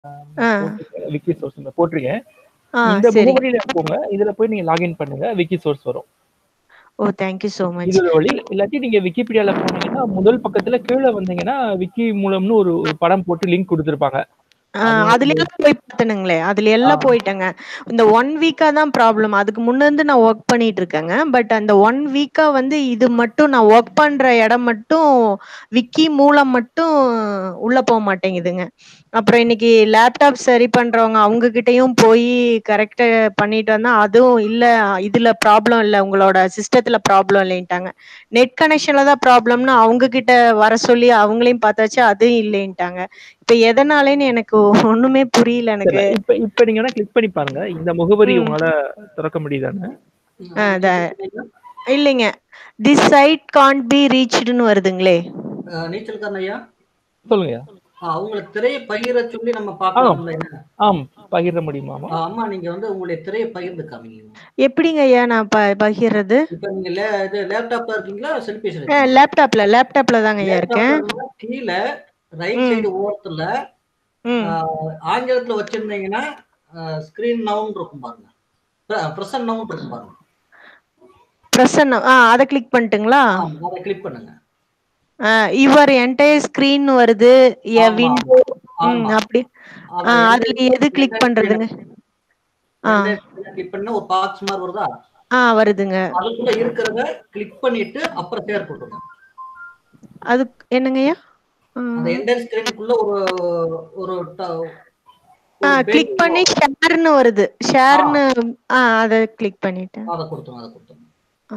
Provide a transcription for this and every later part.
ஆ. போட்டிருக்கேன். விக்கி சோர்ஸ் போட்டிருக்கேன். ஆ இந்த சரிங்க. முகவரியில போங்க. இதுல போய் நீங்க லாகின் பண்ணுங்க. விக்கி சோர்ஸ் வரும். Oh! Thank you so much. இது ஒரு வழி. இல்லாட்டி நீங்க விக்கிபீடியால போனீங்கன்னா, முதல் பக்கத்துல கீழ வந்தீங்கன்னா, விக்கி மூலம்னு ஒரு ஒரு படம் போட்டு லிங்க் குடுத்திருப்பாங்க. ஆ அது அதுலயெல்லாம் போய் பார்த்தனுங்களே. அதுல ஆ. எல்லாம் போயிட்டேங்க. இந்த 1 வீக்கா தான் ப்ராப்ளம். அதுக்கு முன்ன இருந்து நான் வொர்க் பண்ணிட்டு இருக்கேங்க. பட் அந்த 1 வீக்கா வந்து இது மட்டும் நான் வொர்க் பண்ற இடம் மட்டும் விக்கி மூலம் மட்டும் உள்ள போ மாட்டேங்குதுங்க. அப்புறம் இன்னைக்கு லேப்டாப் சரி பண்றவங்க அவங்க கிட்டயும் போயி கரெக்ட்டா பண்ணிட்டு வந்தா, அதுவும் இல்ல இதுல ப்ராப்ளம் இல்ல. உங்களோட சிஸ்டத்துல ப்ராப்ளம் இல்லைன்ட்டாங்க. நெட் கனெக்ஷன்ல தான் ப்ராப்ளம்னு அவங்க கிட்ட வர சொல்லி அவங்களையும் பார்த்தாச்சு. அதுவும் இல்லைன்ட்டாங்க. இப்ப எதனாலேன்னு எனக்கு ஒண்ணுமே புரியல எனக்கு. தெரியல. இப்ப இப்ப நீங்க வேணா கிளிக் பண்ணி பாருங்க. இந்த முகவரி ம். உங்களால திறக்க முடியுதான்னு. ஆ அத இல்லைங்க. திஸ் சைட் கான்ட் பி ரீச்டுன்னு வருதுங்களே. அ நீச்சல்காரன் ஐயா? சொல்லுங்கய்யா. ஆ உங்கள திரைய பகிர சொல்லி நம்ம ஆ. பார்க்கலாம்ல என்ன? ஆம். பகிர முடியுமாமா? ஆ அம்மா நீங்க வந்து உங்களுடைய திரைய பகிர்ந்து காமிங்க. எப்படிங்க ஐயா நான் ப பகிர்றது? இப்ப நீங்க லே இது லேப்டாப்ல இருக்கீங்களா? செல்பேசில ஆ இருக்கீங்களா? லேப்டாப்ல லேப்டாப்ல தாங்க ஐயா லேப்டாப்ல இருக்கேன். இருந்தா கீழ ரைட் ம். சைடு ஓரத்துல ம். ஆ ஆங்கிலத்துல வச்சிருந்தீங்கன்னா, அ ஸ்கிரீன் நவுன்னு இருக்கும் பாருங்க. பிர பிரசன்ட் நவுன்னு இருக்கும் பாருங்க. பிரசன்ன ஆ அத கிளிக் பண்ணட்டுங்களா? ஆம். அத கிளிக் பண்ணுங்க. ஆ யுவர் என்டயர் ஸ்கிரீன் வருது. எ ஆமா, விண்டோ ம் ஆமா. அப்படி அத ஆ என்டர் அதுல எது கிளிக் என்டர் ஸ்கிரீன பண்றதுங்க? ஆ. என்டர் ஸ்கிரீன கிளிக் பண்ணா ஒரு பாக்ஸ் மாரி வருதா? ஆ வருதுங்க. அதுக்குள்ள இருக்கிறத கிளிக் பண்ணிட்டு அப்புறம் ஷேர் குடுங்க. அது என்னங்கய்யா? ஆ. அந்த என்டர் ஸ்கிரீனுக்குள்ள ஒரு ஒரு ட ஆ ஒரு பேஜ் கிளிக் பண்ணி வரும். ஷேர்ன்னு வருது. ஆ. ஷேர்ன்னு ஆ அத கிளிக் பண்ணிட்டேன். அத குடுத்துருங்க, அத குடுத்துருங்க. ஆ.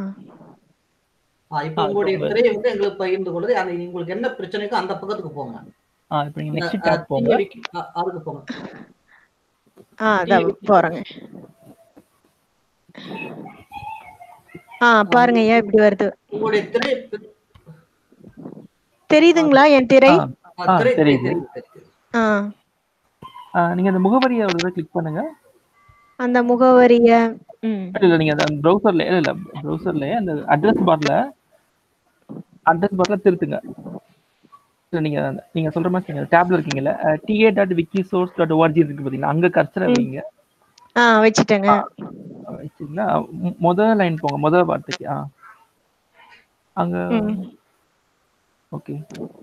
ஆ இப்ப ஆ இப்ப உங்களுடைய உங்க திரைய வந்து எங்களுக்கு பகிர்ந்து கொள்ளுது. அது உங்களுக்கு என்ன பிரச்சனைக்கோ அந்த பக்கத்துக்கு போங்க. ஆ இப்ப நீங்க அந்த நெக்ஸ்ட் அ டேப் போங்க. தீய விக்கி அ அதுக்கு போங்க. ஆ தீய அதான் விக்கி போறேங்க. ஆ ஆ பாருங்க ஐயா உங்களுக்கு இப்படி வருது. உங்களுடைய திரை பி ஆ தெரியுதுங்களா என் திரை? ஆ ஆ ஆ திரை திரை தெரியுது. தெரியுது தெரியுது. ஆ. ஆ நீங்க அந்த முகவரிய ஒரு தடவ கிளிக் பண்ணுங்க. அந்த முகவரிய ம். இல்ல, இல்ல. நீங்க அந்த ப்ரௌசர்ல இல்ல, இல்ல. ப்ரௌசர்லயே அந்த அட்ரஸ் பார்ல அட்ரஸ் பார்ல திருத்துங்க. இல்ல நீங்க நீங்க சொல்ற மாரி செய்யுங்க. டேப்ல இருக்கீங்கல்ல. அ ta.wikisource.org இருக்கு பார்த்தீங்களா? அங்க கர்சர ம். வைங்க. ஆ வச்சுட்டேங்க. ஆ வச்சீங்களா? மொ மொத லைன் போங்க. மொத வார்த்தைக்கு. ஆ. அங்க ம். ஓகே.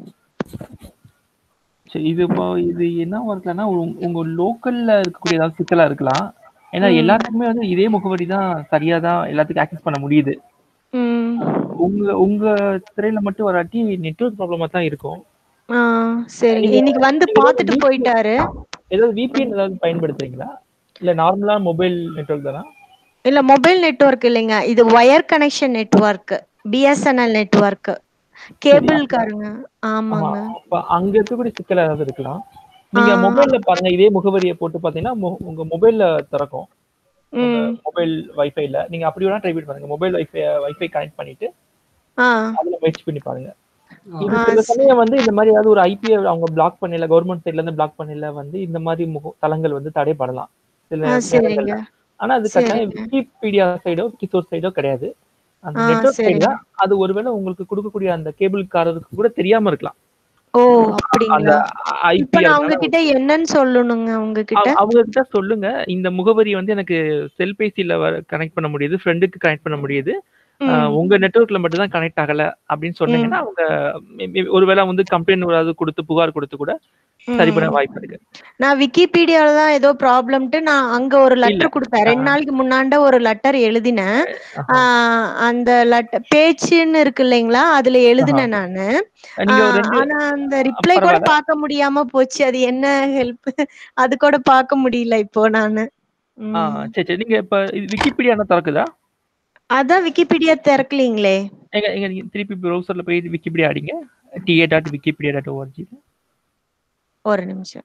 சரி இது இப்போ இது என்னவா இருக்கலாம்னா, உங் உங்க லோக்கல்ல இருக்கக்கூடிய ஏதாவது சிக்கலா இருக்கலாம். ஏன்னா ம். எல்லாத்துக்குமே வந்து இதே முகவரி தான் சரியா தான் எல்லாத்துக்கும் ஆக்சஸ் பண்ண முடியுது. ம். உங்க உங்க திரையில மட்டும் வராட்டி நெட்வொர்க் ப்ராப்ளமா தான் இருக்கும். ஆ சரிங்க. நீங்க இன்னைக்கு வந்து நீங்க ஏதாவது பார்த்துட்டு VPN போயிட்டாரு. ஏதாவது VPN ஏதாவது பயன்படுத்துறீங்களா? இல்ல நார்மலா மொபைல் நெட்வொர்க் தானா? இல்ல மொபைல் நெட்வொர்க் இல்லைங்க. இது wire connection network. BSNL network. சரி. கேபிள் அப்ப காரங்க. ஆமா. ஆமாங்க. அப்ப அங்க இருக்கக்கூடிய சிக்கல் ஏதாவது இருக்கலாம். ஆ. நீங்க மொபைல்ல பாருங்க. இதே முகவரிய போட்டு பார்த்தீங்கன்னா, மொ உங்க மொபைல்ல திறக்கும். உங்க ம். மொபைல் வைஃபைல. நீங்க அப்படி வேணா ட்ரை பண்ணி பாருங்க. மொபைல் வைஃபை வைஃபை கனெக்ட் பண்ணிட்டு, ஆ. அதுல முயற்சி பண்ணி பாருங்க. ஆ. இது ஆ சில ஸ் சமயம் வந்து இந்த மாரி ஏதாவது ஒரு ஐபிய அவங்க பிளாக் பண்ணல, கவர்ன்மென்ட் சைட்ல இருந்து பிளாக் பண்ணல வந்து இந்த மாரி முக தளங்கள் வந்து தடைபடலாம். சில ஆ சரிங்க. நேரங்கள்ல. ஆனா அது கட்டாயம் சரிங்க. விக்கிபீடியா சைடோ, விக்கிசோர்ஸ் சைடோ கிடையாது. அந்த ஆ நெட்வொர்க் சைடு சரிங்க. தான். அது ஒருவேளை உங்களுக்கு குடுக்கக்கூடிய அந்த கேபிள்காரருக்கு கூட தெரியாம இருக்கலாம். ஓ! அந்த அப்படிங்களா? ஐபி இப்ப நான் அதனால அவங்க கிட்ட என்னன்னு சொல்லணுங்க அவங்க அவ கிட்ட? அவங்க கிட்ட சொல்லுங்க. இந்த முகவரி வந்து எனக்கு செல்பேசில வ கனெக்ட் பண்ண முடியுது. ஃப்ரெண்டுக்கு கனெக்ட் பண்ண முடியுது. அ ம். உங்க நெட்வொர்க்ல மட்டும் தான் கனெக்ட் ஆகல அப்படின்னு ம். சொன்னீங்கன்னா, அவங்க மே பி ஒருவேளை வந்து கம்ப்ளைண்ட் ஏதாவது குடுத்து புகார் குடுத்து கூட சரி பண்ண ம். வாய்ப்பு இருக்கு. நான் விக்கிபீடியால தான் ஏதோ ப்ராப்ளம்ன்ட்டு நான் அங்க ஒரு இல்ல. லெட்டர் குடுத்தேன். ஆ. 2 நாளைக்கு முன்னாண்ட ஒரு லெட்டர் எழுதினேன். ஆ ஆஹா. அந்த லெட்ட பேச்சுன்னு இருக்கு இல்லைங்களா? அதுல ஆஹா. எழுதினேன் நானு. ஆ நீங்க ஒரு 2 ஆனா அந்த அ ரிப்ளை கூட பரவால்ல. பார்க்க முடியாம போச்சு. அது என்ன ஹெல்ப் அது கூட பார்க்க முடியல இப்போ நானு. ஆ ம். சரி, சரி. நீங்க இப்ப இது விக்கிபீடியானா திறக்குதா? அதான் விக்கிபீடியா திறக்கலீங்களே! ஏங்க ஏங்க நீங்க திருப்பி ப்ரௌசர்ல போய் விக்கிபீடியா அடிங்க. ta.wikipedia.org. ஒரு நிமிஷம்.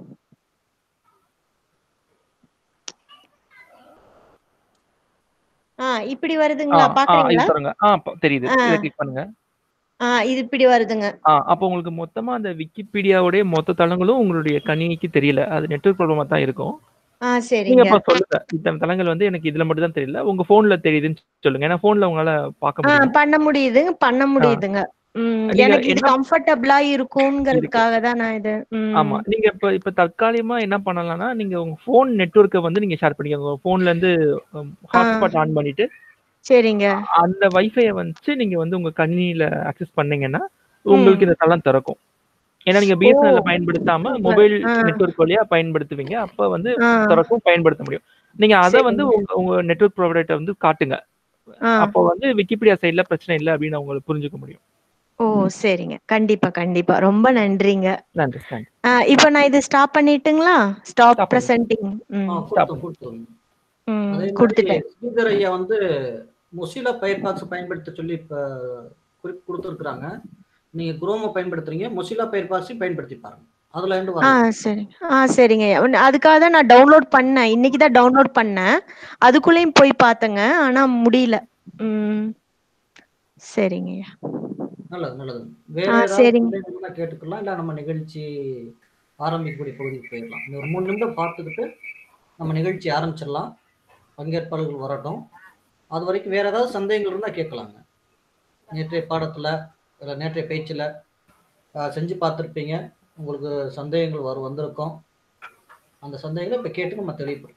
ஆ இப்படி ஆ, வருதுங்களா? ஆ இது பார்க்குறீங்களா? பாருங்க. ஆ ப தெரியுது. ஆ. இத கிளிக் பண்ணுங்க. ஆ இது இப்படி வருதுங்க. ஆ அப்போ உங்களுக்கு மொத்தமா அந்த விக்கிபீடியாவுடைய மொத்த தளங்களும் உங்களுடைய கணினிக்கு தெரியல. அது நெட்வொர்க் ப்ராப்ளமா தான் இருக்கும். ஆ நீங்க சரிங்க. அப்ப சொல்லுங்க. இத்தன தளங்கள் வந்து எனக்கு இதுல மட்டும் தான் தெரியல. உங்க ஃபோன்ல தெரியுதுன்னு சொல்லுங்க. ஏன்னா ஃபோன்ல உங்களால பார்க்க ஆ முடியும். பண்ண முடியுதுங்க, பண்ண ஆ. முடியுதுங்க. ம். நீங்க எனக்கு இது என்ன கம்ஃபர்டபிளா இருக்கு. இருக்கும்ங்கிறதுக்காக தான் நான் இது ஆமா. ம். நீங்க இப்ப இப்ப தற்காலிகமா என்ன பண்ணலாம்னா, நீங்க உங்க ஃபோன் நெட்வொர்க்க வந்து நீங்க ஷேர் பண்ணிக்கோங்க. உங்க ஃபோன்ல இருந்து ம் ஆ. ஹாட்ஸ்பாட் ஆன் பண்ணிட்டு, சரிங்க. அந்த வைஃபைய வச்சு நீங்க வந்து உங்க கணினியில ஆக்சஸ் பண்ணீங்கன்னா, ம். உங்களுக்கு இந்த தளம் திறக்கும். ஏன்னா நீங்க ஓ! பிஎஸ்என்எல்ல பயன்படுத்தாம சூப்பர். மொபைல் ஆ. நெட்வொர்க் வழியா பயன்படுத்துவீங்க. அப்ப வந்து ஆ. திறக்கும், பயன்படுத்த முடியும். நீங்க அத வந்து சரிங்க. உங்க உங்க நெட்வொர்க் ப்ரொவைடர்ட்ட வந்து காட்டுங்க. ஆ. அப்போ வந்து விக்கிபீடியா சைட்ல பிரச்சனை இல்ல அப்படின்னு அவங்களுக்கு புரிஞ்சுக்க முடியும். ஓ! சரிங்க. கண்டிப்பா, கண்டிப்பா. ரொம்ப நன்றிங்க. நன்றி, நன்றி. ஆ இப்ப நான் இது ஸ்டாப் பண்ணிட்டுங்களா? ஸ்டாப் ஸ்டாப் பண்ணுங்க. பிரசன்டிங். ஆ ம். ஸ்டாப் கொடுத்தோம், பண்ணுங்க. கொடுத்தோம். ம். அதே மாதிரி குடுத்துட்டேன். ஸ்ரீதர் ஐயா வந்து மொசிலா ஃபயர்பாக்ஸ் பயன்படுத்த சொல்லி இப்ப குறிப்பு குடுத்துருக்காங்க. நீங்க குரோம பயன்படுத்துறீங்க. மொசிலா ஃபயர்பாக்ஸையும் பயன்படுத்தி பாருங்க. அதுல இருந்து ஆ வரும். சரி. ஆ சரிங்க. ஒண்ணு அதுக்காக தான் நான் டவுன்லோட் பண்ணேன். இன்னைக்கு தான் டவுன்லோட் பண்ணேன். அதுக்குள்ளயும் போய் பார்த்தேங்க. ஆனா முடியல. ம். சரிங்கய்யா. நல்லது, நல்லது. வேற ஆ ஏதாவது சரிங்க. சந்தேகம்னா கேட்டுக்கலாம். இல்ல நம்ம நிகழ்ச்சி ஆரம்பிக்கக்கூடிய பகுதிக்கு போயிடலாம். இன்னும் ஒரு 3 நிமிடம் பார்த்துக்கிட்டு நம்ம நிகழ்ச்சி ஆரம்பிச்சிடலாம். பங்கேற்பாளர்கள் வரட்டும். அது வரைக்கும் வேற ஏதாவது சந்தேகங்கள் இருந்தா கேட்கலாங்க. நேற்றைய பாடத்துல, இல்ல நேற்றைய பேச்சுல அ செஞ்சு பார்த்திருப்பீங்க. உங்களுக்கு சந்தேகங்கள் வரும் வந்திருக்கும். அந்த சந்தேகங்கள இப்ப கேட்டு நம்ம தெளிவுபடுத்தலாம்.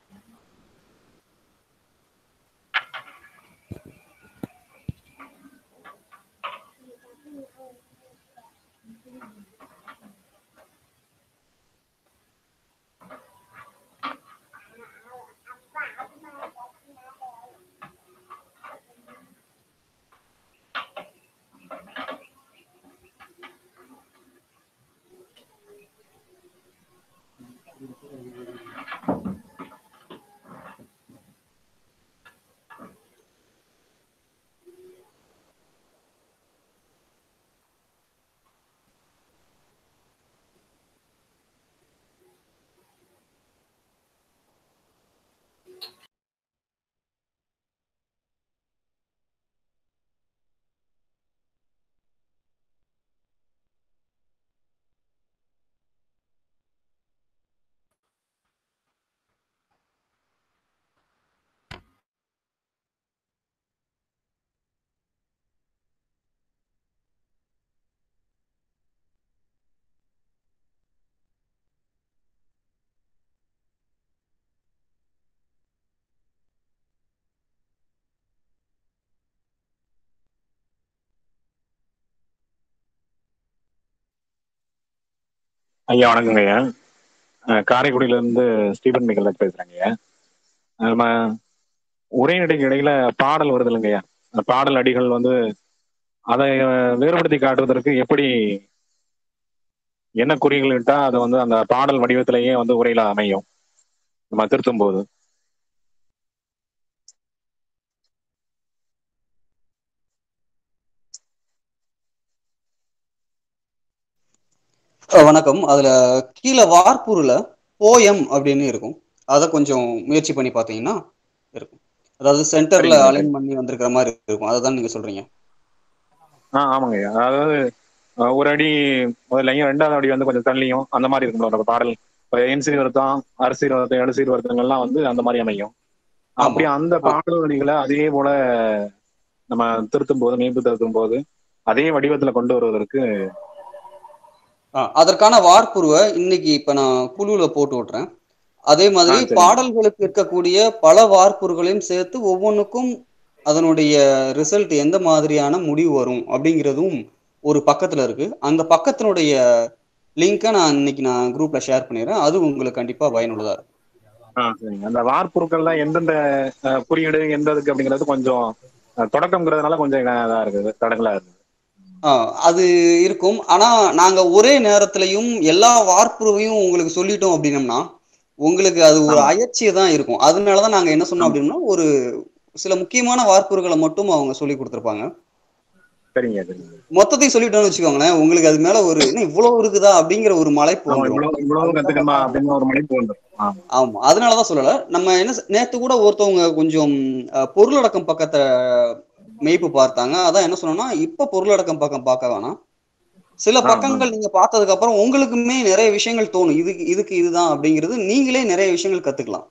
ஐயா வணக்கங்க ஐயா அஹ் காரைக்குடியில இருந்து ஸ்டீபன் மிகல்ராஜ் பேசுறேங்க ஐயா நம்ம உரைநடைக்கு இடையில பாடல் வருது இல்லைங்க ஐயா அந்த பாடல் அடிகள் வந்து அதை அஹ், வேறுபடுத்தி காட்டுவதற்கு எப்படி என்ன குறிகள் இட்டா அது வந்து அந்த பாடல் வடிவத்திலேயே வந்து உரையில அமையும் நம்ம திருத்தும் போது அஹ் வணக்கம் அதுல கீழே வார்ப்புருல போயம் அப்படின்னு இருக்கும் அதை கொஞ்சம் முயற்சி பண்ணி பார்த்தீங்கன்னா இருக்கும் அதாவது சென்டர்ல சரிங்க ஐயா, அலைன் பண்ணி வந்திருக்கிற மாதிரி இருக்கும் அதை தான் நீங்க சொல்றீங்க ஆ ஆமாங்க ஐயா அதாவது அஹ், ஒரு அடி முதல்லையும் ரெண்டாவது அடி வந்து கொஞ்சம் தள்ளியும் அந்த மாதிரி இருக்கும்ல அந்த பாடல் இப்போ என் சீர்வருத்தம் அரசீர்வருத்தம் எழு சீர்வருத்தங்கள்லாம் வந்து அந்த மாதிரி அமையும் ஆமா அப்படி அந்த ஆ, பாடல் வரிகளை அதே போல நம்ம திருத்தும் போது மேய்ப்பு திருத்தும் போது அதே வடிவத்துல கொண்டு வருவதற்கு ஆ, அதற்கான வார்ப்புருவை இன்னைக்கு இப்ப நான் குழுல போட்டு விட்டுறேன் அதே ஆ மாதிரி சரிங்க பாடல்களுக்கு இருக்கக்கூடிய பல வார்ப்புருகளையும் சேர்த்து ஒவ்வொன்றுக்கும் அதனுடைய ரிசல்ட் எந்த மாதிரியான முடிவு வரும் அப்படிங்கிறதும் ஒரு பக்கத்துல இருக்கு அந்த பக்கத்தினுடைய லிங்கை நான் இன்னைக்கு நான் குரூப்ல ஷேர் பண்ணிடுறேன் அது உங்களுக்கு கண்டிப்பா பயனுள்ளதா இருக்கும் ஆ சரிங்க அந்த வார்ப்புருக்கள்லாம் எந்தெந்த அஹ், குறியீடு எந்த இதுக்கு அப்படிங்கிறது கொஞ்சம் அஹ், தொடக்கம்ங்கிறதுனால கொஞ்சம் இதா இருக்குது தடங்களா இருக்குது ஆ, அது இருக்கும் ஆனா நாங்க ஒரே நேரத்திலையும் எல்லா வார்ப்புருவையும் உங்களுக்கு சொல்லிட்டோம் அப்படின்னம்னா உங்களுக்கு அது ஒரு ஆமா அயற்சியை தான் இருக்கும் அதனாலதான் நாங்க என்ன சொன்னோம் ஆமா அப்படின்னா ஒரு சில முக்கியமான வார்ப்புருகளை மட்டும் அவங்க சொல்லி கொடுத்துருப்பாங்க சரிங்க சரிங்க மொத்தத்தையும் சொல்லிட்டோம்னு வச்சுக்கோங்களேன் உங்களுக்கு அது மேல ஒரு என்ன இவ்வளவு இருக்குதா அப்படிங்கிற ஒரு மலைப்பு ஆமா வந்துடும் இவ்வளவு இவ்வளவு கத்துக்கணுமா அப்படின்னு ஒரு மணிப்பு வந்துடும் ஆமா ஆமா அதனாலதான் சொல்லல நம்ம என்ன செ- நேத்து கூட ஒருத்தவங்க கொஞ்சம் அஹ், பொருளடக்கம் பக்கத்தை மெய்ப்பு பார்த்தாங்க அதான் என்ன சொன்னோம்னா இப்ப பொருளடக்கம் பக்கம் பார்க்க வேணாம் சில ஆ ஆ பக்கங்கள் நீங்க பார்த்ததுக்கு அப்புறம் உங்களுக்குமே நிறைய விஷயங்கள் தோணும் இதுக்கு இதுக்கு இதுதான் அப்படிங்கிறது நீங்களே நிறைய விஷயங்கள் கத்துக்கலாம்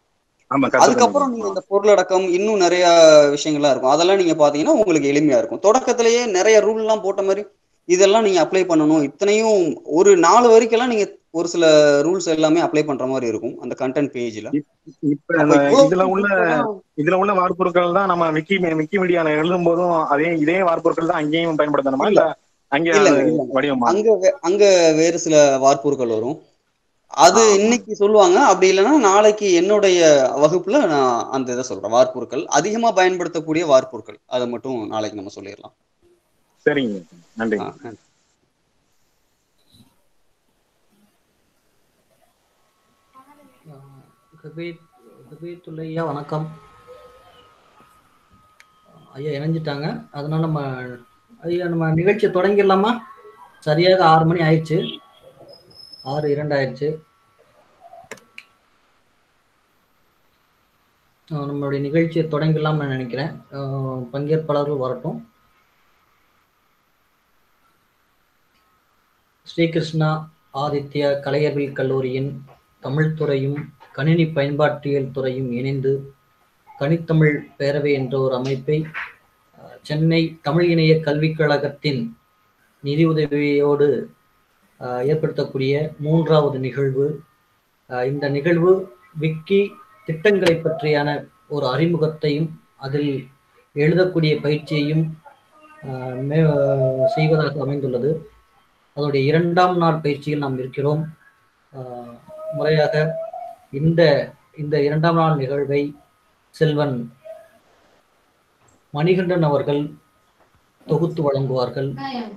ஆமா கத்துக்கணும் அதுக்கப்புறம் நீங்க இந்த பொருளடக்கம் இன்னும் நிறைய விஷயங்கள்லாம் இருக்கும் அதெல்லாம் நீங்க பாத்தீங்கன்னா உங்களுக்கு எளிமையா இருக்கும் தொடக்கத்திலேயே நிறைய ரூல் எல்லாம் போட்ட மாதிரி இதெல்லாம் நீங்க அப்ளை பண்ணணும் இத்தனையும் ஒரு நாலு வரைக்கெல்லாம் நீங்க ஒரு சில ரூல்ஸ் எல்லாமே அப்ளை பண்ற மாதிரி இருக்கும் அந்த கண்டென்ட் பேஜ்ல இப்ப அந்த இதுல உள்ள இதுல உள்ள வார்ப்புருக்கள் தான் நம்ம விக்கி விக்கி மீடியால எழுதும் போதும் அதே இதே வார்ப்புருக்கள் தான் அங்கேயும் பயன்படுத்தணுமா இல்ல அங்க இல்ல அது இல்ல வடிவமா அங்க வே- அங்க வேறு சில வார்ப்புருக்கள் வரும் அது ஆ. இன்னைக்கு சொல்லுவாங்க அப்படி இல்லைன்னா நாளைக்கு என்னுடைய வகுப்புல நான் அந்த இதை சொல்றேன் வார்ப்புருக்கள் அதிகமா பயன்படுத்தக்கூடிய வார்ப்புருக்கள் அதை மட்டும் நாளைக்கு நம்ம சொல்லிடலாம் சரிங்க நன்றி ஆ, நன்றி. ஹபீத் ஹபீத்துல்ல ஐயா வணக்கம் ஐயா இணைஞ்சிட்டாங்க அதனால நம்ம ஐயா நம்ம நிகழ்ச்சியை தொடங்கிடலாமா சரியாக ஆறு மணி ஆயிடுச்சு ஆறு இரண்டு ஆயிடுச்சு அஹ் நம்மளுடைய நிகழ்ச்சியை தொடங்கிடலாம்னு நான் நினைக்கிறேன் அஹ் பங்கேற்பாளர்கள் வரட்டும் ஸ்ரீகிருஷ்ணா ஆதித்ய கலையறிவியல் கல்லூரியின் தமிழ் துறையும் கணினி பயன்பாட்டியல் துறையும் இணைந்து கனித்தமிழ் பேரவை என்ற ஒரு அமைப்பை அஹ், சென்னை தமிழ் இணைய கல்விக் கழகத்தின் நிதி உதவியோடு அஹ், ஏற்படுத்தக்கூடிய மூன்றாவது நிகழ்வு அஹ், இந்த நிகழ்வு விக்கி திட்டங்களை பற்றியான ஒரு அறிமுகத்தையும் அதில் எழுதக்கூடிய பயிற்சியையும் அஹ், மே செய்வதாக அமைந்துள்ளது அதோடைய இரண்டாம் நாள் பயிற்சியில் நாம் இருக்கிறோம் ஆஹ் முறையாக இந்த இந்த இரண்டாம் நாள் நிகழ்வை செல்வன் மணிகண்டன் அவர்கள் தொகுத்து வழங்குவார்கள்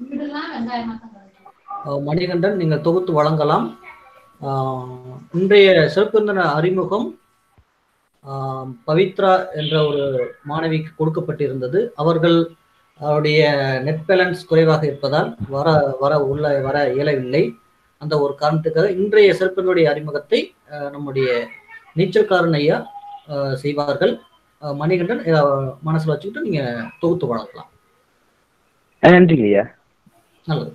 ஆஹ் மணிகண்டன் நீங்கள் தொகுத்து வழங்கலாம் ஆஹ் இன்றைய சிறப்பிருந்த அறிமுகம் ஆஹ் பவித்ரா என்ற ஒரு மாணவிக்கு கொடுக்கப்பட்டிருந்தது அவர்கள் அவருடைய நெட் பேலன்ஸ் குறைவாக இருப்பதால் வர வர உள்ள வர இயலவில்லை அந்த ஒரு காரணத்துக்காக இன்றைய சிறப்பினுடைய அறிமுகத்தை ஆஹ் நம்முடைய நீச்சல்காரன் ஐயா ஆஹ் செய்வார்கள் ஆஹ் மணிகண்டன் ஆஹ் மனசுல வச்சுக்கிட்டு நீங்க தொகுத்து வழங்கலாம் நன்றிங்க ஐயா நல்லது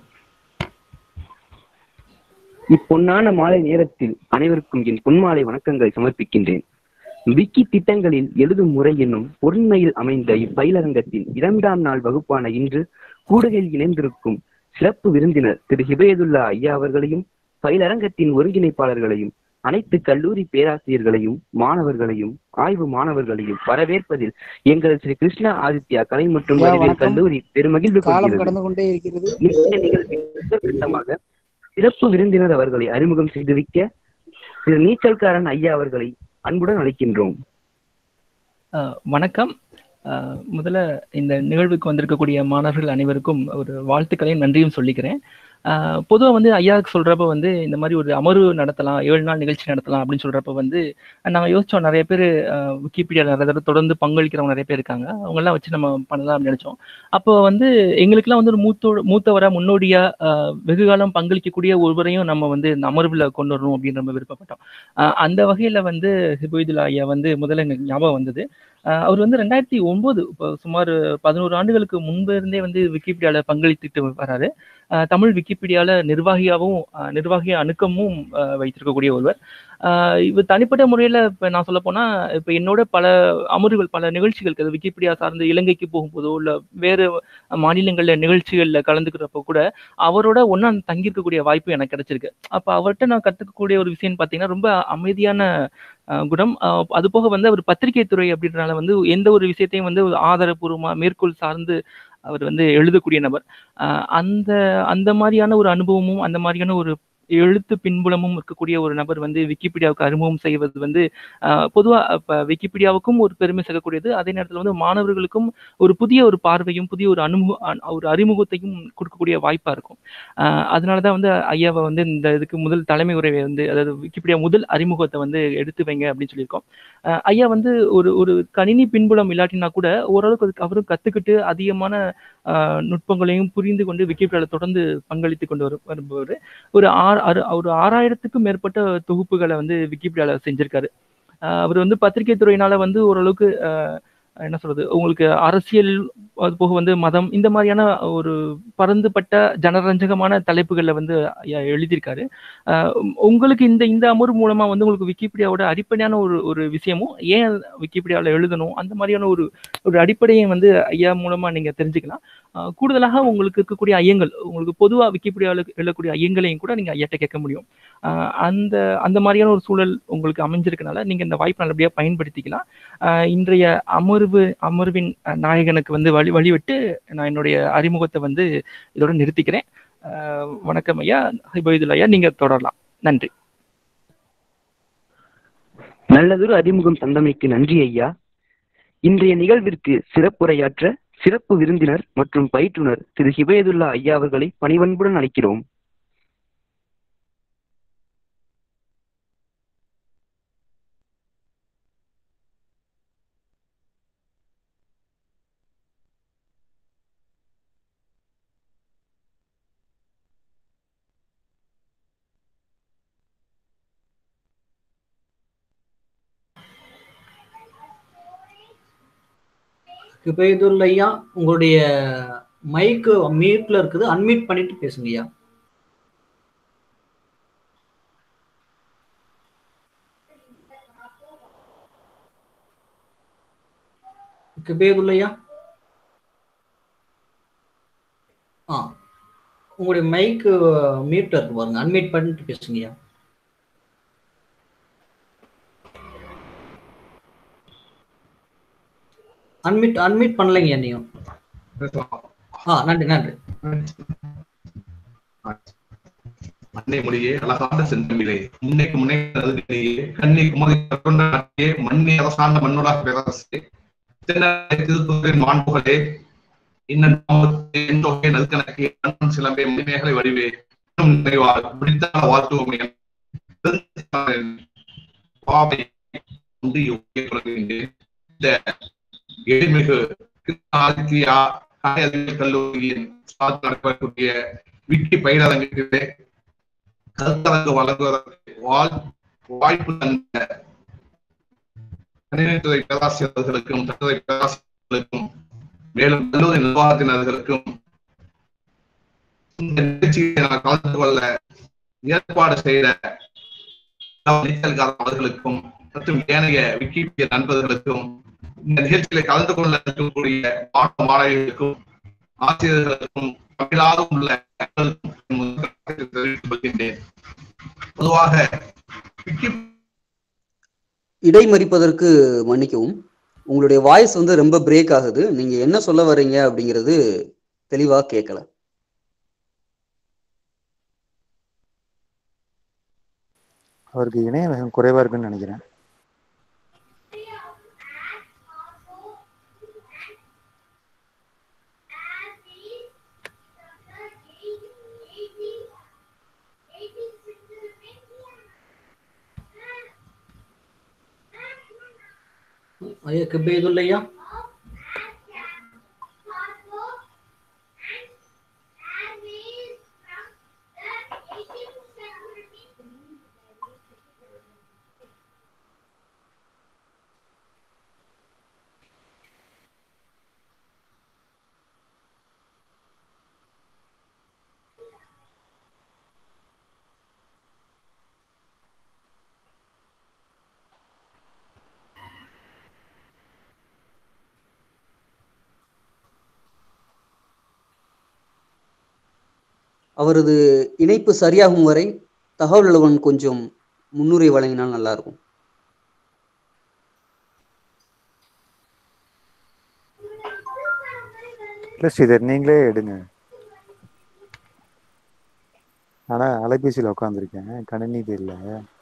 இப்பொன்னான மாலை நேரத்தில் அனைவருக்கும் என் பொன்மாலை வணக்கங்களை சமர்ப்பிக்கின்றேன் விக்கி திட்டங்களில் எழுதும் முறை என்னும் பொருண்மையில் அமைந்த இப்பயிலரங்கத்தின் இரண்டாம் நாள் வகுப்பான இன்று கூடுகையில் இணைந்திருக்கும் சிறப்பு விருந்தினர் திரு ஹிபயதுல்லா ஐயா அவர்களையும் பயிலரங்கத்தின் ஒருங்கிணைப்பாளர்களையும் அனைத்து கல்லூரி பேராசிரியர்களையும் மாணவர்களையும் ஆய்வு மாணவர்களையும் வரவேற்பதில் எங்கள் ஸ்ரீ கிருஷ்ணா ஆதித்யா கலை மற்றும் ஐயா, அறிவியல் வணக்கம். கல்லூரி பெருமகிழ்வு காலம் கொள்கிறது கடந்து கொண்டே இருக்கிறது இந்த நிகழ்வின் முதல் கட்டமாக சிறப்பு விருந்தினர் அவர்களை அறிமுகம் செய்து வைக்க திரு நீச்சல்காரன் ஐயா அவர்களை அன்புடன் அழைக்கின்றோம் அஹ் வணக்கம் அஹ் முதல்ல இந்த நிகழ்வுக்கு வந்திருக்கக்கூடிய மாணவர்கள் அனைவருக்கும் ஒரு வாழ்த்துக்களையும் நன்றியும் சொல்லிக்கிறேன் பொதுவாக வந்து ஐயாவுக்கு சொல்றப்ப வந்து இந்த மாதிரி ஒரு அமர்வு நடத்தலாம் ஏழு நாள் நிகழ்ச்சி நடத்தலாம் அப்படின்னு சொல்றப்ப வந்து நாங்கள் யோசிச்சோம் நிறைய பேர் விக்கிபீடியா நிறைய தடவை தொடர்ந்து பங்களிக்கிறவங்க நிறைய பேர் இருக்காங்க அவங்கெல்லாம் வச்சு நம்ம பண்ணலாம் அப்படின்னு நினைச்சோம் அப்போ வந்து எங்களுக்கெல்லாம் வந்து ஒரு மூத்தோட மூத்தவரா முன்னோடியா அஹ், வெகு காலம் பங்களிக்கக்கூடிய ஒருவரையும் நம்ம வந்து இந்த அமர்வுல கொண்டு வரணும் அப்படின்னு நம்ம விருப்பப்பட்டோம் அஹ், அந்த வகையில வந்து ஹிபுதுல்லா ஐயா வந்து முதல்ல எங்களுக்கு ஞாபகம் வந்தது அஹ், அவர் வந்து ரெண்டாயிரத்தி ஒன்பது இப்போ சுமார் பதினோரு ஆண்டுகளுக்கு முன்பு இருந்தே வந்து விக்கிபீடியால பங்களித்துட்டு வராரு அஹ், தமிழ் விக்கிபீடியால நிர்வாகியாகவும் அஹ், நிர்வாகி அணுக்கமும் அஹ், வைத்திருக்கக்கூடிய ஒருவர் ஆஹ் இவர் தனிப்பட்ட முறையில இப்ப நான் சொல்ல போனா இப்ப என்னோட பல அமர்வுகள் பல நிகழ்ச்சிகளுக்கு அது விக்கிபீடியா சார்ந்து இலங்கைக்கு போகும்போதோ இல்ல வேறு மாநிலங்கள்ல நிகழ்ச்சிகள்ல கலந்துக்கிறப்போ கூட அவரோட ஒண்ணா தங்கியிருக்கக்கூடிய வாய்ப்பு எனக்கு கிடைச்சிருக்கு அப்ப அவர்கிட்ட நான் கத்துக்கக்கூடிய ஒரு விஷயம் பாத்தீங்கன்னா ரொம்ப அமைதியான ஆஹ் குணம் ஆஹ் அது போக வந்து அவர் பத்திரிகை துறை அப்படின்றனால வந்து எந்த ஒரு விஷயத்தையும் வந்து ஒரு ஆதாரபூர்வமா மேற்கோள் சார்ந்து அவர் வந்து எழுதக்கூடிய நபர் ஆஹ் அந்த அந்த மாதிரியான ஒரு அனுபவமும் அந்த மாதிரியான ஒரு எழுத்து பின்புலமும் இருக்கக்கூடிய ஒரு நபர் வந்து விக்கிபீடியாவுக்கு அறிமுகம் செய்வது வந்து ஆஹ் பொதுவா இப்ப விக்கிபீடியாவுக்கும் ஒரு பெருமை சேர்க்கக்கூடியது அதே நேரத்துல வந்து மாணவர்களுக்கும் ஒரு புதிய ஒரு பார்வையும் புதிய ஒரு அனுபவ அ- ஒரு அறிமுகத்தையும் கொடுக்கக்கூடிய வாய்ப்பா இருக்கும் ஆஹ் அதனாலதான் வந்து ஐயாவை வந்து இந்த இதுக்கு முதல் தலைமை உரையை வந்து அதாவது விக்கிபீடியா முதல் அறிமுகத்தை வந்து எடுத்து வைங்க அப்படின்னு சொல்லியிருக்கோம் ஆஹ் ஐயா வந்து ஒரு ஒரு கணினி பின்புலம் இல்லாட்டினா கூட ஓரளவுக்கு அதுக்கு அவரும் கத்துக்கிட்டு அதிகமான ஆஹ் நுட்பங்களையும் புரிந்து கொண்டு விக்கிபீடியால தொடர்ந்து பங்களித்து கொண்டு வரு வருபவர் ஒரு ஆறு ஆறு ஒரு ஆறாயிரத்துக்கும் மேற்பட்ட தொகுப்புகளை வந்து விக்கிபீடியால செஞ்சிருக்காரு ஆஹ் அவர் வந்து பத்திரிகை துறையினால வந்து ஓரளவுக்கு ஆஹ் என்ன சொல்றது உங்களுக்கு அரசியல் அது போக வந்து மதம் இந்த மாதிரியான ஒரு பரந்துபட்ட ஜனரஞ்சகமான தலைப்புகள்ல வந்து ஐயா எழுதியிருக்காரு அஹ் உங்களுக்கு இந்த இந்த அமர்வு மூலமா வந்து உங்களுக்கு விக்கிபீடியாவோட அடிப்படையான ஒரு ஒரு விஷயமும் ஏன் விக்கிபீடியாவில் எழுதணும் அந்த மாதிரியான ஒரு ஒரு அடிப்படையை வந்து ஐயா மூலமா நீங்க தெரிஞ்சுக்கலாம் அஹ் கூடுதலாக உங்களுக்கு இருக்கக்கூடிய ஐயங்கள் உங்களுக்கு பொதுவாக விக்கிபீடியாவில் எழுதக்கூடிய ஐயங்களையும் கூட நீங்க ஐயாட்ட கேட்க முடியும் அஹ் அந்த அந்த மாதிரியான ஒரு சூழல் உங்களுக்கு அமைஞ்சிருக்கனால நீங்க இந்த வாய்ப்பை நல்லபடியா பயன்படுத்திக்கலாம் அஹ் இன்றைய அமர்வு அமர்வின் அஹ், நாயகனுக்கு வந்து வழி வழிவிட்டு நான் என்னுடைய அறிமுகத்தை வந்து இதோட நிறுத்திக்கிறேன் அஹ், வணக்கம் ஐயா ஹிபைதுல் ஐயா நீங்க தொடரலாம் நன்றி நல்லதொரு அறிமுகம் தந்தமைக்கு நன்றி ஐயா இன்றைய நிகழ்விற்கு சிறப்புரையாற்ற சிறப்பு விருந்தினர் மற்றும் பயிற்றுனர் திரு ஹிபயதுல்லா ஐயா அவர்களை பணிவன்புடன் அழைக்கிறோம் கிபைதுல் ஐயா உங்களுடைய மைக்கு மியூட்ல இருக்குது அன்மியூட் பண்ணிட்டு பேசுங்க ஐயா கிபைதுல் ஐயா ஆ உங்களுடைய மைக்கு மியூட்ல இருக்கு பாருங்க அன்மியூட் பண்ணிட்டு பேசுங்க ஐயா அன்மியூட் அன்மியூட் பண்ணலைங்க என்னையும் ஆ நன்றி நன்றி மண்ணை மொழியே அழகான செந்தமிழே முன்னைக்கு முன்னே நல்கிலேயே கண்ணி குமரி கற்கொண்ட நாட்டியே மண்ணை அரசாண்ட மண்ணுலாக பேரரசே தென்னாய் திருத்தூரின் மாண்புகளே இன்னும் தொகை நல்கணக்கே அண்ணன் சிலம்பே மணிமேகலை வடிவே இன்னும் நிறைவாக பிடித்தால வாழ்த்துவோமே பாவை உண்டு யோகிய தொடங்குகின்றேன் இந்த எழில்மிகு ஆதித்யா கலை அறிவியல் கல்லூரியின் சார்ந்து நடக்கக்கூடிய விக்கி பயிரரங்கிலே கருத்தரங்கு வழங்குவதற்கு வாழ் வாய்ப்பு தந்த கணினித்துறை பேராசிரியர்களுக்கும் தட்டுறை பேராசிரியர்களுக்கும் மேலும் கல்லூரி நிர்வாகத்தினர்களுக்கும் இந்த நிகழ்ச்சியை நான் கலந்து கொள்ள ஏற்பாடு செய்த நீச்சல்காரன் அவர்களுக்கும் மற்றும் ஏனைய விக்கிபீடிய நண்பர்களுக்கும் இந்த நிகழ்ச்சியில கலந்து கொள்ள இருக்கக்கூடிய மாணவ மாணவிகளுக்கும் ஆசிரியர்களுக்கும் தமிழாக உள்ள தெரிவித்துக் கொள்கின்றேன் பொதுவாக விக்கி இடைமறிப்பதற்கு மன்னிக்கவும் உங்களுடைய வாய்ஸ் வந்து ரொம்ப பிரேக் ஆகுது நீங்க என்ன சொல்ல வர்றீங்க அப்படிங்கிறது தெளிவா கேட்கல அவருக்கு இணைய வேகம் குறைவா இருக்குன்னு நினைக்கிறேன் ஐயா கிபைதுல் ஐயா அவரது இணைப்பு சரியாகும் வரை தகவல் அளவன் கொஞ்சம் முன்னுரை வழங்கினால் நல்லா இருக்கும் இல்ல ஸ்ரீதர் நீங்களே எடுங்க ஆனா அலைபேசியில உட்காந்துருக்கேன் கணினி இது இல்ல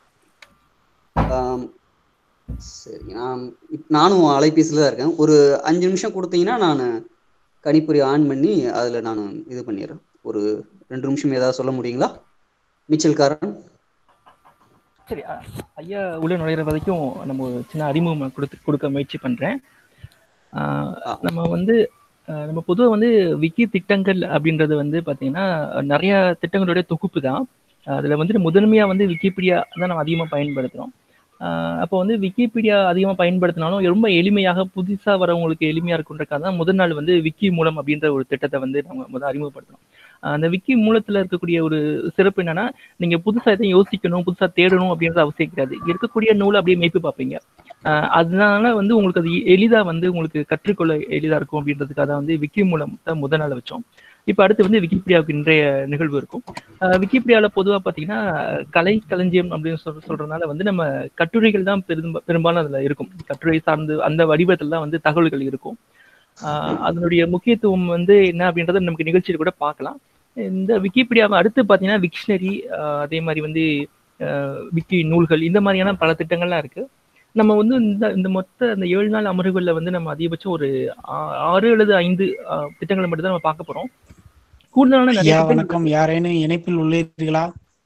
ஆம், சரி நான் இப்- நானும் அலைபேசியில் தான் இருக்கேன் ஒரு அஞ்சு நிமிஷம் கொடுத்தீங்கன்னா நான் கணிப்பொறி ஆன் பண்ணி அதில் நான் இது பண்ணிடுறேன் ஒரு ரெண்டு நிமிஷம் ஏதாவது சொல்ல முடியுங்களா நீச்சல்காரன் சரி அ- ஐயா உள்ள நுழையிற வரைக்கும் நம்ம ஒரு சின்ன அறிமுகம் கொடுத்து கொடுக்க முயற்சி பண்றேன் ஆஹ் ஆ. நம்ம வந்து அஹ் நம்ம பொதுவாக வந்து விக்கி திட்டங்கள் அப்படின்றது வந்து பார்த்தீங்கன்னா நிறைய திட்டங்களுடைய தொகுப்பு தான் அதில் வந்து முதன்மையாக வந்து விக்கிபீடியா தான் நம்ம அதிகமாக பயன்படுத்துகிறோம் ஆஹ் அப்போ வந்து விக்கிபீடியா அதிகமாக பயன்படுத்தினாலும் ரொம்ப எளிமையாக புதுசாக வரவங்களுக்கு எளிமையாக இருக்குன்றக்காக தான் முதல் நாள் வந்து விக்கி மூலம் அப்படின்ற ஒரு திட்டத்தை வந்து நம்ம முதல் அறிமுகப்படுத்தணும் ஆஹ் அந்த விக்கி மூலத்தில் இருக்கக்கூடிய ஒரு சிறப்பு என்னன்னா நீங்கள் புதுசாக எதையும் யோசிக்கணும் புதுசாக தேடணும் அப்படின்றது அவசியம் கிடையாது இருக்கக்கூடிய நூலை அப்படியே மேய்ப்பு பார்ப்பீங்க ஆஹ் அதனால வந்து உங்களுக்கு அது எளிதாக வந்து உங்களுக்கு கற்றுக்கொள்ள எளிதாக இருக்கும் அப்படின்றதுக்காக தான் வந்து விக்கி மூலம் தான் முதல் நாள் வச்சோம் இப்போ அடுத்து வந்து விக்கிபீடியாவுக்கு இன்றைய நிகழ்வு இருக்கும் ஆஹ் விக்கிபீடியாவில் பொதுவாக பார்த்தீங்கன்னா கலை களஞ்சியம் அப்படின்னு சொல் சொல்றதுனால வந்து நம்ம கட்டுரைகள் தான் பெரும் பெரும்பாலும் அதில் இருக்கும் கட்டுரை சார்ந்து அந்த வடிவத்தில் தான் வந்து தகவல்கள் இருக்கும் ஆஹ் அதனுடைய முக்கியத்துவம் வந்து என்ன அப்படின்றத நமக்கு நிகழ்ச்சியில் கூட பார்க்கலாம் இந்த விக்கிபீடியாவை அடுத்து பார்த்தீங்கன்னா விக்ஷனரி அதே மாதிரி வந்து ஆஹ் விக்கி நூல்கள் இந்த மாதிரியான பல திட்டங்கள்லாம் இருக்கு நம்ம வந்து இந்த இந்த மொத்த அந்த ஏழு நாள் அமர்வுகளில் வந்து நம்ம அதிகபட்சம் ஒரு ஆ- ஆறு அல்லது ஐந்து ஆஹ் திட்டங்களை மட்டும் தான் நம்ம பார்க்க போறோம் கூடுதலான நிறைய ஐயா திட்டங்கள் வணக்கம் யாரேனும் இணைப்பில் உள்ளீர்களா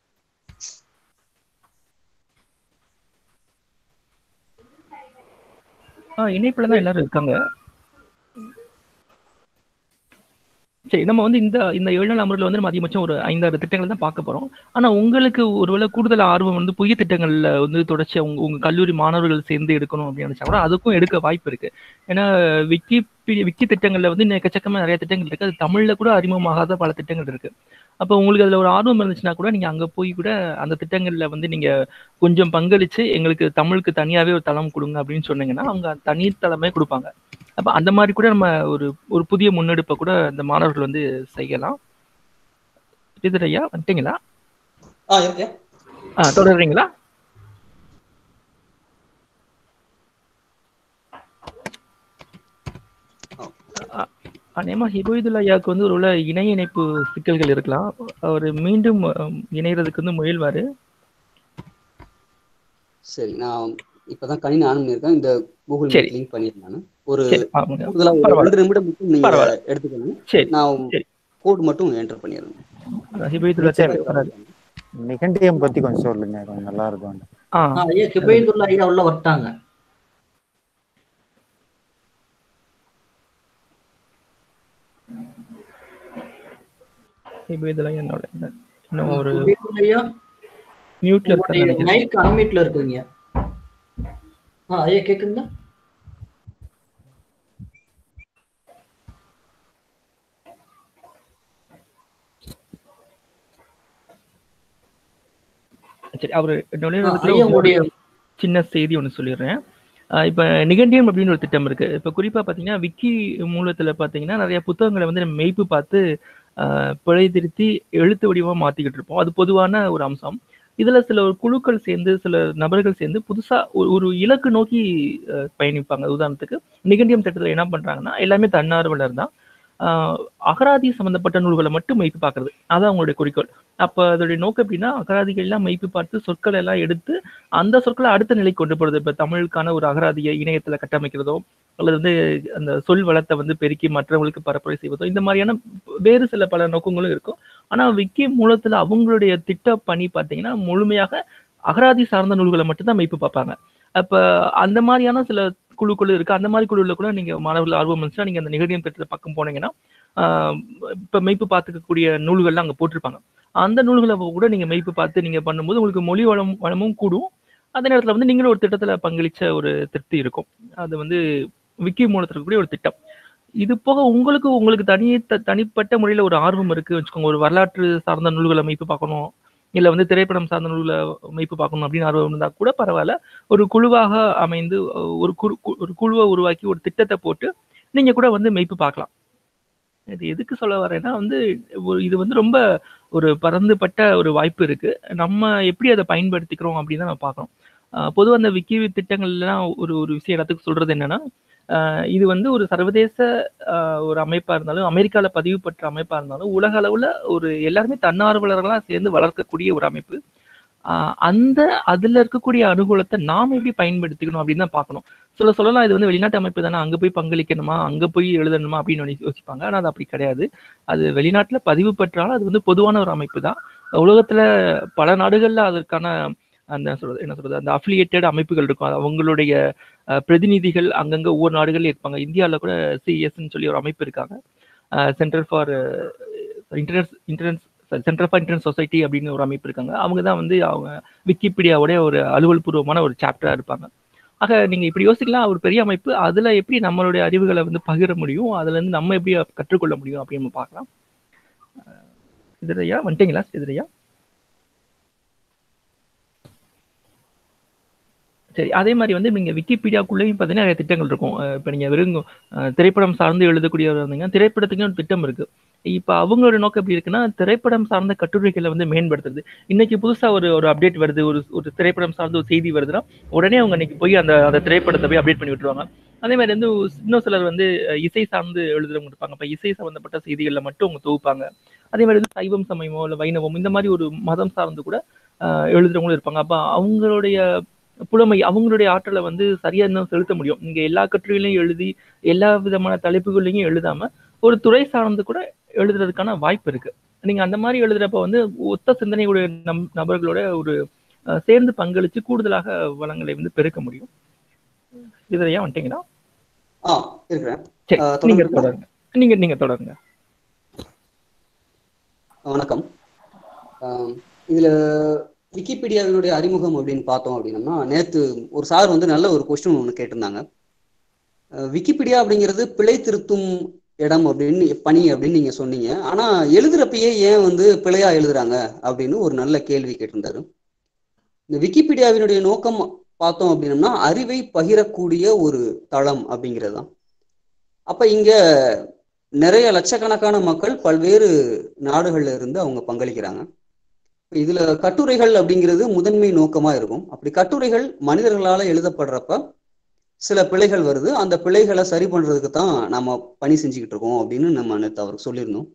ஆ இணைப்புல தான் எல்லாரும் இருக்காங்க சரி நம்ம வந்து இந்த இந்த ஏழு நாள் அமர்வில் வந்து நம்ம அதிகபட்சம் ஒரு ஐந்தாறு திட்டங்கள் தான் பார்க்க போறோம் ஆனா உங்களுக்கு ஒருவேளை கூடுதல் ஆர்வம் வந்து புதிய திட்டங்கள்ல வந்து தொடர்ச்சியா உங்க உங்க கல்லூரி மாணவர்கள் சேர்ந்து எடுக்கணும் அப்படின்னு நினைச்சா கூட அதுக்கும் எடுக்க வாய்ப்பு இருக்கு ஏன்னா விக்கி விக்கி திட்டங்கள்ல வந்து இன்னும் எக்கச்சக்கமா நிறைய திட்டங்கள் இருக்கு அது தமிழ்ல கூட அறிமுகமாகாத பல திட்டங்கள் இருக்கு அப்போ உங்களுக்கு அதுல ஒரு ஆர்வம் இருந்துச்சுன்னா கூட நீங்க அங்க போய் கூட அந்த திட்டங்கள்ல வந்து நீங்க கொஞ்சம் பங்களிச்சு எங்களுக்கு தமிழுக்கு தனியாவே ஒரு தளம் கொடுங்க அப்படின்னு சொன்னீங்கன்னா அவங்க தனி தளமே கொடுப்பாங்க அப்ப அந்த மாதிரி கூட நம்ம ஒரு ஒரு புதிய முன்னெடுப்பை கூட இந்த மாணவர்கள் வந்து செய்யலாம் ஸ்ரீதர் ஐயா வந்துட்டீங்களா ஆ இருக்கேன் ஆ தொடர்றீங்களா அநேகமா ஹிபோயுதுல்லா ஐயாவுக்கு வந்து ஒரு இணைய இணைப்பு சிக்கல்கள் இருக்கலாம் அவர் மீண்டும் அஹ், இணையறதுக்கு வந்து முயல்வாரு சரி நான் இப்பதான் கணினி ஆன் பண்ணியிருக்கேன் இந்த கூகுள் சரி. மீட் லிங்க் பண்ணியிருந்தேன் நானு. ஒரு சரி ஆமாங்க கூடுதலா ஒரு பரவாயில்ல. ரெண்டு நிமிடம் மட்டும் நீங்க பரவாயில்ல. எடுத்துக்கணும் சரி நான் சரி. கோட் மட்டும் என்டர் பண்ணிடுறேன் ஹிபோயுதுல்லா தேவை வராது நிகண்டியம் பத்தி கொஞ்சம் சொல்லுங்க கொஞ்சம் நல்லா இருக்கும் ஆ ஆ, ஐயா ஹிபைதுல்லா ஐயா உள்ள வந்துட்டாங்க ஹிபோயுதுல்லா என்னோட இன்னும் ஒரு ஹிபைதுல்லா ஐயா மியூட்ல இருக்காரு உங்களுடைய நினைக்கிறேன் மைக் அன்மியூட்ல இருக்குங்க ஆ ஐயா கேக்குங்களா சரி அவர் ஆ, நுழைவுறதுக்குள்ள ஐயா ஒரு உங்களுடைய சின்ன செய்தி ஒன்று சொல்லிடுறேன் ஆஹ் இப்ப நிகண்டியம் அப்படின்னு ஒரு திட்டம் இருக்கு இப்ப குறிப்பா பாத்தீங்கன்னா விக்கி மூலத்துல பாத்தீங்கன்னா நிறைய புத்தகங்களை வந்து நம்ம மெய்ப்பு பார்த்து ஆஹ் பிழை திருத்தி எழுத்து வடிவமா மாத்திக்கிட்டு இருப்போம் அது பொதுவான ஒரு அம்சம் இதுல சில ஒரு குழுக்கள் சேர்ந்து சில நபர்கள் சேர்ந்து புதுசா ஒரு ஒரு இலக்கு நோக்கி ஆஹ் பயணிப்பாங்க உதாரணத்துக்கு நிகண்டியம் திட்டத்துல என்ன பண்றாங்கன்னா எல்லாமே தன்னார்வலர் தான் ஆஹ் அகராதி சம்பந்தப்பட்ட நூல்களை மட்டும் மெய்ப்பு பார்க்கறது அதான் அவங்களுடைய குறிக்கோள் அப்ப அதோடைய நோக்கம் எப்படின்னா அகராதிகள் எல்லாம் மெய்ப்பு பார்த்து சொற்கள் எல்லாம் எடுத்து அந்த சொற்களை அடுத்த நிலைக்கு கொண்டு போறது இப்ப தமிழுக்கான ஒரு அகராதியை இணையத்துல கட்டமைக்கிறதோ அல்லது வந்து அந்த சொல் வளத்தை வந்து பெருக்கி மற்றவங்களுக்கு பரப்புரை செய்வதோ இந்த மாதிரியான வேறு சில பல நோக்கங்களும் இருக்கும் ஆனா விக்கி மூலத்துல அவங்களுடைய திட்ட பணி பார்த்தீங்கன்னா முழுமையாக அகராதி சார்ந்த நூல்களை மட்டும்தான் மெய்ப்பு பார்ப்பாங்க அப்ப அந்த மாதிரியான சில குழுக்கள் இருக்கு அந்த மாதிரி குழுல கூட நீங்க மாணவர்கள் ஆர்வம் இருந்துச்சுன்னா நீங்க அந்த நிகழ்ச்சியின் திட்டத்தை பக்கம் போனீங்கன்னா ஆஹ் இப்ப மெய்ப்பு பார்த்துக்கக்கூடிய நூல்கள்லாம் அங்க போட்டிருப்பாங்க அந்த நூல்களை கூட நீங்க மெய்ப்பு பார்த்து நீங்க பண்ணும்போது உங்களுக்கு மொழி வளம் வளமும் கூடும் அதே நேரத்துல வந்து நீங்களும் ஒரு திட்டத்துல பங்களிச்ச ஒரு திருப்தி இருக்கும் அது வந்து விக்கி மூலத்துல இருக்கக்கூடிய ஒரு திட்டம் இது போக உங்களுக்கு உங்களுக்கு தனி த- தனிப்பட்ட முறையில ஒரு ஆர்வம் இருக்கு வச்சுக்கோங்க ஒரு வரலாற்று சார்ந்த நூல்களை மெய்ப்பு பார்க்கணும் இல்ல வந்து திரைப்படம் சார்ந்த நூல்களை மெய்ப்பு பார்க்கணும் அப்படின்னு ஆர்வம் இருந்தா கூட பரவாயில்ல ஒரு குழுவாக அமைந்து அஹ், ஒரு குழு கு- ஒரு குழுவை உருவாக்கி ஒரு திட்டத்தை போட்டு நீங்க கூட வந்து மெய்ப்பு பார்க்கலாம் இது எதுக்கு சொல்ல வரேன்னா வந்து ஒரு- இது வந்து ரொம்ப ஒரு பரந்துபட்ட ஒரு வாய்ப்பு இருக்கு நம்ம எப்படி அதை பயன்படுத்திக்கிறோம் அப்படின்னு தான் நம்ம பார்க்கணும் பொதுவாக அந்த விக்கி திட்டங்கள்லாம் ஒரு ஒரு விஷயம் எல்லாத்துக்கும் சொல்றது என்னன்னா ஆஹ் இது வந்து ஒரு சர்வதேச ஆஹ் ஒரு அமைப்பா இருந்தாலும் அமெரிக்கால பதிவு பெற்ற அமைப்பா இருந்தாலும் உலக அளவுல ஒரு எல்லாருமே தன்னார்வலர்களா சேர்ந்து வளர்க்கக்கூடிய ஒரு அமைப்பு ஆஹ் அந்த அதுல இருக்கக்கூடிய அனுகூலத்தை நாம எப்படி பயன்படுத்திக்கணும் அப்படின்னு தான் பார்க்கணும் சில சொல்லலாம் இது வந்து வெளிநாட்டு அமைப்பு தானே அங்க போய் பங்களிக்கணுமா அங்க போய் எழுதணுமா அப்படின்னு யோசி- யோசிப்பாங்க ஆனா அது அப்படி கிடையாது அது வெளிநாட்டுல பதிவு பெற்றாலும் அது வந்து பொதுவான ஒரு அமைப்பு தான் உலகத்துல பல நாடுகள்ல அதற்கான அந்த சொல்றது என்ன சொல்றது அந்த அஃபிலியேட்டட் அமைப்புகள் இருக்கும் அது அவங்களுடைய அஹ், பிரதிநிதிகள் அங்கங்க ஒவ்வொரு நாடுகள்ல இருப்பாங்க இந்தியாவில் கூட சிஎஸ்ன்னு சொல்லி ஒரு அமைப்பு இருக்காங்க centre for internet internet central for internet society அப்படின்னு ஒரு அமைப்பு இருக்காங்க அவங்க தான் வந்து அவங்க விக்கிபீடியாவுடைய ஒரு அலுவல் பூர்வமான ஒரு சாப்டரா இருப்பாங்க ஆக நீங்க இப்படி யோசிக்கலாம் ஒரு பெரிய அமைப்பு அதுல எப்படி நம்மளுடைய அறிவுகளை வந்து பகிர முடியும் அதுல இருந்து நம்ம எப்படி கற்றுக்கொள்ள முடியும் அப்படின்னு நம்ம பார்க்கலாம் எதிரையா வந்துட்டீங்களா எதிரையா சரி அதே மாதிரி வந்து நீங்க விக்கிபீடியாக்குள்ளேயும் பார்த்தீங்கன்னா நிறைய திட்டங்கள் இருக்கும் இப்போ நீங்க வெறும் அஹ், திரைப்படம் சார்ந்து எழுதக்கூடியவர் இருந்தீங்கன்னா திரைப்படத்துக்கு ஒரு திட்டம் இருக்கு இப்போ அவங்களோட நோக்கம் எப்படி இருக்குன்னா திரைப்படம் சார்ந்த கட்டுரைகளை வந்து மேம்படுத்துறது இன்னைக்கு புதுசா ஒரு ஒரு அப்டேட் வருது ஒரு ஒரு திரைப்படம் சார்ந்த ஒரு செய்தி வருதுன்னா உடனே அவங்க இன்னைக்கு போய் அந்த அந்த திரைப்படத்தை போய் அப்டேட் பண்ணி விட்டுருவாங்க அதே மாதிரி வந்து இன்னும் சிலர் வந்து அஹ், இசை சார்ந்து எழுதுறவங்க இருப்பாங்க இப்போ இசை சம்பந்தப்பட்ட செய்திகளில் மட்டும் அவங்க தொகுப்பாங்க அதே மாதிரி வந்து சைவம் சமயமோ இல்லை வைணவம் இந்த மாதிரி ஒரு மதம் சார்ந்து கூட அஹ், எழுதுறவங்களும் இருப்பாங்க அப்போ அவங்களுடைய புலமை அவங்களுடைய ஆற்றலை வந்து சரியா இன்னும் செலுத்த முடியும் நீங்க எல்லா கட்டுரைகளையும் எழுதி எல்லா விதமான தலைப்புகளையும் எழுதாம ஒரு துறை சார்ந்து கூட எழுதுறதுக்கான வாய்ப்பு இருக்கு நீங்க அந்த மாதிரி எழுதுறப்ப வந்து ஒத்த சிந்தனையுடைய நம் நபர்களோட ஒரு அஹ், சேர்ந்து பங்களிச்சு கூடுதலாக வளங்களை வந்து பெருக்க முடியும் இதுலையா வந்துட்டீங்களா ஆ இருக்கிறேன் சரி அஹ், நீங்க தொடர்ந்துங்களா? தொடருங்க நீங்க நீங்க தொடருங்க வணக்கம் ஆம், இதுல விக்கிபீடியாவினுடைய அறிமுகம் அப்படின்னு பார்த்தோம் அப்படின்னம்னா நேத்து ஒரு சார் வந்து நல்ல ஒரு கொஸ்டின் ஒன்று கேட்டிருந்தாங்க அஹ், விக்கிபீடியா அப்படிங்கிறது பிழை திருத்தும் இடம் அப்படின்னு பணி அப்படின்னு நீங்க சொன்னீங்க ஆனா எழுதுறப்பயே ஏன் வந்து பிழையா எழுதுறாங்க அப்படின்னு ஒரு நல்ல கேள்வி கேட்டிருந்தாரு இந்த விக்கிபீடியாவினுடைய நோக்கம் பார்த்தோம் அப்படின்னம்னா அறிவை பகிரக்கூடிய ஒரு தளம் அப்படிங்கிறது தான் அப்ப இங்க நிறைய லட்சக்கணக்கான மக்கள் பல்வேறு நாடுகள்ல இருந்து அவங்க பங்களிக்கிறாங்க இப்ப இதுல கட்டுரைகள் அப்படிங்கிறது முதன்மை நோக்கமா இருக்கும் அப்படி கட்டுரைகள் மனிதர்களால எழுதப்படுறப்ப சில பிழைகள் வருது அந்த பிழைகளை சரி பண்றதுக்கு தான் நம்ம பணி செஞ்சுக்கிட்டு இருக்கோம் அப்படின்னு நம்ம நேற்று அவருக்கு சொல்லியிருந்தோம்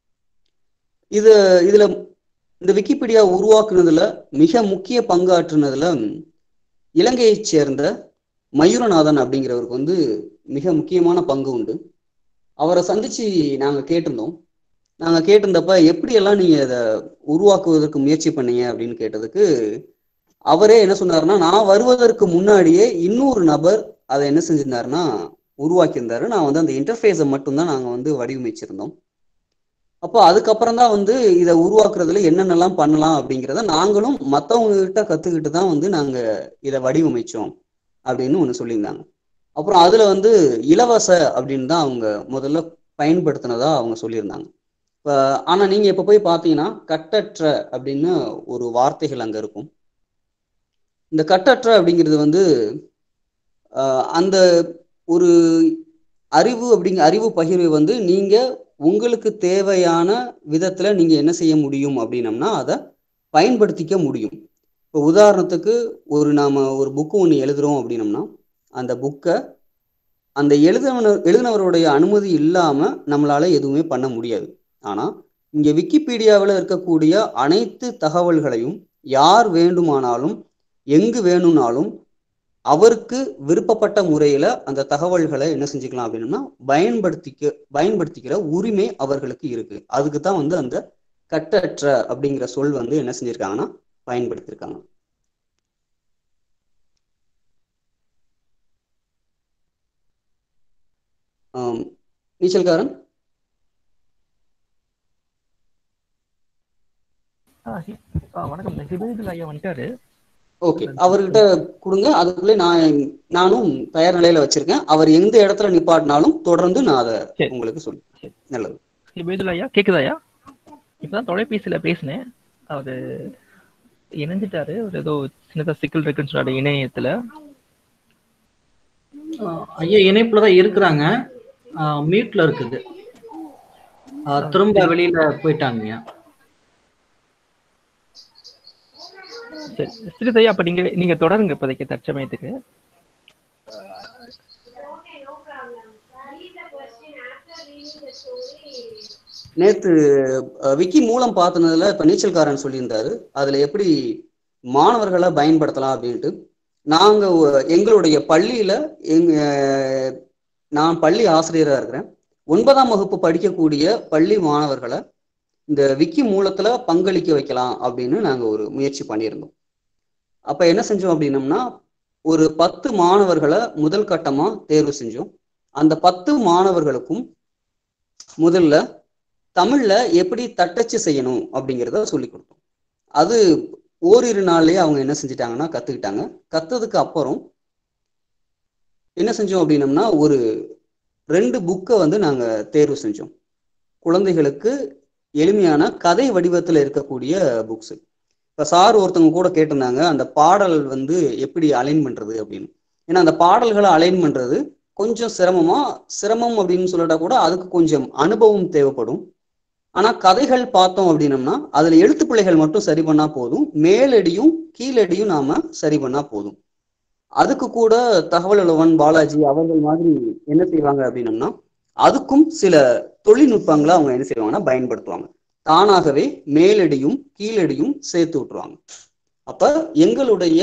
இது இதுல இந்த விக்கிபீடியா உருவாக்குனதுல மிக முக்கிய பங்காற்றுனதுல இலங்கையைச் சேர்ந்த மயூரநாதன் அப்படிங்கிறவருக்கு வந்து மிக முக்கியமான பங்கு உண்டு அவரை சந்திச்சு நாங்க கேட்டிருந்தோம் நாங்க கேட்டிருந்தப்ப எப்படியெல்லாம் நீங்க இதை உருவாக்குவதற்கு முயற்சி பண்ணீங்க அப்படின்னு கேட்டதுக்கு அவரே என்ன சொன்னாருன்னா நான் வருவதற்கு முன்னாடியே இன்னொரு நபர் அதை என்ன செஞ்சிருந்தாருன்னா உருவாக்கியிருந்தாரு நான் வந்து அந்த இன்டர்ஃபேஸை மட்டும்தான் நாங்க வந்து வடிவமைச்சிருந்தோம் அப்போ அதுக்கப்புறம் தான் வந்து இதை உருவாக்குறதுல என்னென்னலாம் பண்ணலாம் அப்படிங்கிறத நாங்களும் மற்றவங்க கிட்ட கத்துக்கிட்டு தான் வந்து நாங்க இதை வடிவமைச்சோம் அப்படின்னு ஒன்று சொல்லியிருந்தாங்க அப்புறம் அதுல வந்து இலவச அப்படின்னு தான் அவங்க முதல்ல பயன்படுத்தினதா அவங்க சொல்லியிருந்தாங்க இப்போ ஆனா நீங்க இப்ப போய் பார்த்தீங்கன்னா கட்டற்ற அப்படின்னு ஒரு வார்த்தைகள் அங்க இருக்கும் இந்த கட்டற்ற அப்படிங்கிறது வந்து ஆஹ், அந்த ஒரு அறிவு அப்படிங்க அறிவு பகிர்வை வந்து நீங்க உங்களுக்கு தேவையான விதத்துல நீங்க என்ன செய்ய முடியும் அப்படின்னம்னா அதை பயன்படுத்திக்க முடியும் இப்போ உதாரணத்துக்கு ஒரு நாம ஒரு புக்கு ஒன்று எழுதுறோம் அப்படின்னம்னா அந்த புக்கை அந்த எழுதினவர் எழுதினவருடைய அனுமதி இல்லாம நம்மளால எதுவுமே பண்ண முடியாது ஆனா இங்க விக்கிபீடியாவில் இருக்கக்கூடிய அனைத்து தகவல்களையும் யார் வேண்டுமானாலும் எங்கு வேணும்னாலும் அவருக்கு விருப்பப்பட்ட முறையில அந்த தகவல்களை என்ன செஞ்சுக்கலாம் அப்படின்னா பயன்படுத்திக்க பயன்படுத்திக்கிற உரிமை அவர்களுக்கு இருக்கு அதுக்கு தான் வந்து அந்த கட்டற்ற அப்படிங்கிற சொல் வந்து என்ன செஞ்சிருக்காங்கன்னா பயன்படுத்தியிருக்காங்க ஆம், நீச்சல்காரன் ஆ, ஹி- ஆ, வணக்கம் ஹிபேதுல் ஐயா வந்துட்டாரு ஓகே அவர்கிட்ட கொடுங்க அதுக்குள்ளே நான் நானும் தயார் நிலையில வச்சிருக்கேன் அவர் எந்த இடத்துல நிப்பாட்டினாலும் தொடர்ந்து நான் அதை சரி. உங்களுக்கு சொல்லுவேன் நல்லது ஹிபேதுல் ஐயா கேக்குதாயா இப்பதான் தொலைபேசியில பேசினேன் அவரு இணைஞ்சிட்டாரு ஒரு ஏதோ சின்னதா சிக்கல் இருக்குன்னு சொன்னாரு இணையத்துல ஆஹ் ஐயா இணைப்புல தான் இருக்கிறாங்க மியூட்ல இருக்குது ஆஹ் திரும்ப வெளியில போயிட்டாங்க சரி ஸ்ரீதர் ஐயா அப்ப நீங்க நீங்க தொடருங்க இப்போதைக்கு தற்சமயத்துக்கு நேத்து அஹ், விக்கி மூலம் பார்த்ததுல இப்ப நீச்சல்காரன் சொல்லியிருந்தாரு அதுல எப்படி மாணவர்களை பயன்படுத்தலாம் அப்படின்ட்டு நாங்க ஒ- எங்களுடைய பள்ளியில எங்க அஹ், நான் பள்ளி ஆசிரியரா இருக்கிறேன் ஒன்பதாம் வகுப்பு படிக்கக்கூடிய பள்ளி மாணவர்களை இந்த விக்கி மூலத்துல பங்களிக்க வைக்கலாம் அப்படின்னு நாங்க ஒரு முயற்சி பண்ணியிருந்தோம் அப்ப என்ன செஞ்சோம் அப்படின்னம்னா ஒரு பத்து மாணவர்களை முதல் கட்டமா தேர்வு செஞ்சோம் அந்த பத்து மாணவர்களுக்கும் முதல்ல தமிழ்ல எப்படி தட்டச்சு செய்யணும் அப்படிங்கிறத சொல்லி கொடுத்தோம் அது ஓரிரு நாள்லயே அவங்க என்ன செஞ்சிட்டாங்கன்னா கத்துக்கிட்டாங்க கத்ததுக்கு அப்புறம் என்ன செஞ்சோம் அப்படின்னம்னா ஒரு ரெண்டு புக்கை வந்து நாங்க தேர்வு செஞ்சோம் குழந்தைகளுக்கு எளிமையான கதை வடிவத்தில் இருக்கக்கூடிய புக்ஸ் இப்போ சார் ஒருத்தவங்க கூட கேட்டிருந்தாங்க அந்த பாடல் வந்து எப்படி அலைன் பண்றது அப்படின்னு ஏன்னா அந்த பாடல்களை அலைன் பண்றது கொஞ்சம் சிரமமா சிரமம் அப்படின்னு சொல்லிட்டா கூட அதுக்கு கொஞ்சம் அனுபவம் தேவைப்படும் ஆனா கதைகள் பார்த்தோம் அப்படின்னம்னா அதுல எழுத்து பிள்ளைகள் மட்டும் சரி பண்ணா போதும் மேலடியும் கீழடியும் நாம சரி பண்ணா போதும் அதுக்கு கூட தகவல் உழவன் பாலாஜி அவர்கள் மாதிரி என்ன செய்வாங்க அப்படின்னம்னா அதுக்கும் சில தொழில்நுட்பங்களை அவங்க என்ன செய்வாங்கன்னா பயன்படுத்துவாங்க தானாகவே மேலடியும் கீழடியும் சேர்த்து விட்டுருவாங்க அப்ப எங்களுடைய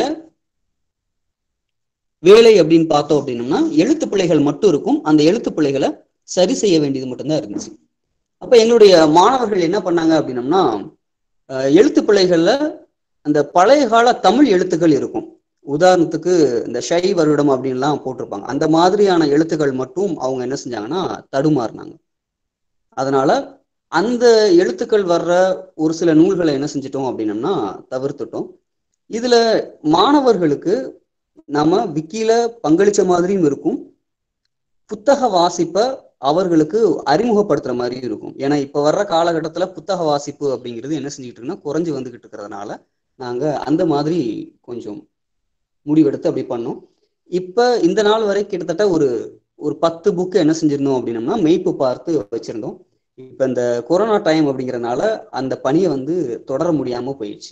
வேலை அப்படின்னு பார்த்தோம் அப்படின்னம்னா எழுத்து பிள்ளைகள் மட்டும் இருக்கும் அந்த எழுத்து பிள்ளைகளை சரி செய்ய வேண்டியது மட்டும்தான் இருந்துச்சு அப்ப எங்களுடைய மாணவர்கள் என்ன பண்ணாங்க அப்படின்னம்னா அஹ், எழுத்து பிள்ளைகள்ல அந்த பழைய கால தமிழ் எழுத்துக்கள் இருக்கும் உதாரணத்துக்கு இந்த ஷை வருடம் அப்படின்லாம் போட்டிருப்பாங்க அந்த மாதிரியான எழுத்துக்கள் மட்டும் அவங்க என்ன செஞ்சாங்கன்னா தடுமாறினாங்க அதனால அந்த எழுத்துக்கள் வர்ற ஒரு சில நூல்களை என்ன செஞ்சிட்டோம் அப்படின்னம்னா தவிர்த்துட்டோம் இதுல மாணவர்களுக்கு நாம விக்கில பங்களிச்ச மாதிரியும் இருக்கும் புத்தக வாசிப்பை அவர்களுக்கு அறிமுகப்படுத்துற மாதிரியும் இருக்கும் ஏன்னா இப்ப வர்ற காலகட்டத்துல புத்தக வாசிப்பு அப்படிங்கிறது என்ன செஞ்சுக்கிட்டு இருக்குன்னா குறைஞ்சு வந்துகிட்டு இருக்கிறதுனால நாங்க அந்த மாதிரி கொஞ்சம் முடிவெடுத்து அப்படி பண்ணோம் இப்ப இந்த நாள் வரை கிட்டத்தட்ட ஒரு ஒரு பத்து புக்கு என்ன செஞ்சிருந்தோம் அப்படின்னம்னா மெய்ப்பு பார்த்து வச்சிருந்தோம் இப்ப இந்த கொரோனா டைம் அப்படிங்கறதுனால அந்த பணியை வந்து தொடர முடியாம போயிடுச்சு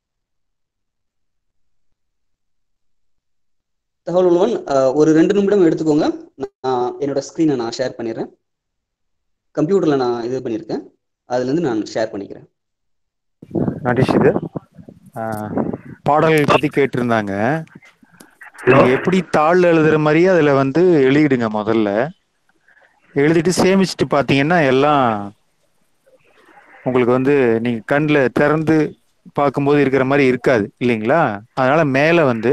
தகவல் உள்ளவன் அஹ், ஒரு ரெண்டு நிமிடம் எடுத்துக்கோங்க நான் என்னோட ஸ்க்ரீனை நான் ஷேர் பண்ணிடுறேன் கம்ப்யூட்டர்ல நான் இது பண்ணியிருக்கேன் அதுல இருந்து நான் ஷேர் பண்ணிக்கிறேன் நடிஷ் இது ஆஹ், பாடல்கள் பத்தி கேட்டிருந்தாங்க நீங்க எப்படி தாள் எழுதுற மாதிரியே அதுல வந்து எழுதிடுங்க முதல்ல எழுதிட்டு சேமிச்சுட்டு பாத்தீங்கன்னா எல்லாம் உங்களுக்கு வந்து நீங்க கண்ணில் திறந்து பார்க்கும்போது இருக்கிற மாதிரி இருக்காது இல்லைங்களா அதனால மேல வந்து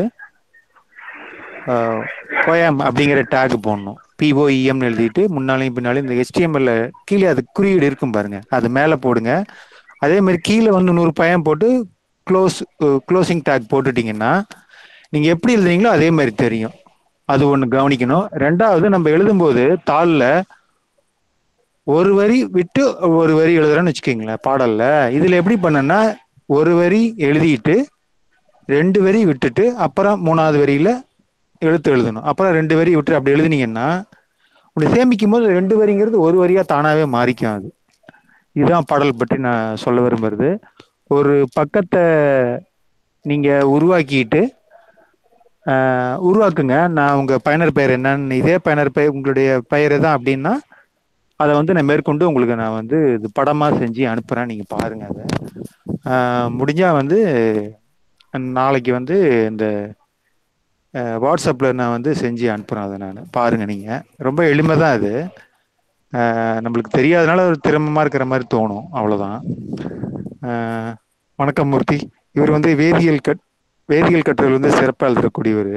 கோயம் அப்படிங்கிற டேக் போடணும் பிஓஇஎம்னு எழுதிட்டு முன்னாலையும் பின்னாலையும் இந்த HTML ல கீழே அது குறியீடு இருக்கும் பாருங்க அது மேலே போடுங்க அதே மாதிரி கீழே வந்து நூறு பயம் போட்டு க்ளோஸ் க்ளோசிங் டேக் போட்டுட்டீங்கன்னா நீங்கள் எப்படி எழுதுறீங்களோ அதே மாதிரி தெரியும் அது ஒன்று கவனிக்கணும் ரெண்டாவது நம்ம எழுதும்போது தாளில் ஒரு வரி விட்டு ஒரு வரி எழுதுறோன்னு வச்சுக்கோங்களேன் பாடல்ல இதில் எப்படி பண்ணேன்னா ஒரு வரி எழுதிட்டு ரெண்டு வரி விட்டுட்டு அப்புறம் மூணாவது வரியில எழுத்து எழுதணும் அப்புறம் ரெண்டு வரி விட்டு அப்படி எழுதுனீங்கன்னா அப்படி சேமிக்கும் போது ரெண்டு வரிங்கிறது ஒரு வரியா தானாவே மாறிக்கும் அது இதுதான் பாடல் பற்றி நான் சொல்ல விரும்புறது ஒரு பக்கத்தை நீங்க உருவாக்கிட்டு ஆஹ், உருவாக்குங்க நான் உங்க பயனர் பெயர் என்னன்னு இதே பயனர் பெயர் உங்களுடைய பெயர் தான் அப்படின்னா அதை வந்து நான் மேற்கொண்டு உங்களுக்கு நான் வந்து இது படமா செஞ்சு அனுப்புறேன் நீங்க பாருங்க அதை ஆஹ், முடிஞ்சா வந்து நாளைக்கு வந்து இந்த அஹ், வாட்ஸ்அப்ல நான் வந்து செஞ்சு அனுப்புறேன் அதை நான் பாருங்க நீங்க ரொம்ப எளிமை தான் அது அஹ், நம்மளுக்கு தெரியாதனால ஒரு திறமமா இருக்கிற மாதிரி தோணும் அவ்வளவுதான் அஹ், வணக்கம் மூர்த்தி இவர் வந்து வேதியியல் கட் வேதியியல் கற்றல் வந்து சிறப்பாக எழுதக்கூடியவர்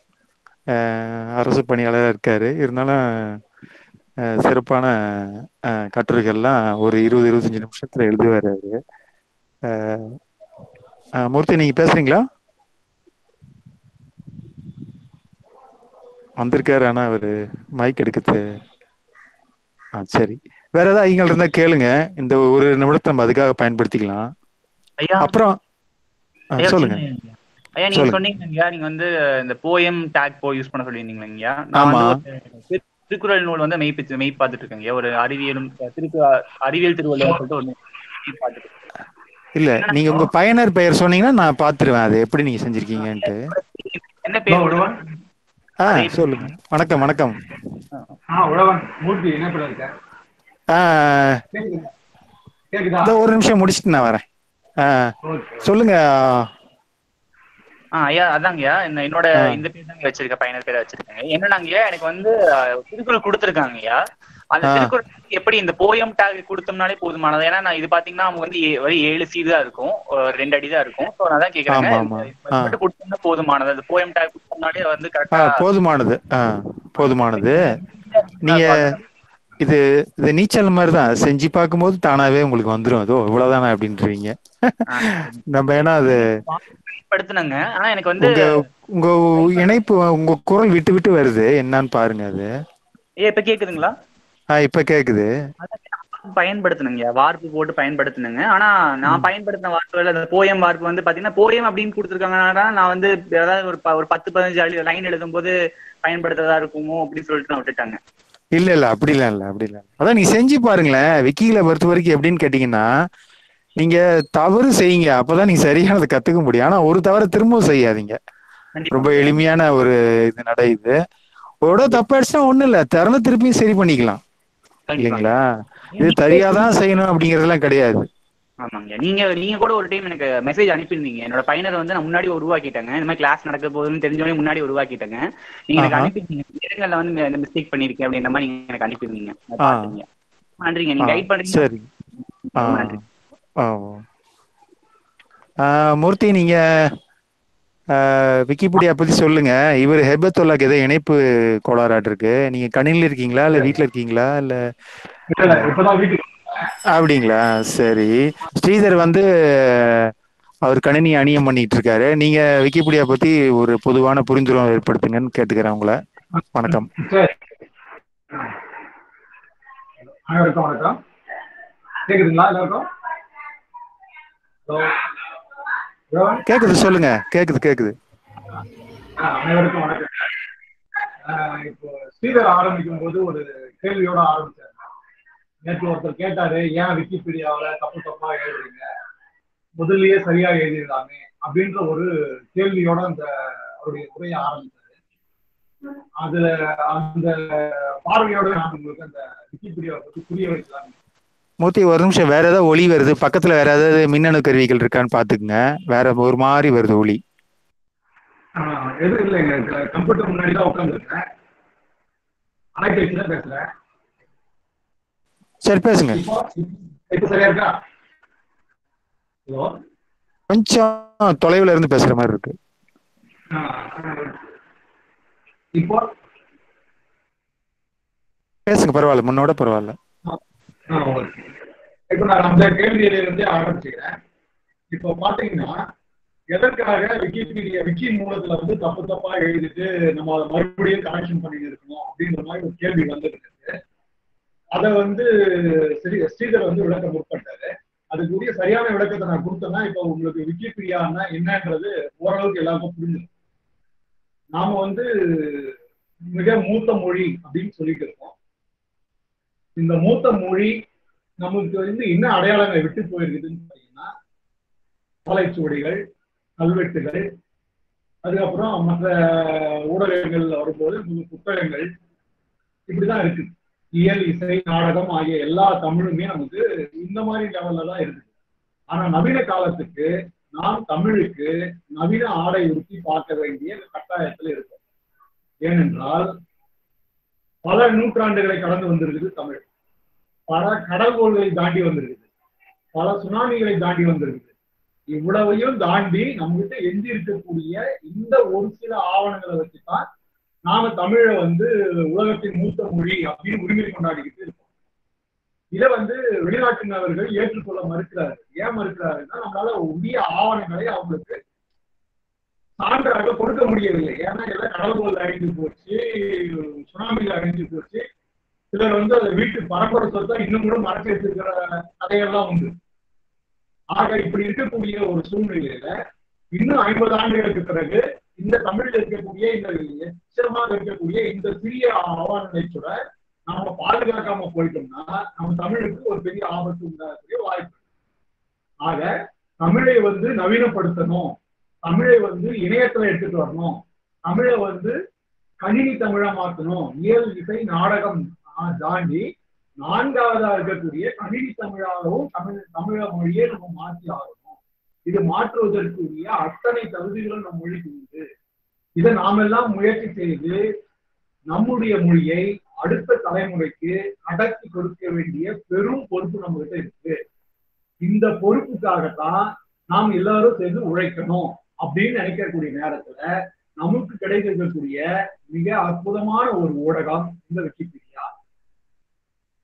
அரசு பணியாளராக இருக்காரு இருந்தாலும் அஹ், சிறப்பான அஹ், கட்டுரைகள்லாம் ஒரு இருபது இருபத்தஞ்சு நிமிஷத்துல எழுதுவார் அவரு அஹ், அஹ், மூர்த்தி நீங்க பேசுறீங்களா வந்திருக்காரு ஆனா அவரு மைக் எடுக்கிறது ஆ சரி வேற ஏதாவது ஐயங்கள் இருந்தா கேளுங்க இந்த ஒரு நிமிடத்தை நம்ம அதுக்காக பயன்படுத்திக்கலாம் ஐயா அப்புறம் ஆ, ஐயா சொல்லுங்க சின்ன ஐயா நீங்க சொல்லுங்க. சொன்னீங்க நீங்க வந்து இந்த போயம் டேக் போ யூஸ் பண்ண சொல்லியிருந்தீங்க நான் ஆமா. வந்து ஒரு திரு- திருக்குறள் நூல் வந்து மெய் மெய் பார்த்துட்டு இருக்கேங்க ஒரு அறிவியலும் திருக்கு அறிவியல் திருவள்ளுவர் சொல்லிட்டு ஒரு மெய் பார்த்துட்டு இருக்கேன். இல்ல நீங்க உங்க பயனர் பெயர் சொன்னீங்கன்னா நான் பாத்துருவேன் அது எப்படி நீங்க செஞ்சிருக்கீங்கன்ட்டு என்ன பேர் ஆ சொல்லுங்க வணக்கம் வணக்கம் ஆ உழவன் மூர்த்தி என்ன பண்ண இருக்க ஆ, கேக்குதா இந்த ஒரு நிமிஷம் முடிச்சுட்டு நான் வரேன் ஆ, சொல்லுங்க ஆ ஐயா அதாங்கய்யா இந்த என்னோட ஆ. இந்த பேர் தாங்க வச்சிருக்கேன் பயனர் பேரை வச்சிருக்கேன் என்னன்னாங்கய்யா எனக்கு வந்து அஹ், திருக்குறள் கொடுத்துருக்காங்கய்யா அந்த ஆ. திருக்குறள் எப்படி இந்த போயம் டேக் கொடுத்தோம்னாலே போதுமானது ஏன்னா நான் இது பாத்தீங்கன்னா அவங்க வந்து ஏ- வரி ஏழு சீ தான் இருக்கும் ஒரு ரெண்டு அடி தான் இருக்கும் ஸோ நான் தான் கேக்குறேங்க ஆமா, ஆமா. இது மட்டும் கொடுத்தோம்னா போதுமானது அந்த போயம் டேக் கொடுத்தோம்னாலே வந்து ஆ, கரெக்டா போதுமானது ஆ, போதுமானது நீங்க இது இது நீச்சல் மாதிரி தான் செஞ்சு பார்க்கும்போது தானாவே உங்களுக்கு வந்துடும் அதோ இவ்வளவுதானே அப்படின்றீங்க நம்ம ஏன்னா அது படுத்துனங்க ஆனா எனக்கு வந்து உங்க உங்க இணைப்பு உங்க குரல் விட்டு விட்டு வருது என்னன்னு பாருங்க அது ஏ இப்ப கேக்குதுங்களா ஆ இப்ப கேக்குது பயன்படுத்தணுங்க வார்ப்பு போட்டு பயன்படுத்தணுங்க ஆனா நான் பயன்படுத்தின வார்ப்புகள் அந்த போயம் வார்ப்பு வந்து பாத்தீங்கன்னா போயம் அப்படின்னு கொடுத்துருக்காங்கன்னா நான் வந்து ஏதாவது ஒரு ப- ஒரு பத்து பதினஞ்சு லைன் எழுதும் போது பயன்படுத்துறதா இருக்குமோ அப்படின்னு சொல்லிட்டு நான் விட்டுட்டாங்க இல்ல இல்ல அப்படிலாம் இல்ல அப்படி இல்ல அதான் நீங்க செஞ்சு பாருங்களேன் விக்கிகளை பொறுத்த வரைக்கும் எப்படின்னு கேட்டீங்கன்னா நீங்க தவறு செய்யுங்க அப்பதான் நீங்க சரியானதை கத்துக்க முடியும் ஆனா ஒரு தவறை திரும்பவும் செய்யாதீங்க ரொம்ப எளிமையான ஒரு இது நடை இது ஒரு தப்பு அடிச்சா ஒண்ணும் இல்ல திறந்து திருப்பியும் சரி பண்ணிக்கலாம் இல்லைங்களா இது தெரியாதான் செய்யணும் அப்படிங்கறதெல்லாம் கிடையாது ஆமாங்க நீங்க நீங்க கூட ஒரு டைம் எனக்கு மெசேஜ் அனுப்பியிருந்தீங்க என்னோட பையனை வந்து நான் முன்னாடி உருவாக்கிட்டேங்க இந்த மாதிரி கிளாஸ் நடக்க போகுதுன்னு தெரிஞ்சவனே முன்னாடி உருவாக்கிட்டேங்க நீங்க எனக்கு ஆஹா. அனுப்பிருந்தீங்க இடங்கள்ல வந்து இந்த மிஸ்டேக் பண்ணிருக்கேன் அப்படின்ற மாதிரி நீங்க எனக்கு அனுப்பியிருந்தீங்க நான் ஆ. பார்த்தீங்க நன்றிங்க நீங்க ஆ, கைட் பண்றீங்க சரி ஆ, ரொம்ப நன்றி ஆ, ஓ. ஆ, மூர்த்தி நீங்க ஆ, விக்கிபீடியா பத்தி சொல்லுங்க இவர் ஹெபத்துல்லாக்கு ஏதோ இணைப்பு கோளாறாட்டு இருக்கு நீங்க கணினில இருக்கீங்களா இல்ல வீட்ல இருக்கீங்களா இல்ல இல்ல இல்ல இப்பதான் வீட்டுக்கு அப்படிங்களா சரி ஸ்ரீதர் வந்து அவர் கணினி அணியம் பண்ணிட்டு இருக்காரு நீங்க விக்கிபீடியா பத்தி ஒரு பொதுவான புரிந்துணர்வு ஏற்படுத்துங்கன்னு கேட்டுக்கிறேன் உங்களை வணக்கம் சரி அனைவருக்கும் வணக்கம் கேக்குதுங்களா எல்லாருக்கும் ஹலோ ஹலோ கேக்குது சொல்லுங்க கேக்குது கேக்குது ஆ, அனைவருக்கும் வணக்கம் ஆஹ் இப்போ ஸ்ரீதர் ஆரம்பிக்கும் போது ஒரு கேள்வியோட ஆரம்பிச்சாரு நேற்று ஒருத்தர் கேட்டாரு ஏன் விக்கிபீடியாவுல தப்பு தப்பா எழுதுறீங்க முதல்லயே சரியா எழுதிடலாமே அப்படின்ற ஒரு கேள்வியோட அந்த அவருடைய உரையை ஆரம்பிச்சாரு அதுல அந்த பார்வையோட நான் உங்களுக்கு அந்த விக்கிபீடியாவை பத்தி புரிய வைக்கலாம் மூர்த்தி ஒரு நிமிஷம் வேற ஏதாவது ஒளி வருது பக்கத்துல வேற ஏதாவது மின்னணு கருவிகள் இருக்கான்னு பாத்துக்குங்க வேற ஒரு மாதிரி வருது ஒளி ஆஹ் எதுவும் இல்லைங்க கம்ப்யூட்டர் முன்னாடி தான் உட்காந்துருக்கேன் அலைபேசியில பேசுறேன் சரி பேசுங்க இப்போ இப்போ சரியா இருக்கா ஹலோ கொஞ்சம் தொலைவுல இருந்து பேசுற மாதிரி இருக்கு இப்போ பேசுங்க பரவாயில்ல முன்னோட பரவாயில்ல ஆ, ஓகே. இப்போ நான் அந்த கேள்வியில இருந்தே ஆரம்பிச்சுக்கிறேன் இப்போ பாத்தீங்கன்னா எதற்காக விக்கிபீடியா விக்கி மூலத்துல வந்து தப்பு தப்பா எழுதிட்டு நம்ம அதை மறுபடியும் கரெக்ஷன் பண்ணிட்டு இருக்கணும் அப்படின்ற மாதிரி ஒரு கேள்வி வந்துருக்கு அதை வந்து ஸ்ரீ ஸ்ரீதர் வந்து விளக்க முற்பட்டாரு அதுக்குரிய சரியான விளக்கத்தை நான் கொடுத்தேன்னா இப்போ உங்களுக்கு விக்கிபீடியான்னா என்னன்றது ஓரளவுக்கு எல்லாருக்கும் புரிஞ்சிடும் நாம வந்து மிக மூத்த மொழி அப்படின்னு சொல்லிட்டு இருக்கோம் இந்த மூத்த மொழி நமக்கு வந்து என்ன அடையாளங்களை விட்டு போயிருக்குதுன்னு பார்த்தீங்கன்னா ஓலைச்சுவடிகள் கல்வெட்டுகள் அதுக்கப்புறம் மற்ற ஊடகங்கள்ல வரும்போது புது புத்தகங்கள் இப்படிதான் இருக்கு இயல் இசை நாடகம் ஆகிய எல்லா தமிழுமே நமக்கு இந்த மாதிரி லெவல்ல தான் இருக்குது ஆனா நவீன காலத்துக்கு நாம் தமிழுக்கு நவீன ஆடை உறுத்தி பார்க்க வேண்டிய கட்டாயத்தில் இருக்கோம் ஏனென்றால் பல நூற்றாண்டுகளை கடந்து வந்திருக்குது தமிழ் பல கடல்கோள்களை தாண்டி வந்திருக்குது பல சுனாமிகளை தாண்டி வந்திருக்குது இவ்வளவையும் தாண்டி நம்மகிட்ட எஞ்சி இருக்கக்கூடிய இந்த ஒரு சில ஆவணங்களை வச்சுதான் நாம தமிழை வந்து உலகத்தின் மூத்த மொழி அப்படின்னு உரிமை கொண்டாடிக்கிட்டு இருக்கோம் இதை வந்து வெளிநாட்டினவர்கள் ஏற்றுக்கொள்ள மறுக்கிறாரு ஏன் மறுக்கிறாருன்னா நம்மளால உரிய ஆவணங்களை அவங்களுக்கு சான்றாக கொடுக்க முடியவில்லை ஏன்னா எல்லாம் கடல்கோள் அழிஞ்சு போச்சு சுனாமியில் அழிஞ்சு போச்சு சிலர் வந்து அதை வீட்டு பரம்பரை சொத்தா இன்னும் கூட மறைச்சு வச்சிருக்கிற கதையெல்லாம் உண்டு ஆக இப்படி இருக்கக்கூடிய ஒரு சூழ்நிலையில இன்னும் ஐம்பது ஆண்டுகளுக்கு பிறகு இந்த தமிழில் இருக்கக்கூடிய இந்த எச்சமாக இருக்கக்கூடிய இந்த சிறிய ஆவணங்களை கூட நாம பாதுகாக்காம போயிட்டோம்னா நம்ம தமிழுக்கு ஒரு பெரிய ஆபத்து உண்டாகக்கூடிய வாய்ப்பு இருக்கு. ஆக தமிழை வந்து நவீனப்படுத்தணும் தமிழை வந்து இணையத்துல எடுத்துட்டு வரணும் தமிழை வந்து கணினி தமிழா மாத்தணும் இயல் இசை நாடகம் ஆஹ், தாண்டி நான்காவதா இருக்கக்கூடிய கணினி தமிழாகவும் தமிழ் தமிழ மொழியை நம்ம மாற்றி ஆகணும் இது மாற்றுவதற்குரிய அத்தனை தகுதிகளும் நம் மொழிக்கு உண்டு இதை நாமெல்லாம் முயற்சி செய்து நம்முடைய மொழியை அடுத்த தலைமுறைக்கு கடத்தி கொடுக்க வேண்டிய பெரும் பொறுப்பு நம்ம கிட்ட இருக்கு இந்த பொறுப்புக்காகத்தான் நாம் எல்லாரும் சேர்ந்து உழைக்கணும் அப்படின்னு நினைக்கக்கூடிய நேரத்துல நமக்கு கிடைக்கக்கூடிய மிக அற்புதமான ஒரு ஊடகம் இந்த விக்கிபீடியா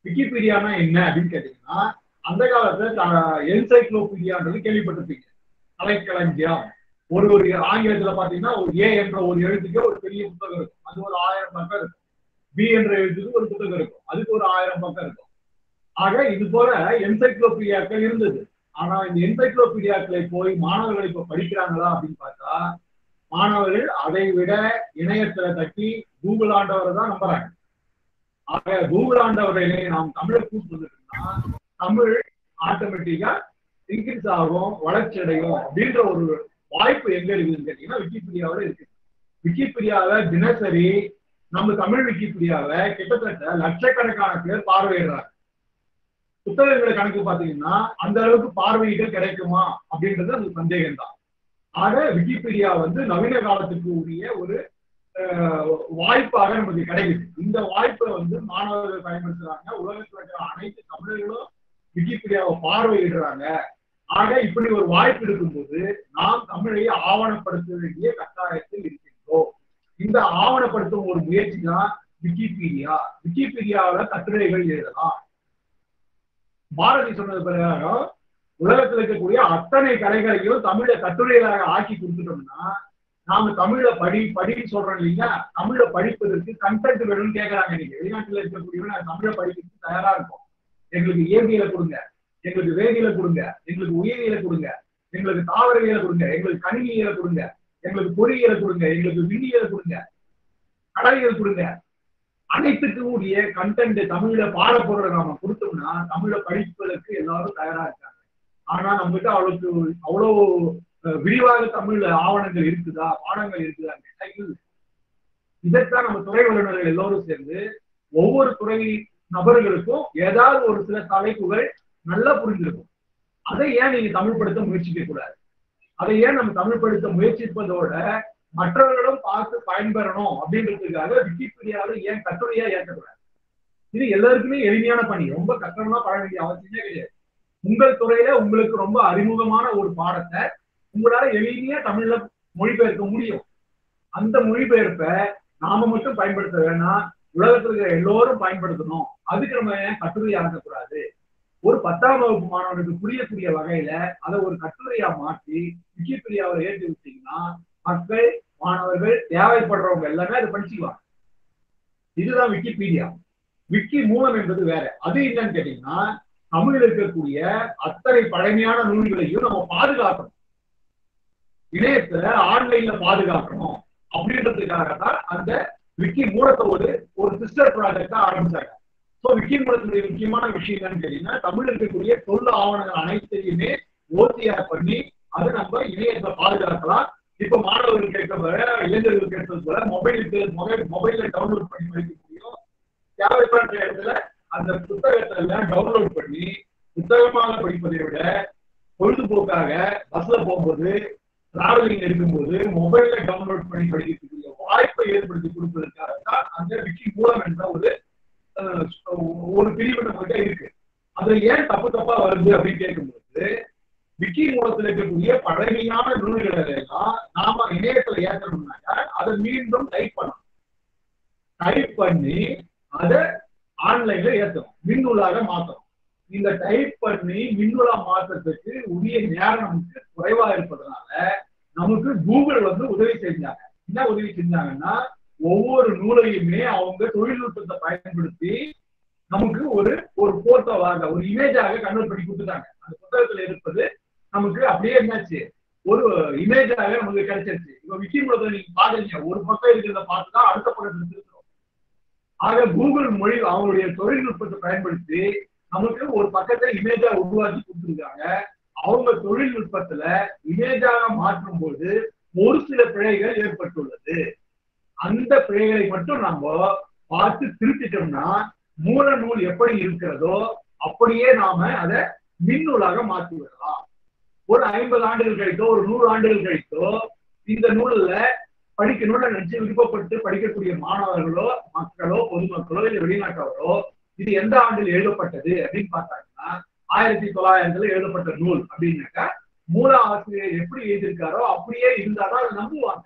விக்கிபீடியானா என்ன அப்படின்னு கேட்டீங்கன்னா அந்த காலத்துல என்சைக்ளோபீடியான்றது கேள்விப்பட்டிருப்பீங்க கலைக்களஞ்சியம் ஒரு ஒரு ஆங்கிலத்துல பாத்தீங்கன்னா ஒரு ஏ என்ற ஒரு எழுத்துக்கே ஒரு பெரிய புத்தகம் இருக்கும் அது ஒரு ஆயிரம் பக்கம் இருக்கும் பி என்ற எழுத்துக்கு ஒரு புத்தகம் இருக்கும் அதுக்கு ஒரு ஆயிரம் பக்கம் இருக்கும் ஆக இது போல என்சைக்ளோபீடியாக்கள் இருந்தது ஆனா இந்த என்சைக்ளோபீடியாக்களை போய் மாணவர்கள் இப்ப படிக்கிறாங்களா அப்படின்னு பார்த்தா மாணவர்கள் அதை விட இணையத்துல தட்டி கூகுள் ஆண்டவரை தான் நம்புறாங்க ஆக கூகுள் ஆண்டவரை நாம் தமிழை கூப்பிட்டுருந்தோம்னா தமிழ் ஆட்டோமேட்டிக்கா இன்க்ரீஸ் ஆகும் வளர்ச்சி அடையும் அப்படின்ற ஒரு வாய்ப்பு எங்க இருக்குதுன்னு கேட்டீங்கன்னா விக்கிபீடியாவில் இருக்கு விக்கிபீடியாவை தினசரி நம்ம தமிழ் விக்கிபீடியாவை கிட்டத்தட்ட லட்சக்கணக்கான பேர் பார்வையிடுறாங்க புத்தகங்களை கணக்கு பாத்தீங்கன்னா அந்த அளவுக்கு பார்வையிடல் கிடைக்குமா அப்படின்றது அது சந்தேகம் தான் ஆக விக்கிபீடியா வந்து நவீன காலத்துக்கு உரிய ஒரு அஹ், வாய்ப்பாக நமக்கு கிடைக்குது இந்த வாய்ப்பை வந்து மாணவர்கள் பயன்படுத்துறாங்க உலகத்தில் இருக்கிற அனைத்து தமிழர்களும் விக்கிபீடியாவை பார்வையிடுறாங்க ஆக இப்படி ஒரு வாய்ப்பு இருக்கும்போது நாம் தமிழை ஆவணப்படுத்த வேண்டிய கட்டாயத்தில் இருக்கின்றோம் இந்த ஆவணப்படுத்தும் ஒரு முயற்சி தான் விக்கிபீடியா விக்கிபீடியாவில் கட்டுரைகள் எழுதலாம் பாரதி சொன்னது பிரகாரம் உலகத்தில் இருக்கக்கூடிய அத்தனை கலைகளையும் தமிழை கட்டுரைகளாக ஆக்கி கொடுத்துட்டோம்னா நாம தமிழ்ல படி படின்னு சொல்றோம் இல்லைங்களா தமிழ படிப்பதற்கு கண்டென்ட் வேணும்னு கேட்கறாங்க இன்னைக்கு வெளிநாட்டுல இருக்கக்கூடியவங்க நாங்க தமிழை படிக்கிறதுக்கு தயாரா இருக்கோம் எங்களுக்கு இயற்பியலை கொடுங்க எங்களுக்கு வேதியியலை கொடுங்க எங்களுக்கு உயிரியலை கொடுங்க எங்களுக்கு தாவரவியலை கொடுங்க எங்களுக்கு கணினியியலை கொடுங்க எங்களுக்கு பொறியியலை கொடுங்க எங்களுக்கு விண்ணியலை கொடுங்க கடலியல் கொடுங்க அனைத்துக்கும் உரிய கண்டென்ட் தமிழ்ல பாடப்பொருளை நாம கொடுத்தோம்னா தமிழை படிப்பதற்கு எல்லாரும் தயாரா இருக்காங்க ஆனா நம்மகிட்ட அவ்வளவு அவ்வளவு அஹ், விரிவாக தமிழ்ல ஆவணங்கள் இருக்குதா பாடங்கள் இருக்குதா கேட்டா இல்லை இதைத்தான் நம்ம துறை வல்லுநர்கள் எல்லோரும் சேர்ந்து ஒவ்வொரு துறை நபர்களுக்கும் ஏதாவது ஒரு சில தலைப்புகள் நல்லா புரிஞ்சிருக்கும் அதை ஏன் நீங்க தமிழ்படுத்த முயற்சிக்க கூடாது அதை ஏன் நம்ம தமிழ்படுத்த முயற்சிப்பதோட மற்றவர்களும் பார்த்து பயன்பெறணும் அப்படின்றதுக்காக விக்கிபீடியாவில் ஏன் கட்டுரையா ஏற்கக்கூடாது இது எல்லாருக்குமே எளிமையான பணி ரொம்ப கஷ்டமா பழக வேண்டிய அவசியமே கிடையாது உங்கள் துறையில உங்களுக்கு ரொம்ப அறிமுகமான ஒரு பாடத்தை உங்களால எளிமையா தமிழ்ல மொழிபெயர்க்க முடியும் அந்த மொழிபெயர்ப்பை நாம மட்டும் பயன்படுத்த வேணாம் உலகத்துல இருக்கிற எல்லோரும் பயன்படுத்தணும் அதுக்கு நம்ம ஏன் கட்டுரை ஆக்கக்கூடாது ஒரு பத்தாம் வகுப்பு மாணவனுக்கு புரியக்கூடிய வகையில அதை ஒரு கட்டுரையா மாற்றி விக்கிபீடியாவை ஏற்றி விட்டீங்கன்னா மக்கள் மாணவர்கள் தேவைப்படுறவங்க எல்லாமே அதை படிச்சுக்குவாங்க இதுதான் விக்கிபீடியா விக்கி மூலம் என்பது வேற அது என்னன்னு கேட்டீங்கன்னா தமிழில் இருக்கக்கூடிய அத்தனை பழமையான நூல்களையும் நம்ம பாதுகாக்கணும் இணையத்துல ஆன்லைன்ல பாதுகாக்கணும் அப்படின்றதுக்காக தான் அந்த விக்கி மூலத்தை ஒரு ஒரு சிஸ்டர் ப்ராஜெக்டா ஆரம்பிச்சாங்க ஸோ விக்கி மூலத்தினுடைய முக்கியமான விஷயம் என்னன்னு கேட்டீங்கன்னா தமிழ் இருக்கக்கூடிய தொல் ஆவணங்கள் அனைத்தையுமே ஓசிஆர் பண்ணி அதை நம்ம இணையத்தை பாதுகாக்கலாம் இப்ப மாணவர்கள் கேட்க போல இளைஞர்கள் கேட்கறது போல மொபைலுக்கு மொபைல் மொபைல்ல டவுன்லோட் பண்ணி படிக்க முடியும் தேவைப்படுற இடத்துல அந்த புத்தகத்தை எல்லாம் டவுன்லோட் பண்ணி புத்தகமாக படிப்பதை விட பொழுதுபோக்காக பஸ்ல போகும்போது டிராவலிங் இருக்கும்போது மொபைல்ல டவுன்லோட் பண்ணி படிக்கக்கூடிய வாய்ப்பை ஏற்படுத்தி கொடுப்பதற்காக தான் அந்த விக்கி மூலம் என்ற ஒரு அஹ், ஒரு பிரிவு நம்மகிட்ட இருக்கு அதுல ஏன் தப்பு தப்பா வருது அப்படின்னு கேட்கும்போது விக்கி மூலத்துல இருக்கக்கூடிய பழமையான நூல்களை எல்லாம் நாம இணையத்துல ஏற்றணும்னாக்க அதை மீண்டும் டைப் பண்ணணும் டைப் பண்ணி அதை ஆன்லைன்ல ஏற்றணும் மின்னூலாக மாற்றணும் இந்த டைப் பண்ணி மின்னூலா மாற்றத்துக்கு உரிய நேரம் நமக்கு குறைவா இருப்பதனால நமக்கு கூகுள் வந்து உதவி செஞ்சாங்க என்ன உதவி செஞ்சாங்கன்னா ஒவ்வொரு நூலையுமே அவங்க தொழில்நுட்பத்தை பயன்படுத்தி நமக்கு ஒரு ஒரு போட்டோவாக ஒரு இமேஜாக கன்வெர்ட் பண்ணி கொடுத்துட்டாங்க அந்த புத்தகத்துல இருப்பது நமக்கு அப்படியே என்னாச்சு ஒரு இமேஜாக நமக்கு கிடைச்சிருச்சு இப்ப விக்கிமூலத்தை நீங்க பாக்குறீங்க ஒரு பக்கம் இருக்கிறத பார்த்து தான் அடுத்த பக்கத்துல திருக்கிறோம் ஆக கூகுள் மொழி அவங்களுடைய தொழில்நுட்பத்தை பயன்படுத்தி நமக்கு ஒரு பக்கத்தை இமேஜா உருவாக்கி கொடுத்துருக்காங்க அவங்க தொழில்நுட்பத்துல இமேஜாக மாற்றும் போது ஒரு சில பிழைகள் ஏற்பட்டுள்ளது அந்த பிழைகளை மட்டும் நம்ம பார்த்து திருத்திட்டோம்னா மூல நூல் எப்படி இருக்கிறதோ அப்படியே நாம அதை மின்னூலாக மாற்றி விடலாம் ஒரு ஐம்பது ஆண்டுகள் கழித்தோ ஒரு நூறு ஆண்டுகள் கழித்தோ இந்த நூல்ல படிக்கணும்னு நினைச்சு விருப்பப்பட்டு படிக்கக்கூடிய மாணவர்களோ மக்களோ பொதுமக்களோ இல்ல வெளிநாட்டவரோ இது எந்த ஆண்டில் எழுதப்பட்டது அப்படின்னு பார்த்தாங்கன்னா ஆயிரத்தி தொள்ளாயிரத்துல எழுதப்பட்ட நூல் அப்படின்னாக்கா மூல ஆசிரியர் எப்படி எழுதியிருக்காரோ அப்படியே இருந்தாதான் அதை நம்புவாங்க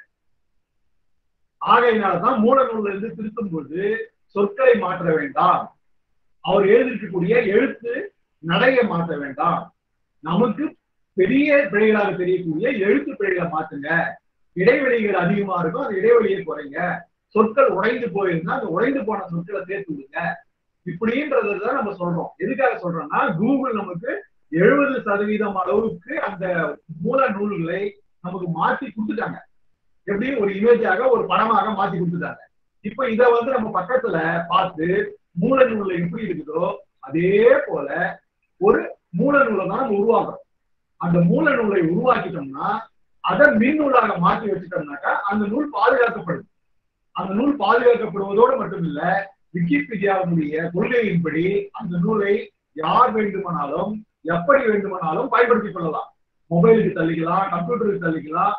ஆகையினாலதான் மூல நூல்ல இருந்து திருத்தும் போது சொற்களை மாற்ற வேண்டாம் அவர் எழுதியிருக்கக்கூடிய எழுத்து நடைய மாற்ற வேண்டாம் நமக்கு பெரிய பிழைகளாக தெரியக்கூடிய எழுத்து பிழைகளை மாத்துங்க இடைவெளிகள் அதிகமா இருக்கும் அந்த இடைவெளியை குறைங்க சொற்கள் உடைந்து போயிருந்தா அந்த உடைந்து போன சொற்களை சேர்த்து விடுங்க இப்படின்றதை தான் நம்ம சொல்றோம் எதுக்காக சொல்றோம்னா கூகுள் நமக்கு எழுபது சதவீதம் அளவுக்கு அந்த மூல நூல்களை நமக்கு மாத்தி கொடுத்துட்டாங்க எப்படி ஒரு இமேஜாக ஒரு படமாக மாத்தி கொடுத்துட்டாங்க இப்ப இத வந்து நம்ம பக்கத்துல பார்த்து மூல நூல்ல எப்படி இருக்குதோ அதே போல ஒரு மூல நூலை தான் நம்ம உருவாக்குறோம் அந்த மூல நூலை உருவாக்கிட்டோம்னா அதை மின் நூலாக மாற்றி வச்சுட்டோம்னாக்கா அந்த நூல் பாதுகாக்கப்படுது அந்த நூல் பாதுகாக்கப்படுவதோடு மட்டுமில்ல விக்கிபீடியாவுடைய கொள்கையின்படி அந்த நூலை யார் வேண்டுமானாலும் எப்படி வேண்டுமானாலும் பயன்படுத்திக் கொள்ளலாம் மொபைலுக்கு தள்ளிக்கலாம் கம்ப்யூட்டருக்கு தள்ளிக்கலாம்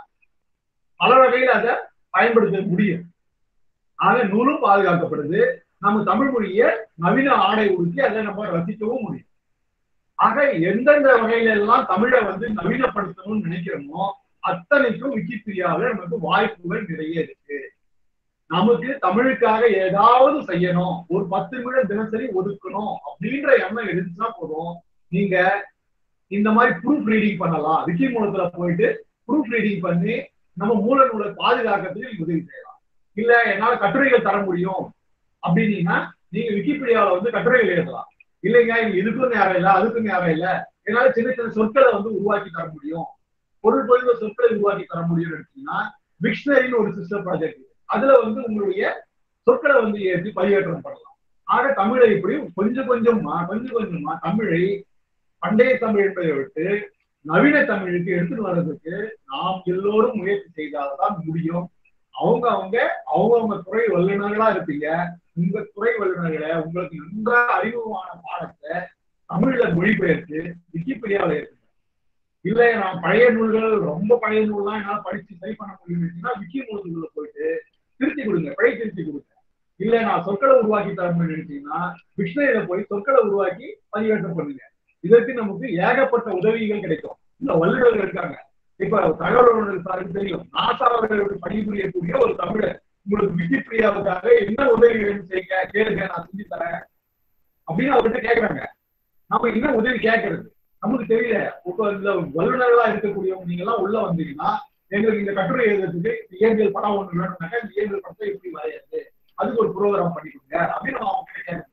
பல வகையில் அதை பயன்படுத்த முடியும் ஆக நூலும் பாதுகாக்கப்படுது நம்ம தமிழ் மொழியை நவீன ஆடை உடுத்தி அதை நம்ம ரசிக்கவும் முடியும் ஆக எந்தெந்த வகையில எல்லாம் தமிழை வந்து நவீனப்படுத்தணும்னு நினைக்கிறோமோ அத்தனைக்கும் விக்கிபீடியாவில் நமக்கு வாய்ப்புகள் நிறைய இருக்கு நமக்கு தமிழுக்காக ஏதாவது செய்யணும் ஒரு பத்து நிமிடம் தினசரி ஒதுக்கணும் அப்படின்ற எண்ணம் இருந்துச்சுன்னா போதும் நீங்க இந்த மாதிரி ப்ரூஃப் ரீடிங் பண்ணலாம் விக்கி மூலத்துல போயிட்டு ப்ரூஃப் ரீடிங் பண்ணி நம்ம மூல நூலை பாதுகாக்கிறதுக்கு உதவி செய்யலாம் இல்ல என்னால கட்டுரைகள் தர முடியும் அப்படின்னீங்கன்னா நீங்க விக்கிபீடியாவில் வந்து கட்டுரைகள் எழுதலாம் இல்லைங்க இதுக்கும் நேரம் இல்லை அதுக்கும் நேரம் இல்லை என்னால சின்ன சின்ன சொற்களை வந்து உருவாக்கி தர முடியும் பொருள் பொருந்த சொற்களை உருவாக்கி தர முடியும்னு எடுத்தீங்கன்னா விக்ஷனரின்னு ஒரு சிஸ்டம் ப்ராஜெக்ட் அதுல வந்து உங்களுடைய சொற்களை வந்து ஏற்றி பதிவேற்றம் பண்ணலாம் ஆக தமிழை இப்படி கொஞ்சம் கொஞ்சமா கொஞ்சம் கொஞ்சமா தமிழை பண்டைய தமிழ் என்பதை விட்டு நவீன தமிழுக்கு எடுத்துட்டு வர்றதுக்கு நாம் எல்லோரும் முயற்சி செய்தால்தான் முடியும் அவங்க அவங்க அவங்கவுங்க துறை வல்லுநர்களா இருப்பீங்க உங்க துறை வல்லுநர்களை உங்களுக்கு நன்றா அறிமுகமான பாடத்தை தமிழ்ல மொழிபெயர்த்து விக்கிபீடியாவில் இருக்குங்க இல்ல நான் பழைய நூல்கள் ரொம்ப பழைய நூல்லாம் என்னால படிச்சு சரி பண்ண முடியும்னா விக்கி நூல்களுக்குள்ள போயிட்டு திருத்தி கொடுங்க பிழை திருத்தி கொடுங்க இல்ல நான் சொற்களை உருவாக்கி தரணும்னு நினைச்சீங்கன்னா டிக்ஷனரியில போய் சொற்களை உருவாக்கி பதிவேற்றம் பண்ணுங்க இதற்கு நமக்கு ஏகப்பட்ட உதவிகள் கிடைக்கும் இந்த வல்லுநர்கள் இருக்காங்க இப்ப தகவல் வல்லுநருக்கு தெரியும் நாசாவில் பணிபுரியக்கூடிய ஒரு தமிழர் உங்களுக்கு விக்கிபீடியாவுக்காக என்ன உதவி வேணும் செய்யுங்க கேளுங்க நான் செஞ்சு தரேன் அப்படின்னு அவர்கிட்ட கேக்குறாங்க நம்ம என்ன உதவி கேட்கறது நமக்கு தெரியல இப்போ இந்த வல்லுநர்களா இருக்கக்கூடியவங்க நீங்க எல்லாம் உள்ள வந்தீங்கன்னா எங்களுக்கு இந்த கட்டுரை எழுதுறதுக்கு இயற்பியல் படம் ஒண்ணு வேணும்னாக்கா இந்த இயற்பியல் படத்தை எப்படி வரையாது அதுக்கு ஒரு ப்ரோக்ராம் பண்ணி கொடுங்க அப்படின்னு நம்ம அவங்க கிட்ட கேட்கணும்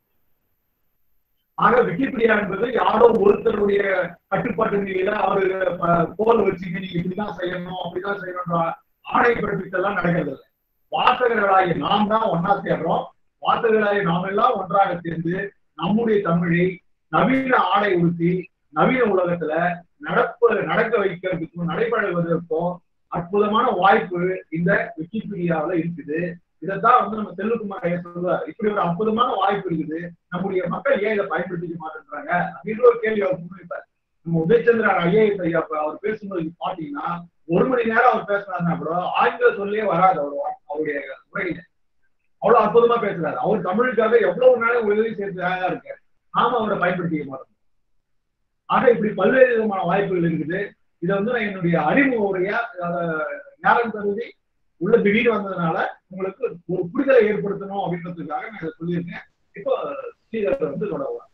ஆக விக்கிபீடியா என்பது யாரோ ஒருத்தருடைய கட்டுப்பாட்டு நிலையில அவரு கோல் வச்சுட்டு நீங்க இப்படிதான் செய்யணும் அப்படிதான் செய்யணும்ன்ற ஆணை பிறப்பித்தெல்லாம் நடக்கிறது இல்லை வாசகர்களாகிய நாம் தான் ஒன்னா சேர்றோம் வாசகர்களாகிய நாம் எல்லாம் ஒன்றாக சேர்ந்து நம்முடைய தமிழை நவீன ஆடை உடுத்தி நவீன உலகத்துல நடப்பு நடக்க வைக்கிறதுக்கும் நடைபெறுவதற்கும் அற்புதமான வாய்ப்பு இந்த விக்கிபீடியாவில் இருக்குது இதைத்தான் வந்து நம்ம செல்வகுமார் ஐயா சொல்லுவார் இப்படி ஒரு அற்புதமான வாய்ப்பு இருக்குது நம்முடைய மக்கள் ஏன் இதை பயன்படுத்திக்க மாட்டேன்றாங்க அப்படின்ற ஒரு கேள்வி அவர் முன்வைப்பார் நம்ம உதயச்சந்திரன் ஐஏஎஸ் ஐயா அவர் பேசும்போது பாத்தீங்கன்னா ஒரு மணி நேரம் அவர் பேசுறாருன்னா கூட ஆங்கில சொல்லியே வராது அவர் அவருடைய உரையில அவ்வளவு அற்புதமா பேசுறாரு அவர் தமிழுக்காக எவ்வளவு நேரம் உதவி செய்யறதுக்காக இருக்காரு நாம அவரை பயன்படுத்திக்க மாட்டோம் ஆக இப்படி பல்வேறு விதமான வாய்ப்புகள் இருக்குது இதை வந்து நான் என்னுடைய அறிமுக உரையா ஞானம் கருதி உள்ள திடீர் வந்ததுனால உங்களுக்கு ஒரு புரிதலை ஏற்படுத்தணும் அப்படின்றதுக்காக நான் இதை சொல்லியிருக்கேன் இப்போ ஸ்ரீதர் வந்து தொடரலாம்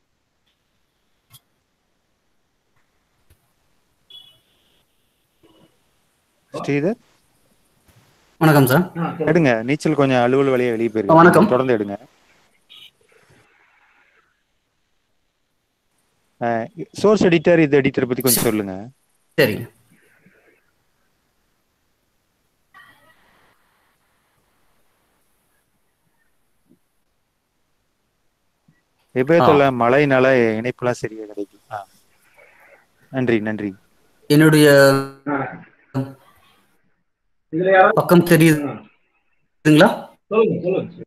ஸ்ரீதர் வணக்கம் சார் எடுங்க நீச்சல் கொஞ்சம் அலுவல் வழியா வெளியே போயிருக்கு வணக்கம். தொடர்ந்து எடுங்க சோர்ஸ் எடிட்டர் இது எடிட்டர் பத்தி கொஞ்சம் சொல்லுங்க சரிங்க எபேத்துல மழைனால இணைப்புலாம் சரியா கிடைக்கும் ஆ. நன்றி நன்றி என்னுடைய இதுல யாராவது பக்கம் தெரியுதுங்களா சொல்லுங்க சொல்லுங்க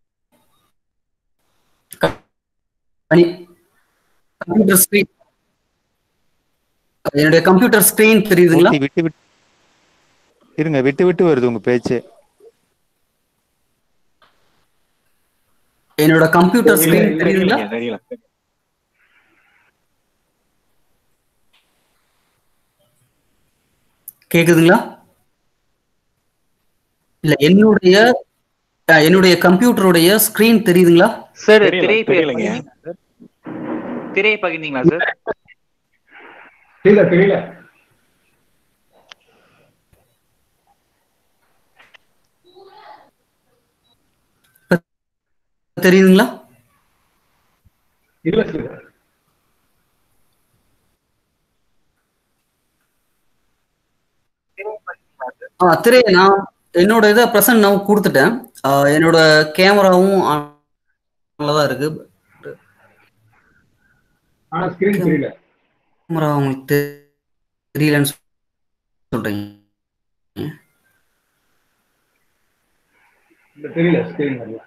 கம்ப்யூட்டர் ஸ்கிரீன் என்னுடைய கம்ப்யூட்டர் ஸ்கிரீன் தெரியுதுங்களா மூர்த்தி, விட்டு விட்டு இருங்க விட்டு விட்டு வருது உங்க பேச்சு என்னோட கம்ப்யூட்டர் ஸ்கிரீன் தெரியுதுங்களா தெரியல கேக்குதுங்களா இல்ல என்னுடைய அஹ், என்னுடைய கம்ப்யூட்டருடைய ஸ்கிரீன் தெரியுதுங்களா சார் தெரியல திரை தெரியலைங்க திரையை பகிர்ந்தீங்களா சார் தெரியல தெரியல தெரியுதுங்களா இல்ல சார் ஆ திரை நான் என்னோட இதை ப்ரெசன்ட் நான் கொடுத்துட்டேன் ஆ, என்னோட கேமராவும் தான் இருக்கு ஆனா ஸ்கிரீன் தெரியல கேமரா உங்களுக்கு தெ- தெரியலன்னு சொல்றீங்க இல்ல தெரியல ஸ்கிரீன் வரல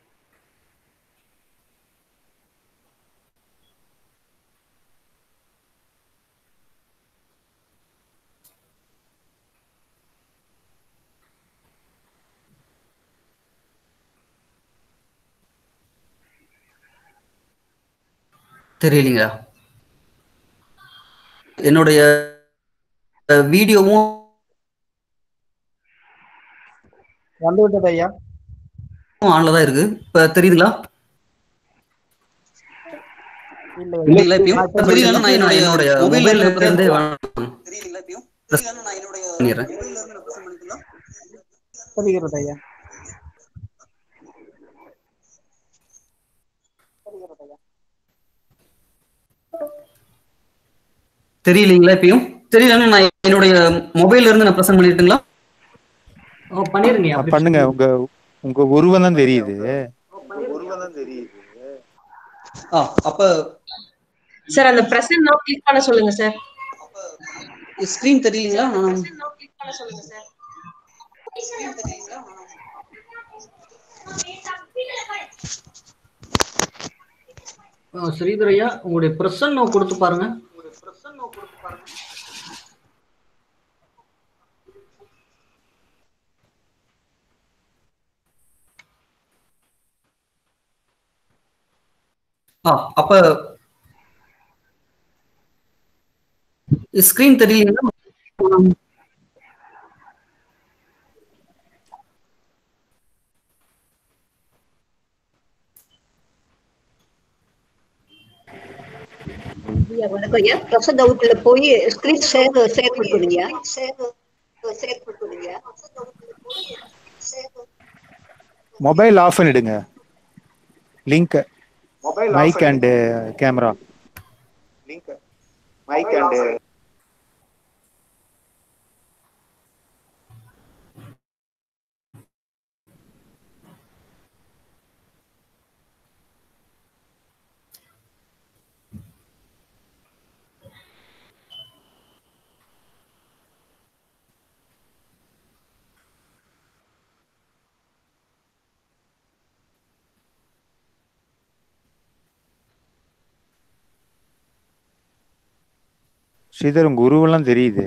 தெரியலீங்களா என்னுடைய அஹ், வீடியோவும் வந்து விட்டது ஐயா ஆன்ல தான் இருக்கு இப்ப தெரியுதுங்களா இல்ல இல்லைங்களா இப்பயும் தெரியல நான் என்னுடைய என்னுடைய மொபைல்ல இருந்தே பண்ணிடுறேன் தெரிகிறது ஐயா தெரியலீங்களா இப்பயும் தெரியலன்னா நான் என்னுடைய மொபைல்ல இருந்து நான் ப்ரெசென்ட் பண்ணிட்டுங்களா பண்ணிருங்க அஹ் பண்ணுங்க உங்க உங்க உருவம் தான் தெரியுது ஆ அப்ப சார் அந்த பிரசன்ட் நோ கிளிக் பண்ண சொல்லுங்க சார் ஸ்கிரீன் தெரியலீங்களா நான் ஆ, ஸ்ரீதர் ஐயா உங்களுடைய பிரசன் நோ கொடுத்து பாருங்க ஆ அப்ப ஸ்கிரீன் தெரியலீங்களா ஐயா வணக்கம் ஐயா பிரசன்ட் அவுட்ல போய் ஸ்கிரீன் ஷேர் ஷேர் பண்ணுங்க மொபைல் ஆஃப் பண்ணிடுங்க link mic and camera mic and Sridhar உங்க உருவெல்லாம் தெரியுது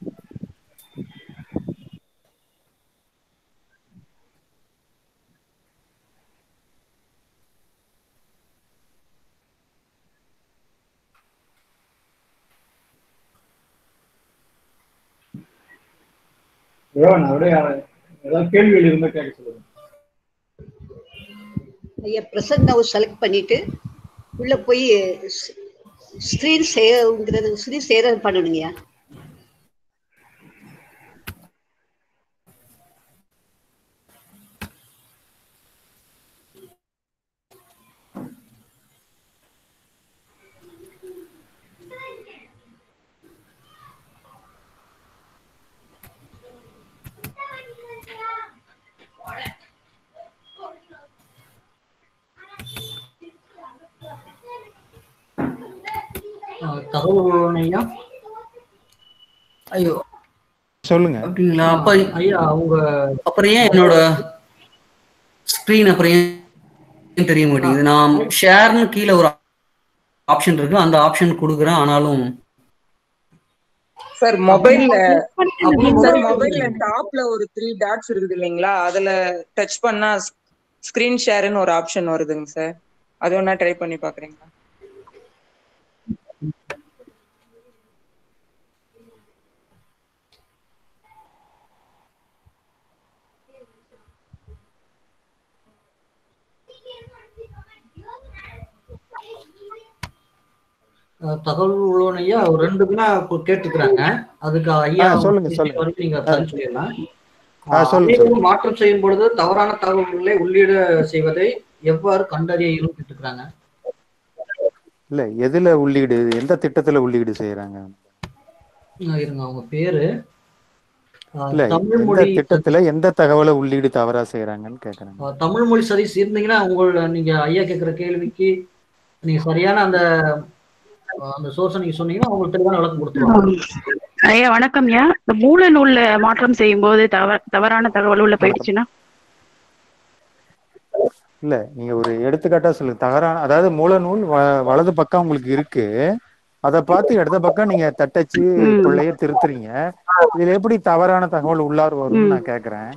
தேவன் அவரே ஏதாவது கேள்விகள் இருந்தா கேட்க சொல்லுங்க ஐயா பிரசன்ட் நவ் செலக்ட் பண்ணிட்டு உள்ள போய் ஸ்கிரீன் ஷேர்ங்கிறது ஸ்கிரீன் ஷேர் பண்ணணுங்கய்யா ஆ, தகவல் ஐயா ஐயோ சொல்லுங்க அப்படிங்களா அப்ப ஐயா அவங்க அப்புறம் ஏன் என்னோட ஸ்கிரீன் அப்புறம் ஏன் தெரிய மாட்டேங்குது நான் ஷேர்னு கீழே ஒரு ஆப்ஷன் இருக்கு அந்த ஆப்ஷன் கொடுக்குறேன் ஆனாலும் சார் மொபைல்ல பண்ணிட்டு சார் mobile மொபைல்ல டாப்ல ஒரு த்ரீ டாட்ஸ் இருக்குது இல்லைங்களா அதுல டச் பண்ணா ஸ்கிரீன் ஷேர்னு ஒரு ஆப்ஷன் வருதுங்க சார் அது வேணா ட்ரை பண்ணி பாக்குறீங்களா அஹ், தகவல் உள்ளவன் ஐயா ஒரு ரெண்டு வினா கு- கேட்டுக்கிறாங்க அதுக்கு ஐயா ஆ, சொல்லுங்க, பேசிய சொல்லுங்க. வரைக்கும் நீங்க ஆ. பதில் சொல்லிடலாம் ஆ, சொல்லுங்க, அனைவரும் சொல்லுங்க. மாற்றம் செய்யும் பொழுது தவறான தகவல்களை உள்ளீடு செய்வதை எவ்வாறு கண்டறிய இயலும் கேட்டுக்கிறாங்க இல்ல எதுல உள்ளீடு எந்த திட்டத்துல உள்ளீடு செய்யறாங்க அஹ், இருங்க அவங்க பேரு அஹ், இல்ல தமிழ் எந்த மொழி திட்டத்துல எந்த தகவலை உள்ளீடு தவறா செய்யறாங்கன்னு கேக்குறாங்க அஹ், தமிழ் மொழி சதீஷ் இருந்தீங்கன்னா உங்களோட நீங்க ஐயா கேட்குற கேள்விக்கு நீங்க சரியான அந்த அஹ், அந்த சோர்ஸை நீங்க சொன்னீங்கன்னா அவங்களுக்கு தெளிவான விளக்கம் கொடுத்துருவாங்க ஐயா வணக்கம்யா இந்த மூல நூல்ல மாற்றம் செய்யும் போது தவ தவறான தகவல் உள்ள போயிடுச்சுன்னா இல்ல நீங்க ஒரு எடுத்துக்காட்டா சொல்லுங்க தவறான அதாவது மூலநூல் வ- வலது பக்கம் உங்களுக்கு இருக்கு அதை பார்த்து இடது பக்கம் நீங்க தட்டச்சு ம். பிள்ளைய திருத்துறீங்க இதுல எப்படி தவறான தகவல் உள்ளார் வரும்னு ம். நான் கேக்குறேன்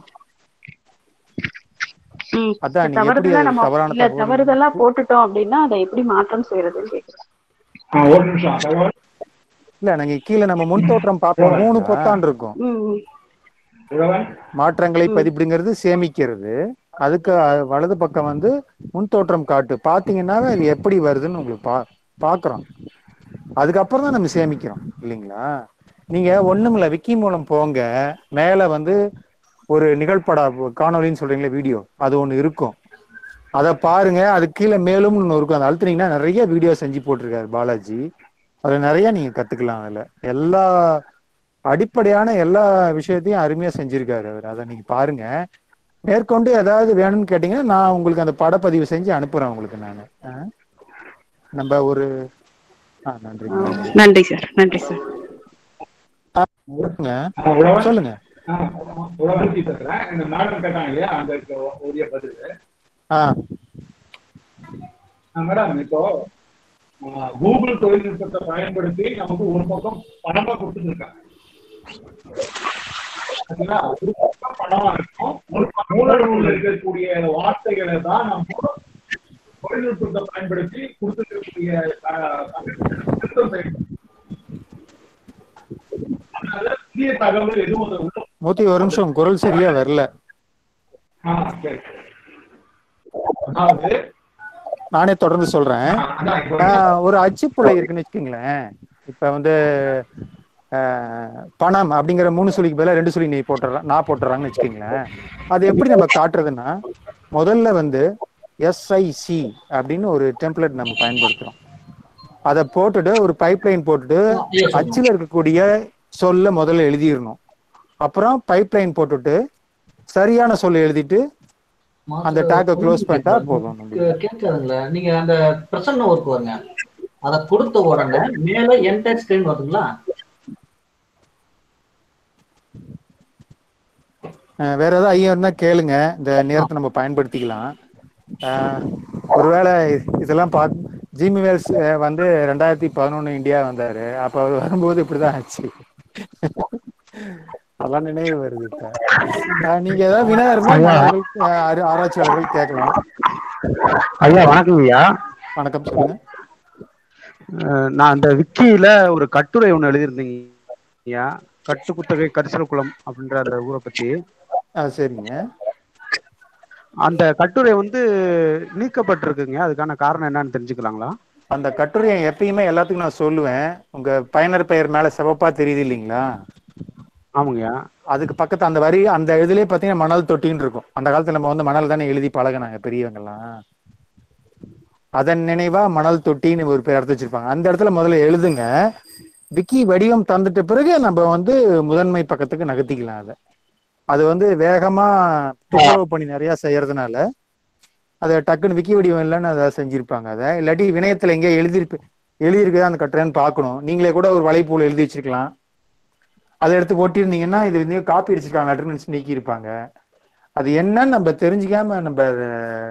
ம். அதான் நீங்க எப்படி தவறுதலா அது நம்ம தவறான இல்ல தகவல் தவறுதலா போட்டுட்டோம் அப்படின்னா அதை எப்படி மாற்றம் செய்யறதுன்னு கேக்குறேன் ஆ, ஒரு நிமிஷம் தகவல் இல்ல நாங்க கீழே நம்ம முன் தோற்றம் பார்ப்போம் மூணு பொத்தான் இருக்கும் ம், ம். உழவன் மாற்றங்களை ம். பதிப்பிடுங்கிறது சேமிக்கிறது அதுக்கு அஹ், வலது பக்கம் வந்து முன் தோற்றம் காட்டு பாத்தீங்கன்னா அது எப்படி வருதுன்னு உங்களுக்கு பா பாக்குறோம் அதுக்கப்புறம் தான் நம்ம சேமிக்கிறோம் இல்லைங்களா நீங்க ஒண்ணுமில்ல விக்கி மூலம் போங்க மேல வந்து ஒரு நிகழ்பட காணொலின்னு சொல்றீங்களே வீடியோ அது ஒண்ணு இருக்கும் அதை பாருங்க அது கீழே மேலும் ஒன்று இருக்கும் அதை அழுத்துனீங்கன்னா நிறைய வீடியோ செஞ்சு போட்டிருக்காரு பாலாஜி அதுல நிறைய நீங்க கத்துக்கலாம் அதுல எல்லா அடிப்படையான எல்லா விஷயத்தையும் அருமையா செஞ்சிருக்காரு அவர் அதை நீங்க பாருங்க மேற்கொண்டு ஏதாவது வேணும்னு கேட்டீங்கன்னா நான் உங்களுக்கு அந்த படப்பதிவு செஞ்சு அனுப்புறேன் உங்களுக்கு நான் நம்ம ஒரு ஆ நன்றி ஆ, நன்றி சார் நன்றி சார் சொல்லுங்க ஆ, உழவன் சொல்லுங்க ஆ, உழவன் பேசுறேன் இந்த மேடம் கேட்டாங்க இல்லையா அந்த உரிய பதில் ஆ மேடம் இப்போ ஆ, கூகுள் தொழில்நுட்பத்தை பயன்படுத்தி நமக்கு ஒரு பக்கம் பணமா கொடுத்துருக்காங்க சரிங்களா? ஒரு பக்கம் பணமா இருக்கும் ஒரு பக்கம் மூலநூல்ல இருக்கக்கூடிய வார்த்தைகளை தான் நம்ம தொழில்நுட்பத்தை பயன்படுத்தி கொடுத்துருக்கக்கூடிய திருத்தம் செய்யணும் அதனால புதிய தகவல் எதுவும் அதுல உள்ள மூர்த்தி ஒரு நிமிஷம் குரல் சரியா வரல ஆ, சரி. அதாவது நானே தொடர்ந்து சொல்றேன் அதான் இப்போ ஆஹ் ஒரு அச்சுப்புள்ளை இருக்குன்னு வச்சுக்கோங்களேன் இப்ப வந்து ஆஹ் பணம் அப்படிங்கிற மூணு சொல்லிக்கு பதிலா ரெண்டு சொல்லி நீ போட்டுறான் நான் போட்டுறாங்கன்னு வச்சுக்கோங்களேன் அது எப்படி நம்ம காட்டுறதுன்னா முதல்ல வந்து எஸ்ஐசி அப்படின்னு ஒரு டெம்ப்ளேட் நம்ம பயன்படுத்துறோம் அதை போட்டுட்டு ஒரு பைப்லைன் போட்டுட்டு அச்சில் இருக்கக்கூடிய சொல்ல முதல்ல எழுதிடணும் அப்புறம் பைப்லைன் போட்டுட்டு சரியான சொல்ல எழுதிட்டு அந்த டேக்கை க்ளோஸ் பண்ணிட்டா போதும் நம்மளுக்கு. கே- கேட்காதுங்களா நீங்க அந்த பிரசன்ன ஒர்க் வருங்க அத கொடுத்த உடனே மேல என்டர் ஸ்கிரீன் வருதுங்களா அஹ் வேற ஏதாவது ஐயா இருந்தா கேளுங்க இந்த நேரத்தை நம்ம பயன்படுத்திக்கலாம் அஹ் ஒருவேளை இதெல்லாம் பார்த்து ஜிமி வேல்ஸ் அஹ் வந்து ரெண்டாயிரத்தி பதினொன்னு இந்தியா வந்தாரு அப்ப அவர் வரும்போது இப்படிதான் ஆச்சு அதெல்லாம் நினைவு வருது இப்ப அஹ் நீங்க ஏதாவது வினா இருந்தா ஐயா. மாணவர்கள் அஹ் ஆரா- ஆராய்ச்சியாளர்கள் கேட்கலாம் ஐயா வணக்கம் ஐயா வணக்கம் சொல்லுங்க அஹ் நான் அந்த விக்கியில ஒரு கட்டுரை ஒன்று எழுதியிருந்தீங்க ஐயா கட்டுக்குத்தகை கரிசல் குளம் அப்படின்ற அந்த ஊரை பத்தி ஆஹ் சரிங்க அந்த கட்டுரை வந்து நீக்கப்பட்டிருக்குங்க அதுக்கான காரணம் என்னன்னு தெரிஞ்சுக்கலாங்களா அந்த கட்டுரையை எப்பயுமே எல்லாத்துக்கும் நான் சொல்லுவேன் உங்க பயனர் பெயர் மேல சிவப்பா தெரியுது இல்லைங்களா ஆமாங்கய்யா அதுக்கு பக்கத்து அந்த வரி அந்த இதுலயே பாத்தீங்கன்னா மணல் தொட்டின்னு இருக்கும் அந்த காலத்துல நம்ம வந்து மணல் தானே எழுதி பழகினாங்க பெரியவங்கெல்லாம் அதன் நினைவா மணல் தொட்டின்னு ஒரு பேர் எடுத்து வச்சிருப்பாங்க அந்த இடத்துல முதல்ல எழுதுங்க விக்கி வடிவம் தந்துட்ட பிறகு நம்ம வந்து முதன்மை பக்கத்துக்கு நகர்த்திக்கலாம் அதை அது வந்து வேகமா துப்புரவு பணி நிறைய செய்யறதுனால அதை டக்குன்னு விக்கி வடிவம் இல்லைன்னு அதை செஞ்சிருப்பாங்க அதை இல்லாட்டி வினயத்துல எங்கேயோ எழுதிருக்கு எழுதியிருக்குதா அந்த கட்டுரைன்னு பார்க்கணும் நீங்களே கூட ஒரு வலைப்பூல் எழுதி வச்சிருக்கலாம் அதை எடுத்து ஒட்டியிருந்தீங்கன்னா இது வந்து காப்பி அடிச்சிருக்காங்க லெட்டர்னு நீக்கி இருப்பாங்க அது என்னன்னு நம்ம தெரிஞ்சுக்காம நம்ம அதை,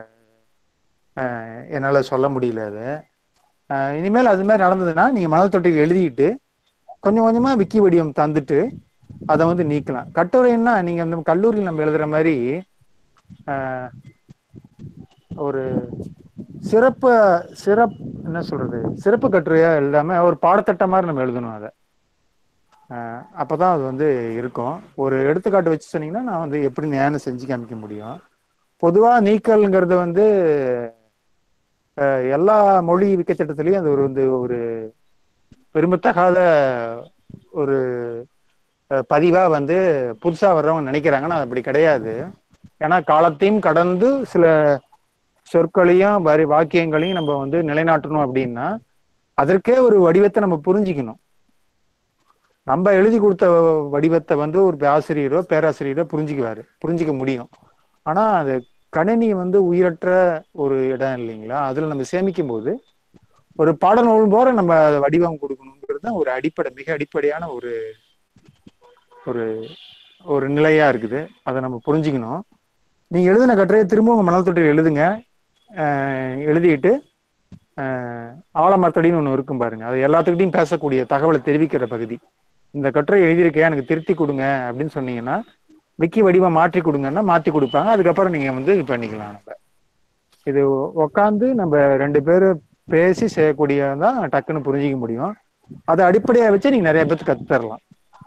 அஹ், என்னால சொல்ல முடியல அது அஹ், இனிமேல் அது மாதிரி நடந்ததுன்னா நீங்க மணல் தொட்டிக்கு எழுதிட்டு கொஞ்சம் கொஞ்சமா விக்கி வடிவம் தந்துட்டு அதை வந்து நீக்கலாம் கட்டுரைன்னா நீங்க இந்த கல்லூரியில் நம்ம எழுதுற மாதிரி அஹ், ஒரு சிறப்பு சிறப் என்ன சொல்றது சிறப்பு கட்டுரையா எழுதாம ஒரு பாடத்திட்ட மாதிரி நம்ம எழுதணும் அதை அஹ் அப்பதான் அது வந்து இருக்கும் ஒரு எடுத்துக்காட்டு வச்சு சொன்னீங்கன்னா நான் வந்து எப்படி ஞானம் செஞ்சு காமிக்க முடியும் பொதுவா நீக்கல்ங்கிறது வந்து அஹ் எல்லா மொழி விக்கச்சட்டத்திலையும் அது ஒரு வந்து ஒரு விரும்பத்தகாத ஒரு அஹ், பதிவா வந்து புதுசா வர்றவங்க நினைக்கிறாங்கன்னா அது அப்படி கிடையாது ஏன்னா காலத்தையும் கடந்து சில சொற்களையும் வரி வாக்கியங்களையும் நம்ம வந்து நிலைநாட்டணும் அப்படின்னா அதற்கே ஒரு வடிவத்தை நம்ம புரிஞ்சுக்கணும் நம்ம எழுதி கொடுத்த வடிவத்தை வந்து ஒரு ஆசிரியரோ பேராசிரியரோ புரிஞ்சுக்குவாரு புரிஞ்சுக்க முடியும் ஆனா அது கணினி வந்து உயிரற்ற ஒரு இடம் இல்லைங்களா அதுல நம்ம சேமிக்கும் போது ஒரு பாடநூல் போல நம்ம அதை வடிவம் கொடுக்கணுங்கிறது தான் ஒரு அடிப்படை மிக அடிப்படையான ஒரு ஒரு ஒரு நிலையா இருக்குது அதை நம்ம புரிஞ்சுக்கணும் நீங்க எழுதின கட்டுரையை திரும்ப உங்க மணல் தொட்டியில் எழுதுங்க அஹ் எழுதிட்டு அஹ் ஆலமரத்தடின்னு ஒன்று இருக்கும் பாருங்க அது எல்லாத்துக்கிட்டையும் பேசக்கூடிய தகவலை தெரிவிக்கிற பகுதி இந்த கட்டுரை எழுதியிருக்கேன் எனக்கு திருத்தி கொடுங்க அப்படின்னு சொன்னீங்கன்னா விக்கி வடிவம் மாற்றி கொடுங்கன்னா மாற்றி கொடுப்பாங்க அதுக்கப்புறம் நீங்க வந்து இது பண்ணிக்கலாம் நம்ம இது உக்காந்து நம்ம ரெண்டு பேரும் பேசி செய்யக்கூடியதான் டக்குன்னு புரிஞ்சிக்க முடியும் அதை அடிப்படையா வச்சு நீங்க நிறைய பேருக்கு கத்து தரலாம்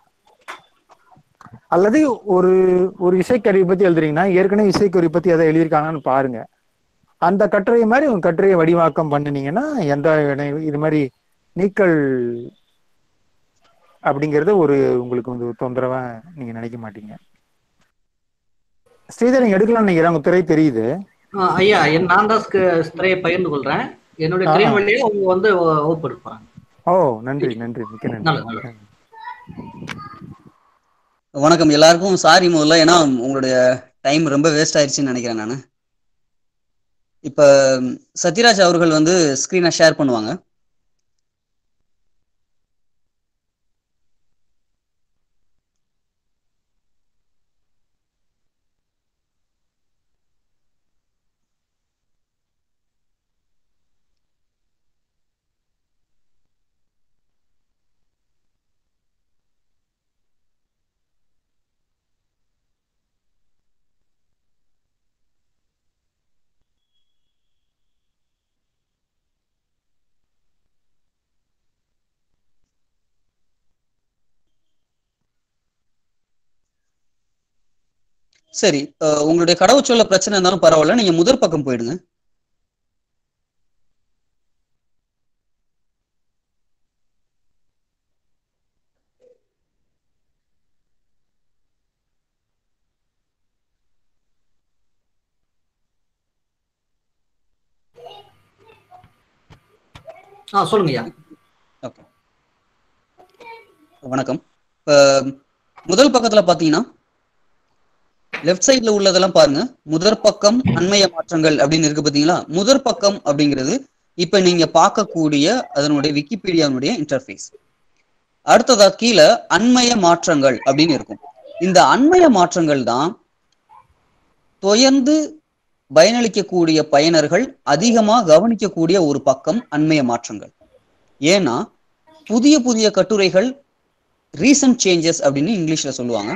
அல்லது ஒரு ஒரு இசைக்கருவி பத்தி எழுதுறீங்கன்னா ஏற்கனவே இசைக்கருவி பத்தி எதை எழுதியிருக்காங்கன்னு பாருங்க அந்த கட்டுரை மாதிரி உங்க கட்டுரையை வடிவாக்கம் பண்ணினீங்கன்னா எந்த இணை- இது மாதிரி நீக்கல் அப்படிங்கறது ஒரு உங்களுக்கு வந்து ஒரு தொந்தரவா நீங்க நினைக்க மாட்டீங்க ஸ்ரீதர் நீங்க எடுக்கலாம்னு நினைக்கிறேன் உங்க துறை தெரியுது ஆ, ஐயா என் நான் தான் ஸ்க- திரையை பகிர்ந்து கொள்றேன் என்னுடைய ஆ. திரையின் வழியே அவங்க வந்து வ- வகுப்பு எடுப்பாங்க ஓ நன்றி நன்றி மிக்க நல்லது, நன்றி நல்லது. வணக்கம் எல்லாருக்கும் சாரி முதல்ல ஏன்னா உங்களுடைய டைம் ரொம்ப வேஸ்ட் ஆயிடுச்சுன்னு நினைக்கிறேன் நான் இப்ப சத்யராஜ் அவர்கள் வந்து ஸ்கிரீனை ஷேர் பண்ணுவாங்க சரி அஹ் உங்களுடைய கடவுச்சொல்ல பிரச்சனை இருந்தாலும் பரவாயில்ல நீங்க முதற் பக்கம் போயிடுங்க ஆ சொல்லுங்க ஐயா ஓகே வணக்கம் இப்ப முதல் பக்கத்துல பாத்தீங்கன்னா லெஃப்ட் சைடுல உள்ளதெல்லாம் பாருங்க முதற் பக்கம் அண்மைய மாற்றங்கள் அப்படின்னு இருக்கு பாத்தீங்களா முதற் பக்கம் அப்படிங்கிறது இப்ப நீங்க பார்க்கக்கூடிய அதனுடைய விக்கிபீடியாவுடைய இன்டர்ஃபேஸ் அடுத்ததா கீழே அண்மைய மாற்றங்கள் அப்படின்னு இருக்கும் இந்த அண்மைய மாற்றங்கள் தான் தொடர்ந்து பயனளிக்கக்கூடிய பயனர்கள் அதிகமா கவனிக்கக்கூடிய ஒரு பக்கம் அண்மைய மாற்றங்கள் ஏன்னா புதிய புதிய கட்டுரைகள் ரீசன்ட் சேஞ்சஸ் அப்படின்னு இங்கிலீஷ்ல சொல்லுவாங்க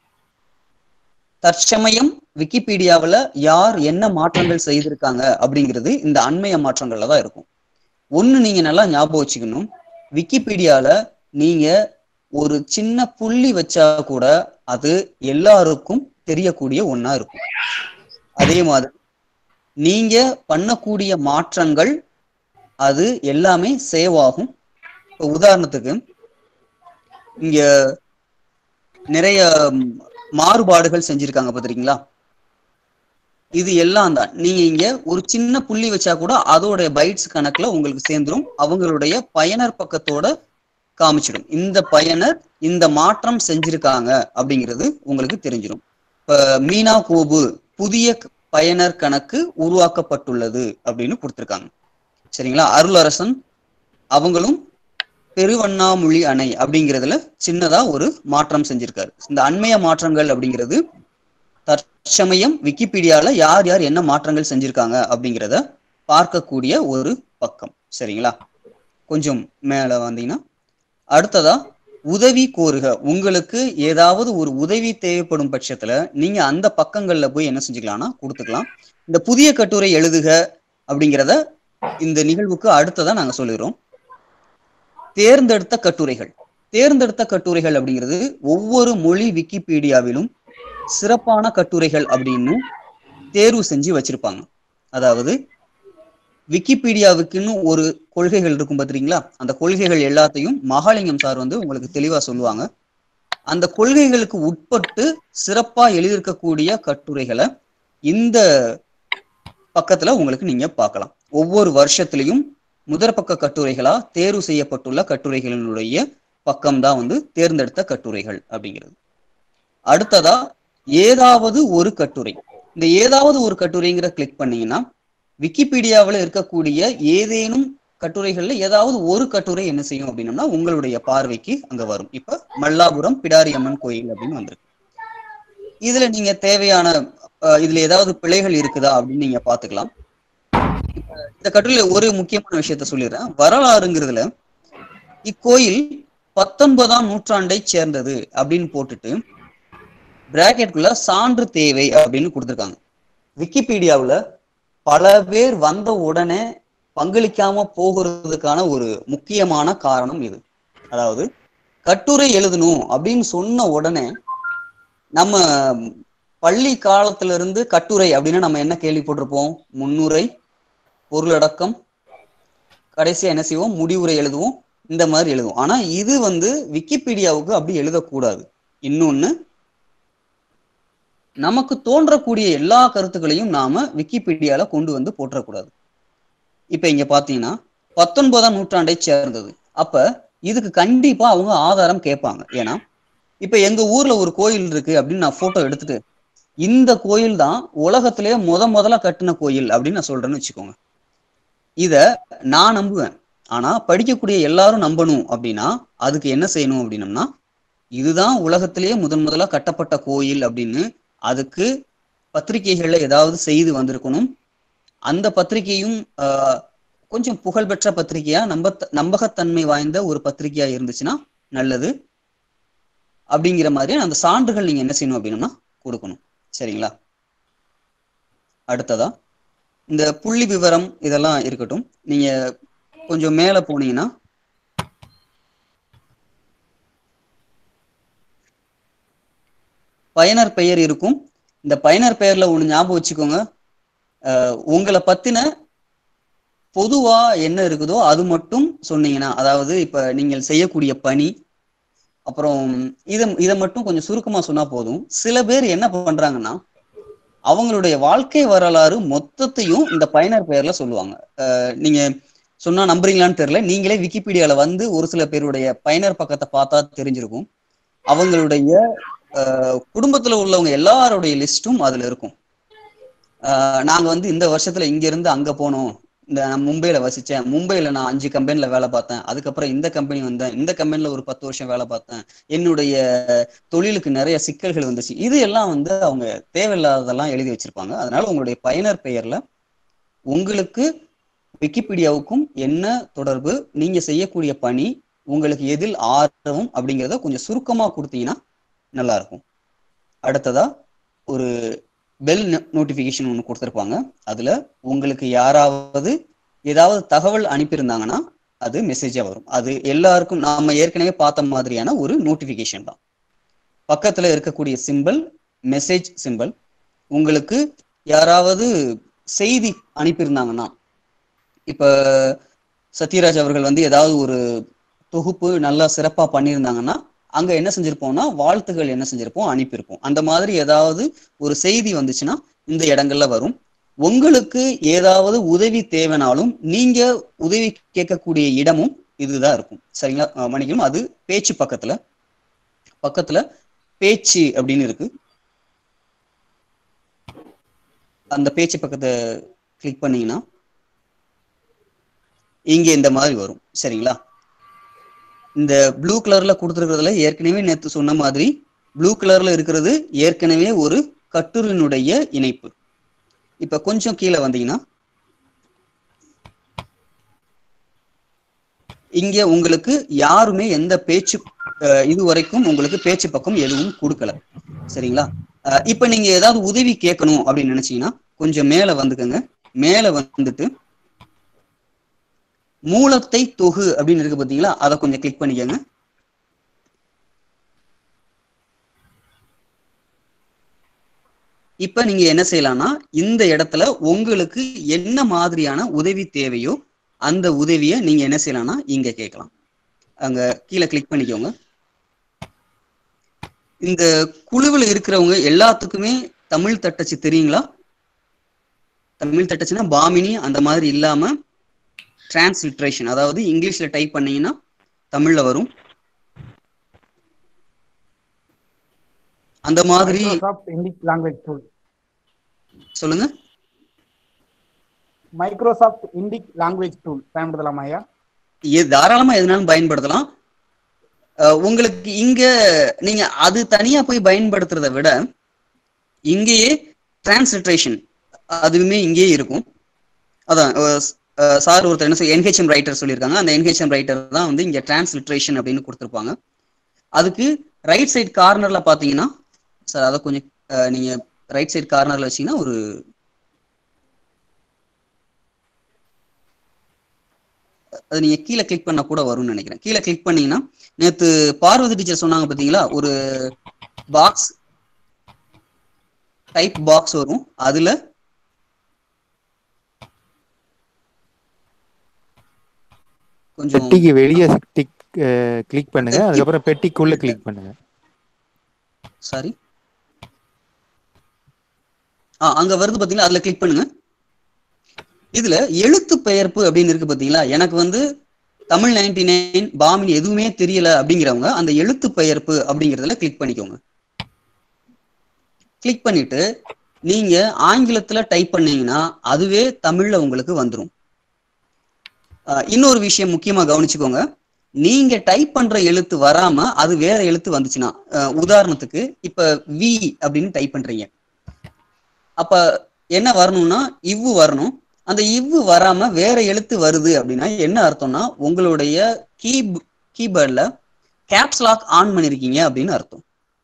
தற்சமயம் விக்கிபீடியாவுல யார் என்ன மாற்றங்கள் செய்திருக்காங்க அப்படிங்கிறது இந்த அண்மைய மாற்றங்கள்ல தான் இருக்கும் ஒண்ணு நீங்க நல்லா ஞாபகம் வச்சுக்கணும் விக்கிபீடியால நீங்க ஒரு சின்ன புள்ளி வச்சா கூட அது எல்லாருக்கும் தெரியக்கூடிய ஒண்ணா இருக்கும் அதே மாதிரி நீங்க பண்ணக்கூடிய மாற்றங்கள் அது எல்லாமே சேவ் ஆகும் இப்ப உதாரணத்துக்கு இங்க நிறைய ம், மாறுபாடுகள் செஞ்சிருக்காங்க பாத்திருக்கீங்களா இது எல்லாம் தான் நீங்க இங்க ஒரு சின்ன புள்ளி வச்சா கூட அதோட பைட்ஸ் கணக்குல உங்களுக்கு சேர்ந்துரும் அவங்களுடைய பயனர் பக்கத்தோட காமிச்சிடும் இந்த பயனர் இந்த மாற்றம் செஞ்சிருக்காங்க அப்படிங்கிறது உங்களுக்கு தெரிஞ்சிடும் இப்ப மீனா கோபு புதிய க- பயனர் கணக்கு உருவாக்கப்பட்டுள்ளது அப்படின்னு கொடுத்திருக்காங்க சரிங்களா அருளரசன் அவங்களும் பெருவண்ணாமொழி அணை அப்படிங்கிறதுல சின்னதா ஒரு மாற்றம் செஞ்சிருக்காரு இந்த அண்மைய மாற்றங்கள் அப்படிங்கிறது தற்சமயம் விக்கிபீடியால யார் யார் என்ன மாற்றங்கள் செஞ்சிருக்காங்க அப்படிங்கிறத பார்க்கக்கூடிய ஒரு பக்கம் சரிங்களா கொஞ்சம் மேல வந்தீங்கன்னா அடுத்ததா உதவி கோருக உங்களுக்கு ஏதாவது ஒரு உதவி தேவைப்படும் பட்சத்துல நீங்க அந்த பக்கங்கள்ல போய் என்ன செஞ்சுக்கலாம்னா கொடுத்துக்கலாம் இந்த புதிய கட்டுரை எழுதுக அப்படிங்கிறத இந்த நிகழ்வுக்கு அடுத்ததா நாங்க சொல்லிடுறோம் தேர்ந்தெடுத்த கட்டுரைகள் தேர்ந்தெடுத்த கட்டுரைகள் அப்படிங்கிறது ஒவ்வொரு மொழி விக்கிபீடியாவிலும் சிறப்பான கட்டுரைகள் அப்படின்னு தேர்வு செஞ்சு வச்சிருப்பாங்க அதாவது விக்கிபீடியாவுக்குன்னு ஒரு கொள்கைகள் இருக்கும் பாத்தீங்களா அந்த கொள்கைகள் எல்லாத்தையும் மகாலிங்கம் சார் வந்து உங்களுக்கு தெளிவா சொல்லுவாங்க அந்த கொள்கைகளுக்கு உட்பட்டு சிறப்பா எழுதியிருக்கக்கூடிய கட்டுரைகளை இந்த பக்கத்துல உங்களுக்கு நீங்க பார்க்கலாம் ஒவ்வொரு வருஷத்திலையும் முதற்பக்க கட்டுரைகளா தேர்வு செய்யப்பட்டுள்ள கட்டுரைகளினுடைய பக்கம் தான் வந்து தேர்ந்தெடுத்த கட்டுரைகள் அப்படிங்கிறது அடுத்ததா ஏதாவது ஒரு கட்டுரை இந்த ஏதாவது ஒரு கட்டுரைங்கிற கிளிக் பண்ணீங்கன்னா விக்கிபீடியாவில் இருக்கக்கூடிய ஏதேனும் கட்டுரைகள்ல ஏதாவது ஒரு கட்டுரை என்ன செய்யும் அப்படின்னம்னா உங்களுடைய பார்வைக்கு அங்க வரும் இப்ப மல்லாபுரம் பிடாரி அம்மன் கோயில் அப்படின்னு வந்திருக்கு இதுல நீங்க தேவையான அஹ், இதுல ஏதாவது பிழைகள் இருக்குதா அப்படின்னு நீங்க பாத்துக்கலாம் இப்ப இந்த கட்டுரையில ஒரு முக்கியமான விஷயத்த சொல்லிடுறேன் வரலாறுங்கிறதுல இக்கோயில் பத்தொன்பதாம் நூற்றாண்டை சேர்ந்தது அப்படின்னு போட்டுட்டு பிராக்கெட்குள்ள சான்று தேவை அப்படின்னு கொடுத்துருக்காங்க விக்கிபீடியாவுல பல பேர் வந்த உடனே பங்களிக்காம போகிறதுக்கான ஒரு முக்கியமான காரணம் இது அதாவது கட்டுரை எழுதணும் அப்படின்னு சொன்ன உடனே நம்ம பள்ளி காலத்துல இருந்து கட்டுரை அப்படின்னு நம்ம என்ன கேள்விப்பட்டிருப்போம் முன்னுரை பொருளடக்கம் கடைசியா என்ன செய்வோம் முடிவுரை எழுதுவோம் இந்த மாதிரி எழுதுவோம் ஆனா இது வந்து விக்கிபீடியாவுக்கு அப்படி எழுதக்கூடாது இன்னொன்னு நமக்கு தோன்றக்கூடிய எல்லா கருத்துக்களையும் நாம விக்கிபீடியால கொண்டு வந்து போற்றக்கூடாது இப்ப இங்க பாத்தீங்கன்னா பத்தொன்பதாம் நூற்றாண்டை சேர்ந்தது அப்ப இதுக்கு கண்டிப்பா அவங்க ஆதாரம் கேட்பாங்க ஏன்னா இப்ப எங்க ஊர்ல ஒரு கோயில் இருக்கு அப்படின்னு நான் போட்டோ எடுத்துட்டு இந்த கோயில் தான் உலகத்திலேயே முத முதல்ல கட்டின கோயில் அப்படின்னு நான் சொல்றேன்னு வச்சுக்கோங்க இத நான் நம்புவேன் ஆனா படிக்கக்கூடிய எல்லாரும் நம்பணும் அப்படின்னா அதுக்கு என்ன செய்யணும் அப்படின்னம்னா இதுதான் உலகத்திலேயே முதன் முதலா கட்டப்பட்ட கோயில் அப்படின்னு அதுக்கு பத்திரிகைகள்ல ஏதாவது செய்து வந்திருக்கணும் அந்த பத்திரிகையும் ஆஹ், கொஞ்சம் புகழ்பெற்ற பத்திரிகையா நம்ப நம்பகத்தன்மை வாய்ந்த ஒரு பத்திரிகையா இருந்துச்சுன்னா நல்லது அப்படிங்கிற மாதிரி அந்த சான்றுகள் நீங்க என்ன செய்யணும் அப்படின்னா கொடுக்கணும் சரிங்களா அடுத்ததா இந்த புள்ளி விவரம் இதெல்லாம் இருக்கட்டும் நீங்க கொஞ்சம் மேல போனீங்கன்னா பயனர் பெயர் இருக்கும் இந்த பயனர் பெயர்ல ஒண்ணு ஞாபகம் வச்சுக்கோங்க அஹ் உங்களை பத்தின பொதுவா என்ன இருக்குதோ அது மட்டும் சொன்னீங்கன்னா அதாவது இப்ப நீங்கள் செய்யக்கூடிய பணி அப்புறம் இதை இதை மட்டும் கொஞ்சம் சுருக்கமா சொன்னா போதும் சில பேர் என்ன பண்றாங்கன்னா அவங்களுடைய வாழ்க்கை வரலாறு மொத்தத்தையும் இந்த பயனர் பெயர்ல சொல்லுவாங்க அஹ் நீங்க சொன்னா நம்புறீங்களான்னு தெரியல நீங்களே விக்கிபீடியால வந்து ஒரு சில பேருடைய பயனர் பக்கத்தை பார்த்தா தெரிஞ்சிருக்கும் அவங்களுடைய அஹ், குடும்பத்துல உள்ளவங்க எல்லாருடைய லிஸ்டும் அதுல இருக்கும் அஹ், நாங்க வந்து இந்த வருஷத்துல இங்க இருந்து அங்க போனோம் இந்த நான் மும்பையில வசிச்சேன் மும்பையில நான் அஞ்சு கம்பெனில வேலை பார்த்தேன் அதுக்கப்புறம் இந்த கம்பெனி வந்தேன் இந்த கம்பெனில ஒரு பத்து வருஷம் வேலை பார்த்தேன் என்னுடைய தொழிலுக்கு நிறைய சிக்கல்கள் வந்துச்சு இது எல்லாம் வந்து அவங்க தேவையில்லாததெல்லாம் எழுதி வச்சிருப்பாங்க அதனால உங்களுடைய பயனர் பெயர்ல உங்களுக்கு விக்கிபீடியாவுக்கும் என்ன தொடர்பு நீங்க செய்யக்கூடிய பணி உங்களுக்கு எதில் ஆர்வம் அப்படிங்கிறத கொஞ்சம் சுருக்கமா கொடுத்தீங்கன்னா நல்லா இருக்கும் அடுத்ததா ஒரு பெல் நோட்டிபிகேஷன் ஒன்று கொடுத்துருப்பாங்க அதுல உங்களுக்கு யாராவது ஏதாவது தகவல் அனுப்பியிருந்தாங்கன்னா அது மெசேஜா வரும் அது எல்லாருக்கும் நாம ஏற்கனவே பார்த்த மாதிரியான ஒரு நோட்டிபிகேஷன் தான் பக்கத்துல இருக்கக்கூடிய சிம்பல் மெசேஜ் சிம்பல் உங்களுக்கு யாராவது செய்தி அனுப்பியிருந்தாங்கன்னா இப்ப சத்யராஜ் அவர்கள் வந்து ஏதாவது ஒரு தொகுப்பு நல்லா சிறப்பா பண்ணியிருந்தாங்கன்னா அங்க என்ன செஞ்சிருப்போம்னா வாழ்த்துகள் என்ன செஞ்சிருப்போம் அனுப்பியிருப்போம் அந்த மாதிரி ஏதாவது ஒரு செய்தி வந்துச்சுன்னா இந்த இடங்கள்ல வரும் உங்களுக்கு ஏதாவது உதவி தேவைனாலும் நீங்க உதவி கேட்கக்கூடிய இடமும் இதுதான் இருக்கும் சரிங்களா அஹ் மன்னிக்கணும் அது பேச்சு பக்கத்துல பக்கத்துல பேச்சு அப்படின்னு இருக்கு அந்த பேச்சு பக்கத்தை கிளிக் பண்ணீங்கன்னா இங்க இந்த மாதிரி வரும் சரிங்களா இந்த ப்ளூ கலர்ல கொடுத்துருக்கிறதுல ஏற்கனவே நேத்து சொன்ன மாதிரி ப்ளூ கலர்ல இருக்கிறது ஏற்கனவே ஒரு கட்டுரையினுடைய இணைப்பு இப்ப கொஞ்சம் கீழே வந்தீங்கன்னா இங்க உங்களுக்கு யாருமே எந்த பேச்சு அஹ், இது வரைக்கும் உங்களுக்கு பேச்சு பக்கம் எதுவும் கொடுக்கல சரிங்களா அஹ், இப்ப நீங்க ஏதாவது உதவி கேட்கணும் அப்படின்னு நினைச்சீங்கன்னா கொஞ்சம் மேல வந்துக்கங்க மேல வந்துட்டு மூலத்தை தொகு அப்படின்னு இருக்கு பாத்தீங்களா அதை கொஞ்சம் கிளிக் பண்ணிக்கோங்க இப்ப நீங்க என்ன செய்யலாம்னா இந்த இடத்துல உங்களுக்கு என்ன மாதிரியான உதவி தேவையோ அந்த உதவியை நீங்க என்ன செய்யலாம்னா இங்க கேட்கலாம் அங்க கீழே கிளிக் பண்ணிக்கோங்க இந்த குழுவில் இருக்கிறவங்க எல்லாத்துக்குமே தமிழ் தட்டச்சு தெரியுங்களா தமிழ் தட்டச்சுன்னா பாமினி அந்த மாதிரி இல்லாம டிரான்ஸ்லிட்ரேஷன் அதாவது இங்கிலீஷ்ல டைப் பண்ணீங்கன்னா தமிழ்ல வரும் அந்த மாதிரி மைக்ரோசாஃப்ட் இண்டிக் லாங்குவேஜ் டூல் சொல்லுங்க மைக்ரோசாஃப்ட் இண்டிக் லாங்குவேஜ் டூல் பயன்படுத்தலாமா ஐயா எ- தாராளமா எதுனாலும் பயன்படுத்தலாம் அஹ் உங்களுக்கு இங்க நீங்க அது தனியா போய் பயன்படுத்துறதை விட இங்கேயே டிரான்ஸ்லிட்ரேஷன் அதுவுமே இங்கேயே இருக்கும் அதான் சார் ஒருத்தர் என்ன என்ஹெச்எம் ரைட்டர் சொல்லியிருக்காங்க அந்த என்ஹெச்எம் ரைட்டர் தான் வந்து இங்க டிரான்ஸ்லிட்ரேஷன் அப்படின்னு கொடுத்துருப்பாங்க அதுக்கு ரைட் சைடு கார்னர்ல பாத்தீங்கன்னா சார் அதை கொஞ்சம் அஹ், நீங்க ரைட் சைடு கார்னர்ல வச்சீங்கன்னா ஒரு அது நீங்க கீழே கிளிக் பண்ணா கூட வரும்னு நினைக்கிறேன் கீழே கிளிக் பண்ணீங்கன்னா நேத்து பார்வதி டீச்சர் சொன்னாங்க பாத்தீங்களா ஒரு பாக்ஸ் டைப் பாக்ஸ் வரும் அதுல கொஞ்சம் பெட்டிக்கு வெளியே டிக் கிளிக் பண்ணுங்க அதுக்கப்புறம் பெட்டிக்குள்ள கிளிக் பண்ணுங்க சாரி ஆ அங்க வருது பாத்தீங்களா அதுல கிளிக் பண்ணுங்க இதுல எழுத்து பெயர்ப்பு அப்படின்னு இருக்கு பாத்தீங்களா எனக்கு வந்து தமிழ் நைன்டி நைன் பாமினி எதுவுமே தெரியல அப்படிங்கிறவங்க அந்த எழுத்து பெயர்ப்பு அப்படிங்கறதுல கிளிக் பண்ணிக்கோங்க கிளிக் பண்ணிட்டு நீங்க ஆங்கிலத்துல டைப் பண்ணீங்கன்னா அதுவே தமிழ்ல உங்களுக்கு வந்துரும் ஆஹ் இன்னொரு விஷயம் முக்கியமா கவனிச்சுக்கோங்க நீங்க டைப் பண்ற எழுத்து வராம அது வேற எழுத்து வந்துச்சுன்னா ஆஹ் உதாரணத்துக்கு இப்ப வி அப்படின்னு டைப் பண்றீங்க அப்ப என்ன வரணும்னா இவ்வு வரணும் அந்த இவ்வு வராம வேற எழுத்து வருது அப்படின்னா என்ன அர்த்தம்னா உங்களுடைய கீ கீபோர்ட்ல கேப்ஸ் லாக் ஆன் பண்ணிருக்கீங்க அப்படின்னு அர்த்தம்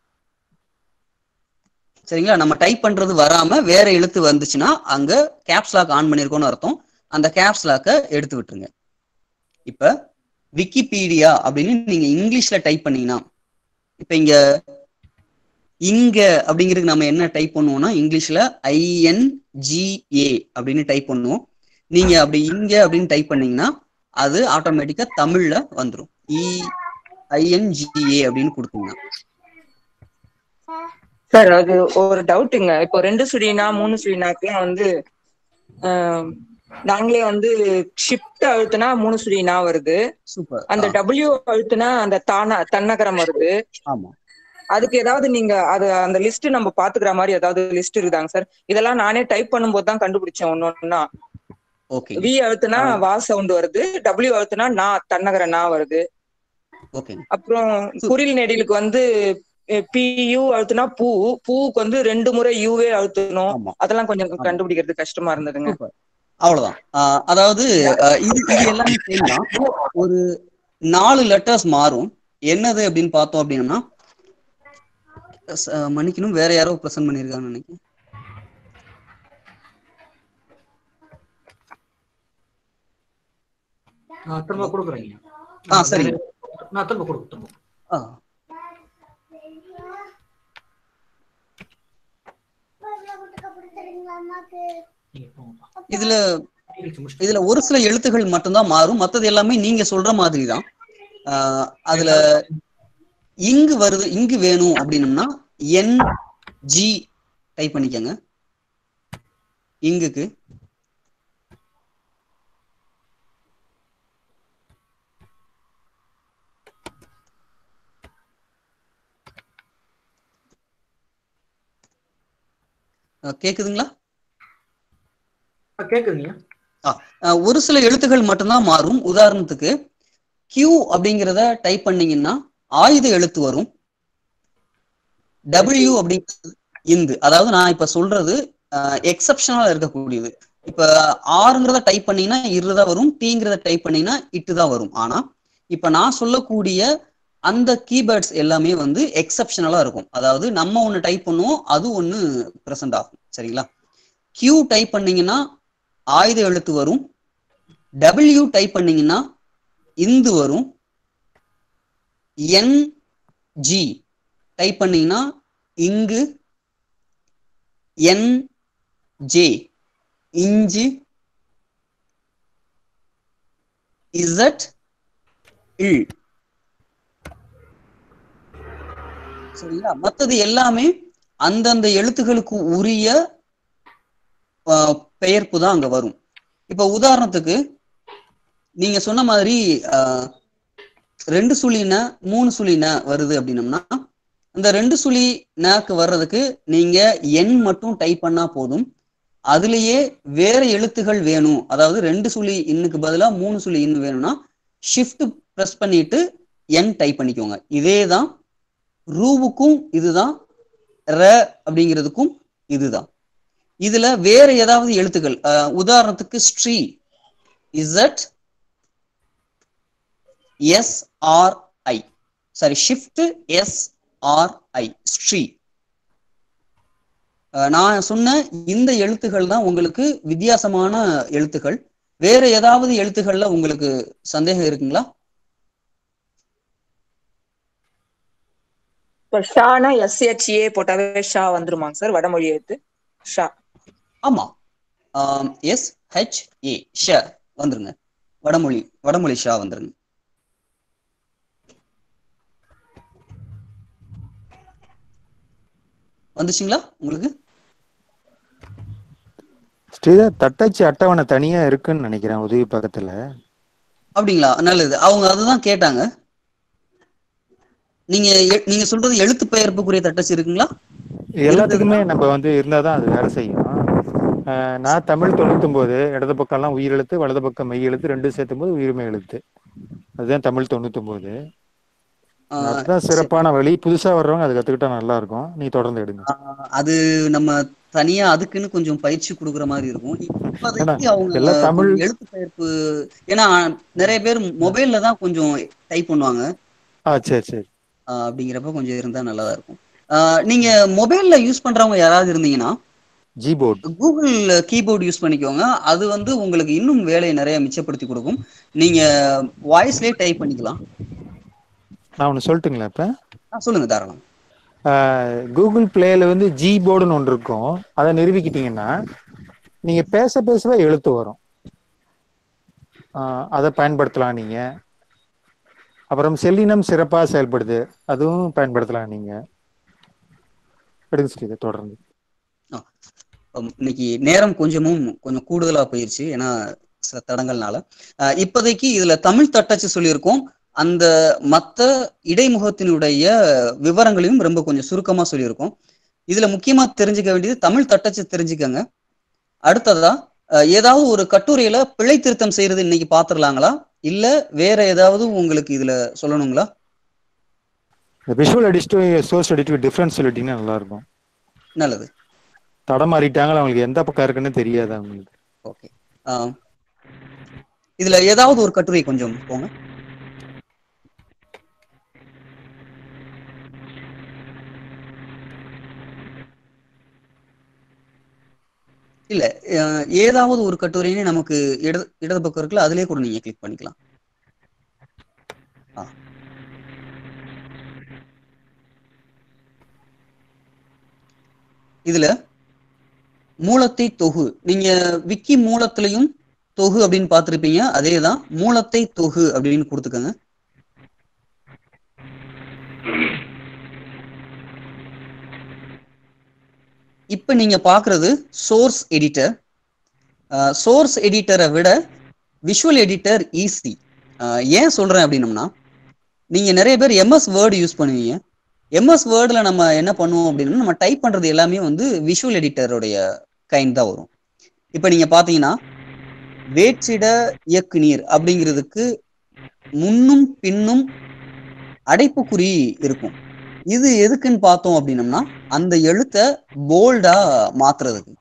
சரிங்களா நம்ம டைப் பண்றது வராம வேற எழுத்து வந்துச்சுன்னா அங்க கேப்ஸ் லாக் ஆன் பண்ணிருக்கோம்னு அர்த்தம் அந்த கேப்ஸ் லாக்கை எடுத்து விட்டுருங்க இப்ப விக்கிபீடியா அப்படின்னு நீங்க இங்கிலீஷ்ல டைப் பண்ணீங்கன்னா இப்ப இங்க இங்க அப்படிங்கிறதுக்கு நம்ம என்ன டைப் பண்ணுவோம்னா இங்கிலீஷ்ல ஐஎன்ஜிஏ அப்படின்னு டைப் பண்ணுவோம் நீங்க அப்படி இங்க அப்படின்னு டைப் பண்ணீங்கன்னா அது ஆட்டோமேட்டிக்கா தமிழ்ல வந்துடும் இ ஐஎன்ஜிஏ அப்படின்னு கொடுத்தீங்கன்னா சார் அது ஒரு டவுட்டுங்க இப்போ ரெண்டு சுழினா மூணு சுழினாக்கெல்லாம் வந்து ஆஹ், நாங்களே வந்து ஷிஃப்ட் அழுத்தினா மூணு சுழினா வருது சூப்பர் அந்த டபிள்யூ அழுத்தினா அந்த தானா தன்னகரம் வருது ஆமா அதுக்கு ஏதாவது நீங்க அது அந்த லிஸ்ட் நம்ம பாத்துக்கிற மாதிரி ஏதாவது லிஸ்ட் இருக்குதாங்க சார் இதெல்லாம் நானே டைப் பண்ணும்போது தான் கண்டுபிடிச்சேன் ஒன்னு ஒன்னா ஓகே வி அழுத்தினா வா சவுண்ட் வருது டபிள்யூ அழுத்தினா நா தன்னகர நா வருது ஓகே அப்புறம் குறில் நெடிலுக்கு வந்து பியூ அழுத்தினா பூ பூவுக்கு வந்து ரெண்டு முறை யூவே அழுத்தணும் அதெல்லாம் கொஞ்சம் கண்டுபிடிக்கிறது கஷ்டமா இருந்ததுங்க அவ்வளவுதான் ஆஹ் அதாவது ஆஹ் இது இது எல்லாமே சேம் தான் ஒரு நாலு லெட்டர்ஸ் மாறும் என்னது அப்படின்னு பார்த்தோம் அப்படின்னா ச- மன்னிக்கணும் வேற யாரோ ப்ரெசென்ட் பண்ணியிருக்காங்கன்னு நினைக்கிறேன் நான் திரும்ப கொடுக்குறேங்க ஆ சரிங்க நான் திரும்ப கொடுக்கு திரும்ப ஆ இதுல இதுல ஒரு சில எழுத்துகள் மட்டும்தான் மாறும் மத்தது எல்லாமே நீங்க சொல்ற மாதிரி தான் ஆஹ் அதுல இங்கு வருது இங்கு வேணும் அப்படின்னம்னா என் ஜி டைப் பண்ணிக்கங்க இங்குக்கு அஹ் கேக்குதுங்களா கேக்குதுங்க ஆ, அஹ் ஒரு சில எழுத்துக்கள் மட்டும்தான் மாறும் உதாரணத்துக்கு கியூ அப்படிங்கிறத டைப் பண்ணீங்கன்னா ஆயுத எழுத்து வரும் டபிள்யூ அப்படிங்கிறது இந்து அதாவது நான் இப்ப சொல்றது எக்ஸப்ஷனலா இருக்கக்கூடியது இப்ப ஆறுங்கிறத டைப் பண்ணீங்கன்னா இரு தான் வரும் டீங்கிறத டைப் பண்ணீங்கன்னா இட்டு தான் வரும் ஆனா இப்ப நான் சொல்லக்கூடிய அந்த கீபேர்ட்ஸ் எல்லாமே வந்து எக்ஸப்ஷனலா இருக்கும் அதாவது நம்ம ஒண்ணு டைப் பண்ணுவோம் அது ஒண்ணு பிரசன்ட் ஆகும் சரிங்களா கியூ டைப் பண்ணீங்கன்னா ஆயுத எழுத்து வரும் டபிள்யூ டைப் பண்ணீங்கன்னா இந்து வரும் என் ஜி டைப் பண்ணீங்கன்னா இங்கு என் ஜே இஞ்சு இசட் இல் சரிங்களா மத்தது எல்லாமே அந்தந்த எழுத்துகளுக்கு உரிய ஆஹ், பெயர்ப்பு தான் அங்க வரும் இப்ப உதாரணத்துக்கு நீங்க சொன்ன மாதிரி ஆஹ், ரெண்டு சுழி ந மூணு சுழி ந வருது அப்படின்னம்னா அந்த ரெண்டு சுழி நக்கு வர்றதுக்கு நீங்க எண் மட்டும் டைப் பண்ணா போதும் அதுலயே வேற எழுத்துகள் வேணும் அதாவது ரெண்டு சுழி இன்னுக்கு பதிலா மூணு சுழி இன்னு வேணும்னா ஷிஃப்ட் ப்ரெஸ் பண்ணிட்டு என் டைப் பண்ணிக்கோங்க இதே தான் ரூவுக்கும் இதுதான் ர அப்படிங்கிறதுக்கும் இதுதான் இதுல வேற ஏதாவது எழுத்துக்கள் அஹ், உதாரணத்துக்கு Sri Z S R I sorry shift S R I Sri அஹ், நான் சொன்ன இந்த எழுத்துக்கள் தான் உங்களுக்கு வித்தியாசமான எழுத்துக்கள் வேற ஏதாவது எழுத்துக்கள்ல உங்களுக்கு சந்தேகம் இருக்குங்களா இப்ப ஷானா எஸ்ஹெச்ஏ போட்டாவே ஷா வந்துருமாங்க சார் வடமொழி எழுத்து ஷா ஆமா எஸ் ஹெச் ஏ ஷ வந்துருங்க வடமொழி வடமொழி ஷா வந்துருங்க வந்துச்சுங்களா உங்களுக்கு ஸ்ரீதர் தட்டச்சு அட்டவணை தனியா இருக்குன்னு நினைக்கிறேன் உதவி பக்கத்துல அப்படிங்களா நல்லது அவங்க அதுதான் கேட்டாங்க நீங்க எ- நீங்க சொல்றது எழுத்து பெயர்ப்புக்குரிய தட்டச்சு இருக்குங்களா எல்லாத்துக்குமே நம்ம வந்து இருந்தாதான் அது வேலை செய்யும் அஹ் நான் தமிழ் தொண்ணூத்தொன்பது இடது பக்கம்லாம் உயிர் எழுத்து வலது பக்கம் மெய் எழுத்து ரெண்டும் சேர்த்தும் போது உயிர்மை எழுத்து அதுதான் தமிழ் தொண்ணூத்தொன்பது ஆஹ் அதுதான் சிறப்பான வழி புதுசா வர்றவங்க அது கத்துக்கிட்டா நல்லா இருக்கும் நீ தொடர்ந்து எடுங்க ஆஹ் அது நம்ம தனியா அதுக்குன்னு கொஞ்சம் பயிற்சி கொடுக்குற மாதிரி இருக்கும் இப்போதைக்கு ஏன்னா, அவங்க எல்லாம் தமிழ் கொஞ்சம் எழுத்து பெயர்ப்பு ஏன்னா நிறைய பேர் மொபைல்ல தான் கொஞ்சம் டைப் பண்ணுவாங்க ஆ சரி சரி ஆஹ் அப்படிங்கிறப்ப கொஞ்சம் இருந்தா நல்லதா இருக்கும் ஆஹ் நீங்க மொபைல்ல யூஸ் பண்றவங்க யாராவது இருந்தீங்கன்னா ஜிபோர்ட் கூகுள் கீபோர்டு யூஸ் பண்ணிக்கோங்க அது வந்து உங்களுக்கு இன்னும் வேலையை நிறைய மிச்சப்படுத்தி கொடுக்கும் நீங்க வாய்ஸ்லயே டைப் பண்ணிக்கலாம் நான் ஒன்று சொல்லட்டுங்களா இப்போ ஆ, சொல்லுங்க தாராளம் கூகுள் பிளேல வந்து ஜி போர்டுன்னு ஒன்று இருக்கும் அதை நிறுவிக்கிட்டீங்கன்னா நீங்க பேச பேசவே எழுத்து வரும் ஆஹ் அதை பயன்படுத்தலாம் நீங்க அப்புறம் செல்லினம் சிறப்பாக செயல்படுது அதுவும் பயன்படுத்தலாம் நீங்க எடுங்க ஸ்ரீதர் தொடர்ந்து உம், இன்னைக்கு நேரம் கொஞ்சமும் கொஞ்சம் கூடுதலா போயிருச்சு ஏன்னா சில தடங்கள்னால அஹ், இப்போதைக்கு இதுல தமிழ் தட்டச்சு சொல்லியிருக்கோம் அந்த மத்த இடைமுகத்தினுடைய விவரங்களையும் ரொம்ப கொஞ்சம் சுருக்கமா சொல்லியிருக்கோம் இதுல முக்கியமா தெரிஞ்சுக்க வேண்டியது தமிழ் தட்டச்சு தெரிஞ்சுக்கங்க அடுத்ததா அஹ், ஏதாவது ஒரு கட்டுரையில பிழை திருத்தம் செய்யறது இன்னைக்கு பாத்துடலாங்களா இல்ல வேற ஏதாவது உங்களுக்கு இதுல சொல்லணுங்களா இந்த விஷுவல் எடிட்டும் சோர்ஸ் எடிட்டும் டிஃப்ரென்ஸ் சொல்லிட்டீங்கன்னா நல்லா இருக்கும் நல்லது தடம் மாறிட்டாங்களா அவங்களுக்கு எந்த பக்கம் இருக்குன்னு தெரியாது அவங்களுக்கு ஓகே இதுல ஏதாவது ஒரு கட்டுரை கொஞ்சம் போங்க இல்ல அஹ், ஏதாவது ஒரு கட்டுரையிலே நமக்கு இடது இடது பக்கம் இருக்குல்ல அதுலயே கூட நீங்க கிளிக் பண்ணிக்கலாம் ஆ. இதுல மூலத்தை தொகு நீங்க விக்கி மூலத்திலையும் தொகு அப்படின்னு பார்த்திருப்பீங்க அதேதான் மூலத்தை தொகு அப்படின்னு கொடுத்துக்கோங்க இப்ப நீங்க பாக்குறது சோர்ஸ் எடிட்டர் சோர்ஸ் எடிட்டரை விட விஷுவல் எடிட்டர் ஈஸி ஏன் சொல்றேன் அப்படின்னம்னா நீங்க நிறைய பேர் எம்எஸ் வேர்டு யூஸ் பண்ணுவீங்க எம்எஸ் வேர்டில் நம்ம என்ன பண்ணுவோம் அப்படின்னா நம்ம டைப் பண்றது எல்லாமே வந்து விஷுவல் எடிட்டருடைய கைண்ட் தான் வரும் இப்போ நீங்க பாத்தீங்கன்னா வேற்றிட இயக்குநீர் அப்படிங்கிறதுக்கு முன்னும் பின்னும் அடைப்புக்குறி இருக்கும் இது எதுக்குன்னு பார்த்தோம் அப்படின்னம்னா அந்த எழுத்தை போல்டா மாத்துறதுக்கு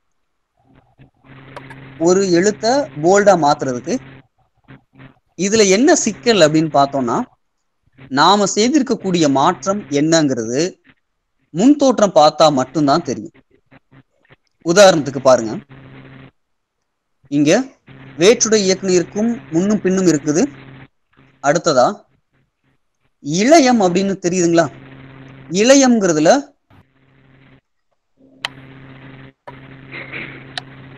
ஒரு எழுத்த போல்டா மாத்துறதுக்கு இதுல என்ன சிக்கல் அப்படின்னு பார்த்தோம்னா நாம செய்திருக்கக்கூடிய மாற்றம் என்னங்கிறது முன் தோற்றம் பார்த்தா மட்டும்தான் தெரியும் உதாரணத்துக்கு பாருங்க இங்க வேற்றுடை இயக்குநருக்கும் முன்னும் பின்னும் இருக்குது அடுத்ததா இளையம் அப்படின்னு தெரியுதுங்களா இளையம்ங்கிறதுல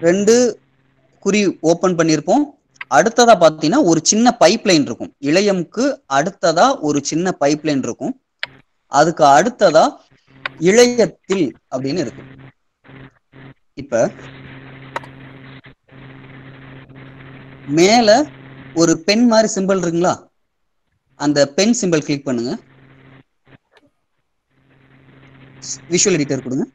ரெண்டு குறி ஓபன் பண்ணியிருப்போம் அடுத்ததா பார்த்தீங்கன்னா ஒரு சின்ன பைப் லைன் இருக்கும் இளையம்க்கு அடுத்ததா ஒரு சின்ன பைப் லைன் இருக்கும் அதுக்கு அடுத்ததா இளையத்தில் அப்படின்னு இருக்கு இப்ப மேல ஒரு பென் மாதிரி சிம்பிள் இருக்குங்களா அந்த பென் சிம்பிள் கிளிக் பண்ணுங்க விஷுவல் எடிட்டர் கொடுங்க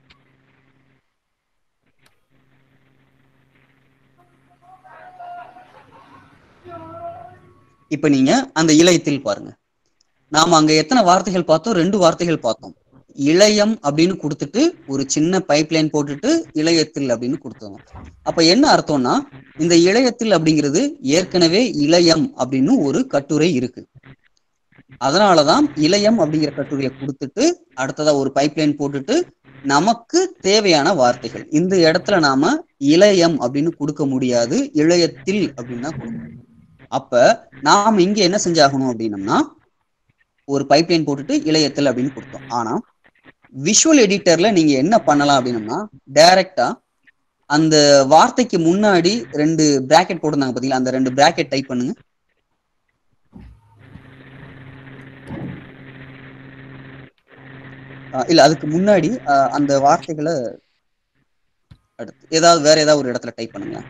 இப்ப நீங்க அந்த இளையத்தில் பாருங்க நாம அங்க எத்தனை வார்த்தைகள் பார்த்தோம் ரெண்டு வார்த்தைகள் பார்த்தோம் இளையம் அப்படின்னு கொடுத்துட்டு ஒரு சின்ன பைப் லைன் போட்டுட்டு இளையத்தில் அப்படின்னு கொடுத்தோம் அப்ப என்ன அர்த்தம்னா இந்த இளையத்தில் அப்படிங்கிறது ஏற்கனவே இளையம் அப்படின்னு ஒரு கட்டுரை இருக்கு அதனாலதான் இளையம் அப்படிங்கிற கட்டுரையை கொடுத்துட்டு அடுத்ததா ஒரு பைப் லைன் போட்டுட்டு நமக்கு தேவையான வார்த்தைகள் இந்த இடத்துல நாம இளையம் அப்படின்னு கொடுக்க முடியாது இளையத்தில் அப்படின்னு தான் கொடுக்கணும் அப்ப நாம இங்க என்ன செஞ்சாகணும் அப்படின்னம்னா ஒரு பைப் லைன் போட்டுட்டு இளையத்தில் அப்படின்னு கொடுத்தோம் ஆனா விஷுவல் எடிட்டர்ல நீங்க என்ன பண்ணலாம் அப்படின்னம்னா டைரக்டா அந்த வார்த்தைக்கு முன்னாடி ரெண்டு பிராக்கெட் போட்டிருந்தாங்க பாத்தீங்களா அந்த ரெண்டு பிராக்கெட் டைப் பண்ணுங்க அஹ் இல்ல அதுக்கு முன்னாடி அஹ் அந்த வார்த்தைகளை அடுத்து ஏதாவது வேற ஏதாவது ஒரு இடத்துல டைப் பண்ணுங்க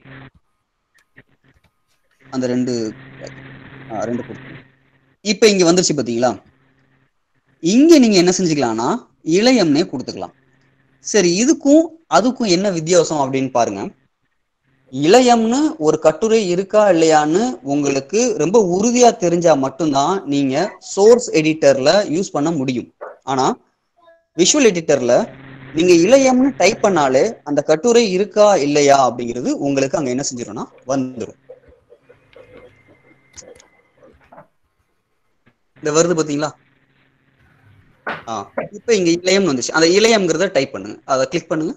அந்த ரெண்டு அஹ் ரெண்டு கொடுத்து இப்ப இங்க வந்துருச்சு பாத்தீங்களா இங்க நீங்க என்ன செஞ்சுக்கலாம்னா இளையம்னே கொடுத்துக்கலாம் சரி இதுக்கும் அதுக்கும் என்ன வித்தியாசம் அப்படின்னு பாருங்க இளையம்னு ஒரு கட்டுரை இருக்கா இல்லையான்னு உங்களுக்கு ரொம்ப உறுதியா தெரிஞ்சா மட்டும்தான் நீங்க சோர்ஸ் எடிட்டர்ல யூஸ் பண்ண முடியும் ஆனா விஷுவல் எடிட்டர்ல நீங்க இளையம்னு டைப் பண்ணாலே அந்த கட்டுரை இருக்கா இல்லையா அப்படிங்கிறது உங்களுக்கு அங்க என்ன செஞ்சிடும்னா வந்துடும் இந்த வருது பாத்தீங்களா ஆ இப்ப இங்க இளையம் வந்துச்சு அந்த இளையம்ங்கிறத டைப் பண்ணுங்க அதை கிளிக் பண்ணுங்க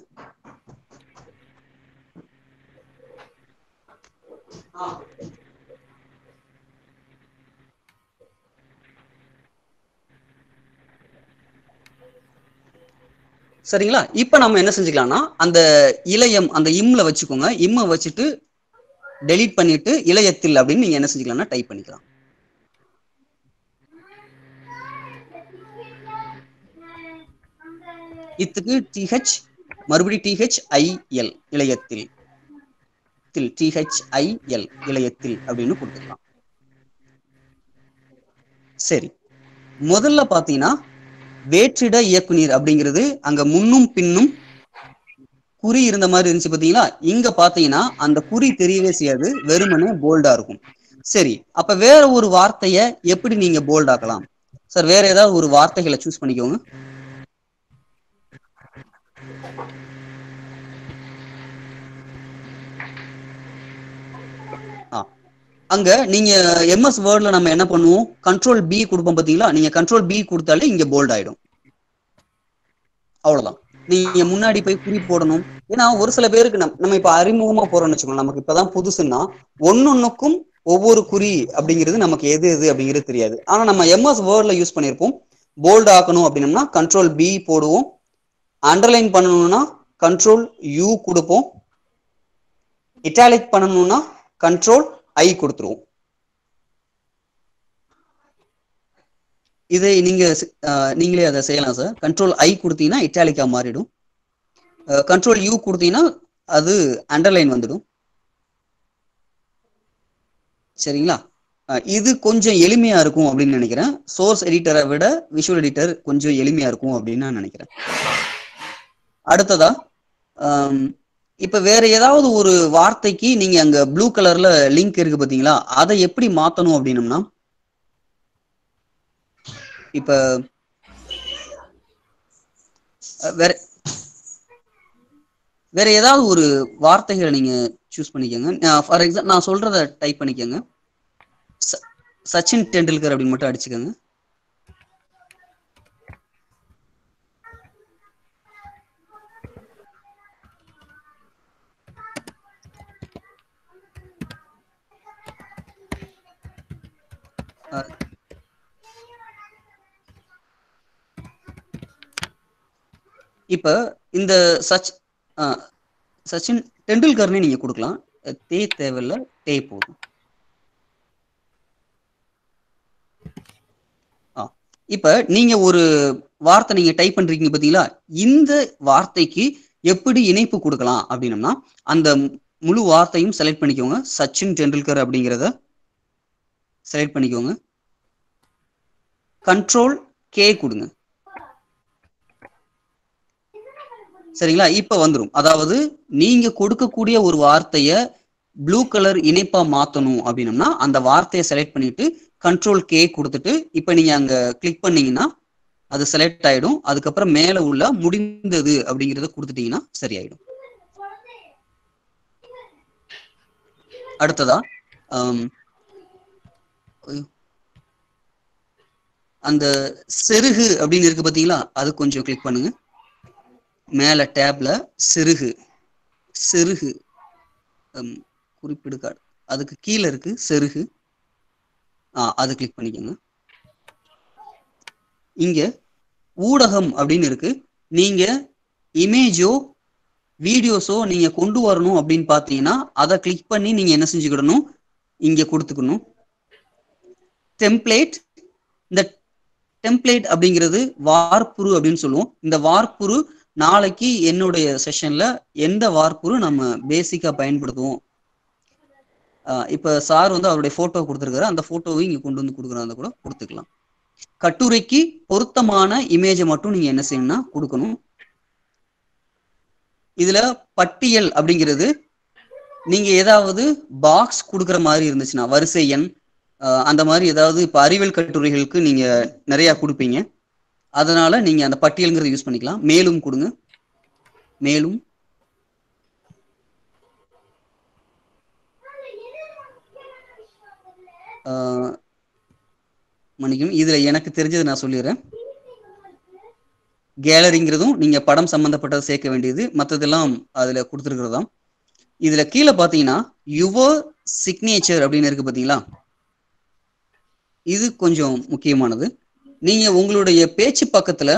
சரிங்களா இப்ப நம்ம என்ன செஞ்சுக்கலாம்னா அந்த இளையம் அந்த இம்ல வச்சுக்கோங்க இம்ம வச்சுட்டு டெலீட் பண்ணிட்டு இளையத்தில் அப்படின்னு நீங்க என்ன செஞ்சுக்கலாம்னா டைப் பண்ணிக்கலாம் இத்துக்கு டிஹெச் மறுபடியும் டிஹெச் ஐஎல் இளையத்தில் தில் டிஹெச் ஐஎல் இளையத்தில் அப்படின்னு கொடுத்துக்கலாம் சரி முதல்ல பாத்தீங்கன்னா வேற்றிட இயக்குநீர் அப்படிங்கிறது அங்க முன்னும் பின்னும் குறி இருந்த மாதிரி இருந்துச்சு பாத்தீங்களா இங்க பாத்தீங்கன்னா அந்த குறி தெரியவே செய்யாது வெறுமனே போல்டா இருக்கும் சரி அப்ப வேற ஒரு வார்த்தைய எப்படி நீங்க போல்ட் ஆக்கலாம் சார் வேற ஏதாவது ஒரு வார்த்தைகளை சூஸ் பண்ணிக்கோங்க ஆ அங்க நீங்க எம்எஸ் வேர்ட்ல நம்ம என்ன பண்ணுவோம் கண்ட்ரோல் பி கொடுப்போம் பாத்தீங்களா நீங்க கண்ட்ரோல் பி கொடுத்தாலே இங்க போல்ட் ஆயிடும் அவ்வளவுதான் நீங்க முன்னாடி போய் குறி போடணும் ஏன்னா ஒரு சில பேருக்கு நம் நம்ம இப்ப அறிமுகமா போறோம்னு வச்சுக்கோங்க நமக்கு இப்பதான் புதுசுன்னா ஒன்னொன்னுக்கும் ஒவ்வொரு குறி அப்படிங்கிறது நமக்கு எது எது அப்படிங்கிறது தெரியாது ஆனா நம்ம எம்எஸ் வேர்ட்ல யூஸ் பண்ணியிருப்போம் போல்ட் ஆக்கணும் அப்படின்னம்னா கண்ட்ரோல் பி போடுவோம் அண்டர்லைன் பண்ணணும்னா கண்ட்ரோல் யூ கொடுப்போம் இட்டாலிக் பண்ணணும்னா கண்ட்ரோல் ஐ கொடுத்துருவோம் இதை நீங்க சி- அஹ், நீங்களே அதை செய்யலாம் சார் கண்ட்ரோல் ஐ கொடுத்தீங்கன்னா இட்டாலிக்கா மாறிடும் கண்ட்ரோல் யூ கொடுத்தீங்கன்னா அது அண்டர்லைன் வந்துடும் சரிங்களா அஹ், இது கொஞ்சம் எளிமையா இருக்கும் அப்படின்னு நினைக்கிறேன் சோர்ஸ் எடிட்டரை விட விஷுவல் எடிட்டர் கொஞ்சம் எளிமையா இருக்கும் அப்படின்னு நான் நினைக்கிறேன் அடுத்ததா ஆம், இப்ப வேற ஏதாவது ஒரு வார்த்தைக்கு நீங்க அங்க ப்ளூ கலர்ல லிங்க் இருக்கு பாத்தீங்களா அதை எப்படி மாத்தணும் அப்படின்னம்னா இப்ப அஹ், வேற வேற ஏதாவது ஒரு வார்த்தைகளை நீங்க சூஸ் பண்ணிக்கோங்க ஃபார் எக்ஸாம்பிள் நான் சொல்றத டைப் பண்ணிக்கோங்க ச- சச்சின் டெண்டுல்கர் அப்படின்னு மட்டும் அடிச்சுக்கோங்க அஹ், இப்ப இந்த சச் அஹ், சச்சின் டெண்டுல்கர்னே நீங்க கொடுக்கலாம் அஹ் தே தேவையில்ல டே போதும் ஆ இப்ப நீங்க ஒரு வார்த்தை நீங்க டைப் பண்றீங்க பாத்தீங்களா இந்த வார்த்தைக்கு எப்படி இணைப்பு கொடுக்கலாம் அப்படின்னம்னா அந்த முழு வார்த்தையும் செலக்ட் பண்ணிக்கோங்க சச்சின் டெண்டுல்கர் அப்படிங்கிறத செலக்ட் பண்ணிக்கோங்க கண்ட்ரோல் கே கொடுங்க சரிங்களா இப்ப வந்துரும் அதாவது நீங்க கொடுக்கக்கூடிய ஒரு வார்த்தைய ப்ளூ கலர் இணைப்பா மாத்தணும் அப்படின்னம்னா அந்த வார்த்தையை செலக்ட் பண்ணிட்டு கண்ட்ரோல் கே கொடுத்துட்டு இப்ப நீங்க அங்க கிளிக் பண்ணீங்கன்னா அது செலக்ட் ஆயிடும் அதுக்கப்புறம் மேல உள்ள முடிந்தது அப்படிங்கறத கொடுத்துட்டீங்கன்னா சரியாயிடும் அடுத்ததா ஆம், ஐயோ. அந்த செருகு அப்படின்னு இருக்கு பாத்தீங்களா அது கொஞ்சம் கிளிக் பண்ணுங்க மேல டேப்ல செருகு செருகு ஹம், குறிப்பிடு கார்டு அதுக்கு கீழே இருக்கு செருகு ஆ அது கிளிக் பண்ணிக்கோங்க இங்க ஊடகம் அப்படின்னு இருக்கு நீங்க இமேஜோ வீடியோஸோ நீங்க கொண்டு வரணும் அப்படின்னு பாத்தீங்கன்னா அதை கிளிக் பண்ணி நீங்க என்ன செஞ்சுக்கிடணும் இங்க கொடுத்துக்கணும் டெம்ப்ளேட் இந்த டெம்ப்ளேட் அப்படிங்கிறது வார்ப்புரு அப்படின்னு சொல்லுவோம் இந்த வார்ப்புரு நாளைக்கு என்னுடைய செஷன்ல எந்த வார்ப்புரு நம்ம பேசிக்கா பயன்படுத்துவோம் ஆஹ் இப்ப சார் வந்து அவருடைய போட்டோ கொடுத்துருக்காரு அந்த போட்டோவை இங்க கொண்டு வந்து கொடுக்குறாங்க கூட கொடுத்துக்கலாம் கட்டுரைக்கு பொருத்தமான இமேஜை மட்டும் நீங்க என்ன செய்யணும்னா கொடுக்கணும் இதுல பட்டியல் அப்படிங்கிறது நீங்க ஏதாவது பாக்ஸ் கொடுக்குற மாதிரி இருந்துச்சுன்னா வரிசை எண் ஆஹ் அந்த மாதிரி ஏதாவது இப்ப அறிவியல் கட்டுரைகளுக்கு நீங்க நிறைய கொடுப்பீங்க அதனால நீங்க அந்த பட்டியல்ங்கிறத யூஸ் பண்ணிக்கலாம் மேலும் கொடுங்க மேலும் ஆஹ் மன்னிக்கணும் இதுல எனக்கு தெரிஞ்சது நான் சொல்லிடுறேன் கேலரிங்கிறதும் நீங்க படம் சம்பந்தப்பட்டதை சேர்க்க வேண்டியது மற்றதெல்லாம் அதுல கொடுத்துருக்கிறதாம் இதுல கீழே பாத்தீங்கன்னா யுவர் சிக்னேச்சர் அப்படின்னு இருக்கு பாத்தீங்களா இது கொஞ்சம் முக்கியமானது நீங்க உங்களுடைய பேச்சு பக்கத்துல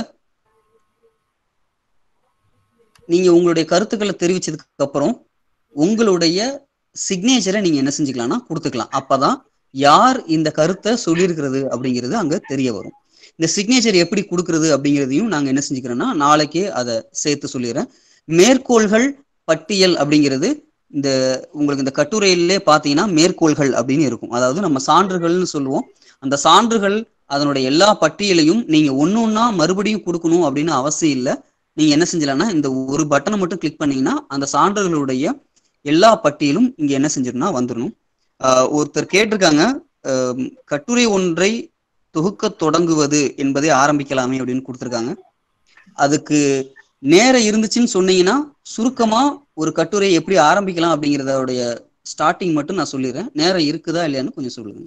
நீங்க உங்களுடைய கருத்துக்களை தெரிவிச்சதுக்கு அப்புறம் உங்களுடைய சிக்னேச்சரை நீங்க என்ன செஞ்சுக்கலாம்னா கொடுத்துக்கலாம் அப்பதான் யார் இந்த கருத்தை சொல்லியிருக்கிறது அப்படிங்கிறது அங்க தெரிய வரும் இந்த சிக்னேச்சர் எப்படி கொடுக்கறது அப்படிங்கிறதையும் நாங்க என்ன செஞ்சுக்கிறோம்னா நாளைக்கே அதை சேர்த்து சொல்லிடுறேன் மேற்கோள்கள் பட்டியல் அப்படிங்கிறது இந்த உங்களுக்கு இந்த கட்டுரையிலே பார்த்தீங்கன்னா மேற்கோள்கள் அப்படின்னு இருக்கும் அதாவது நம்ம சான்றுகள்னு சொல்லுவோம் அந்த சான்றுகள் அதனுடைய எல்லா பட்டியலையும் நீங்க ஒண்ணு ஒண்ணா மறுபடியும் கொடுக்கணும் அப்படின்னு அவசியம் இல்லை நீங்க என்ன செஞ்சலாம்னா இந்த ஒரு பட்டனை மட்டும் கிளிக் பண்ணீங்கன்னா அந்த சான்றுகளுடைய எல்லா பட்டியலும் இங்க என்ன செஞ்சிடணும்னா வந்துடணும் ஆஹ் ஒருத்தர் கேட்டிருக்காங்க ஆஹ் கட்டுரை ஒன்றை தொகுக்க தொடங்குவது என்பதை ஆரம்பிக்கலாமே அப்படின்னு கொடுத்துருக்காங்க அதுக்கு நேரம் இருந்துச்சுன்னு சொன்னீங்கன்னா சுருக்கமா ஒரு கட்டுரை எப்படி ஆரம்பிக்கலாம் அப்படிங்கிறதோடைய ஸ்டார்டிங் மட்டும் நான் சொல்லிடுறேன் நேரம் இருக்குதா இல்லையான்னு கொஞ்சம் சொல்லுங்க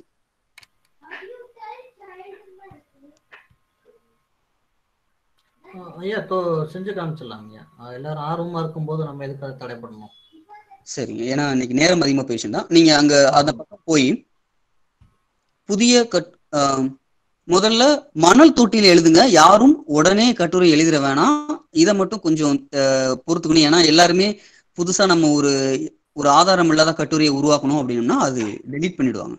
ஆஹ் ஐயா இப்போ செஞ்சு காமிச்சிடலாம் ஐயா ஆஹ் எல்லாரும் ஆர்வமா இருக்கும்போது நம்ம எதுக்காக தடை பண்ணணும் சரிங்க ஏன்னா இன்னைக்கு நேரம் அதிகமா போயிடுச்சுன்னா நீங்க அங்க அந்த பக்கம் போய் புதிய கட் ஆஹ் முதல்ல மணல் தொட்டியில் எழுதுங்க யாரும் உடனே கட்டுரை எழுதிட வேணாம் இதை மட்டும் கொஞ்சம் ஆஹ் பொறுத்துக்கணும் ஏன்னா எல்லாருமே புதுசா நம்ம ஒரு ஒரு ஆதாரம் இல்லாத கட்டுரையை உருவாக்கணும் அப்படின்னம்னா அது டெலீட் பண்ணிடுவாங்க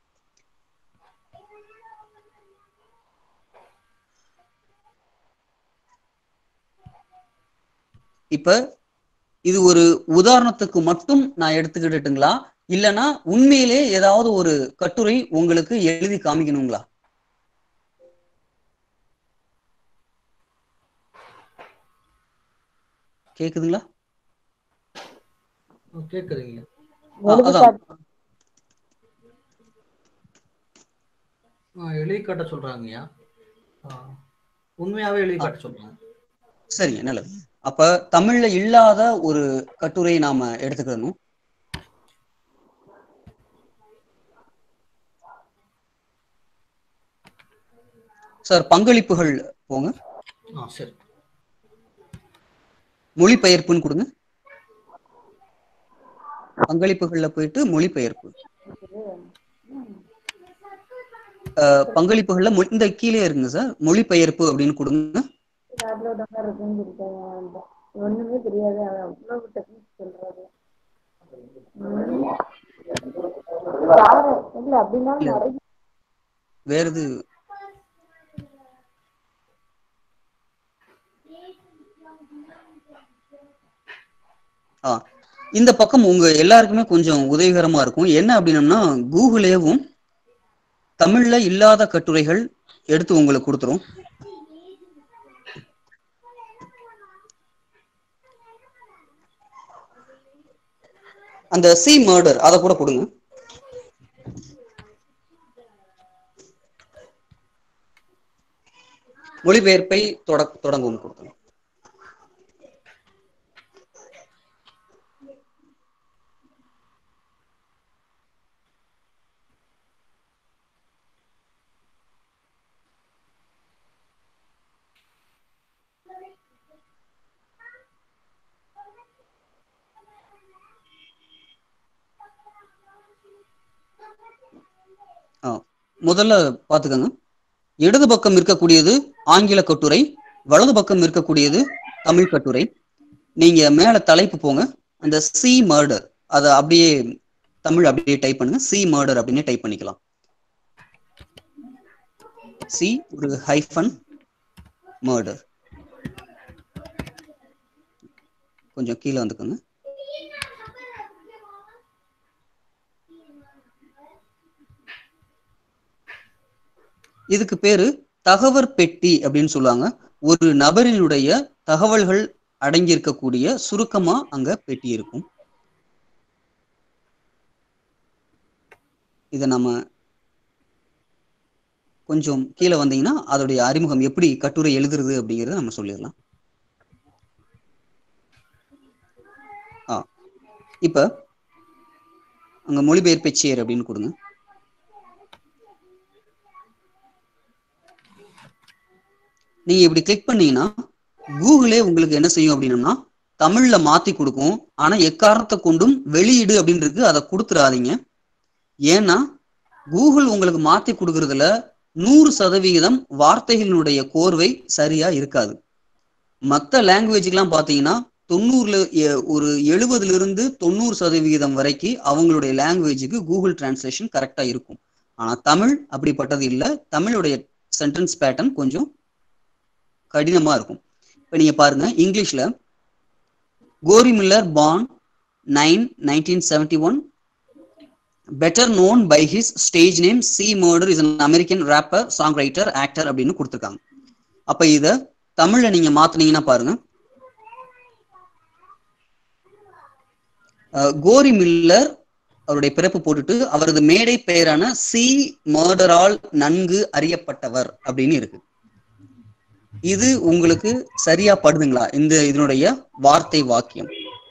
இப்ப இது ஒரு உதாரணத்துக்கு மட்டும் நான் எடுத்துக்கிட்டுங்களா இல்லைன்னா உண்மையிலே ஏதாவது ஒரு கட்டுரை உங்களுக்கு எழுதி காமிக்கணுங்களா கேக்குதுங்களா ஆஹ் கேக்குதுங்க ஆ, அதான் ஆஹ் எழுதி காட்ட சொல்றாங்கய்யா ஆஹ் உண்மையாவே எழுதி காட்ட சொல்றாங்க சரிங்க நல்லது அப்ப தமிழ்ல இல்லாத ஒரு கட்டுரையை நாம எடுத்துக்கணும் சார் பங்களிப்புகள் போங்க ஆ சரி மொழிபெயர்ப்புன்னு கொடுங்க பங்களிப்புகள்ல போயிட்டு மொழிபெயர்ப்பு அஹ், பங்களிப்புகள்ல மொழி- இந்த கீழே இருங்க சார் மொழிபெயர்ப்பு அப்படின்னு கொடுங்க அவ்வளவுதான் இருக்குன்னு சொல்லிட்டாங்க ஒண்ணுமே தெரியாது அது அவ்வளவு டெக்னிக் சொல்றாரு இல்ல அப்படின்னா இல்ல. நிறைய வேற எது ஆ இந்த பக்கம் உங்க எல்லாருக்குமே கொஞ்சம் உதவிகரமா இருக்கும் என்ன அப்படின்னம்னா கூகுளேவும் தமிழ்ல இல்லாத கட்டுரைகள் எடுத்து உங்களுக்கு கொடுத்துரும் அந்த சி மர்டர் அதை கூட கொடுங்க மொழிபெயர்ப்பை தொட தொடங்கவும் கொடுத்துரும் ஆ, முதல்ல பாத்துக்கோங்க இடது பக்கம் இருக்கக்கூடியது ஆங்கில கட்டுரை வலது பக்கம் இருக்கக்கூடியது தமிழ் கட்டுரை நீங்க மேல தலைப்பு போங்க அந்த சி மர்டர் அதை அப்படியே தமிழ் அப்படியே டைப் பண்ணுங்க சி மர்டர் அப்படின்னு டைப் பண்ணிக்கலாம் சி ஒரு ஹைஃபன் மர்டர் கொஞ்சம் கீழே வந்துக்கோங்க இதுக்கு பேரு தகவற் பெட்டி அப்படின்னு சொல்லுவாங்க ஒரு நபரினுடைய தகவல்கள் அடங்கி இருக்கக்கூடிய சுருக்கமா அங்க பெட்டி இருக்கும் இதை நம்ம கொஞ்சம் கீழே வந்தீங்கன்னா அதோடைய அறிமுகம் எப்படி கட்டுரை எழுதுறது அப்படிங்கறத நம்ம சொல்லிடலாம் ஆ இப்ப அங்க மொழிபெயர்ப்பை சேர் அப்படின்னு கொடுங்க நீங்க இப்படி கிளிக் பண்ணீங்கன்னா கூகுளே உங்களுக்கு என்ன செய்யும் அப்படின்னம்னா தமிழ்ல மாத்தி கொடுக்கும் ஆனா எக்காரணத்தை கொண்டும் வெளியீடு அப்படின்னு இருக்கு அதை கொடுத்துடாதீங்க ஏன்னா கூகுள் உங்களுக்கு மாத்தி கொடுக்கறதுல நூறு சதவிகிதம் வார்த்தைகளினுடைய கோர்வை சரியா இருக்காது மற்ற லாங்குவேஜுக்கெல்லாம் பாத்தீங்கன்னா தொண்ணூறுல எ- ஒரு எழுபதுல இருந்து தொண்ணூறு சதவிகிதம் வரைக்கும் அவங்களுடைய லாங்குவேஜுக்கு கூகுள் டிரான்ஸ்லேஷன் கரெக்டா இருக்கும் ஆனா தமிழ் அப்படிப்பட்டது இல்ல தமிழுடைய சென்டென்ஸ் பேட்டர்ன் கொஞ்சம் கடினமா இருக்கும் இப்ப நீங்க பாருங்க இங்கிலீஷ்ல Corey Miller born nine nineteen seventy one better known by his stage name C murder is an American rapper songwriter actor அப்படின்னு கொடுத்துருக்காங்க அப்ப இத தமிழ்ல நீங்க மாத்துனீங்கன்னா பாருங்க அஹ், கோரி மில்லர் அவருடைய பிறப்பு போட்டுட்டு அவரது மேடை பெயரான சி மர்டரால் நன்கு அறியப்பட்டவர் அப்படின்னு இருக்கு இது உங்களுக்கு சரியா படுதுங்களா இந்த இதனுடைய வார்த்தை வாக்கியம்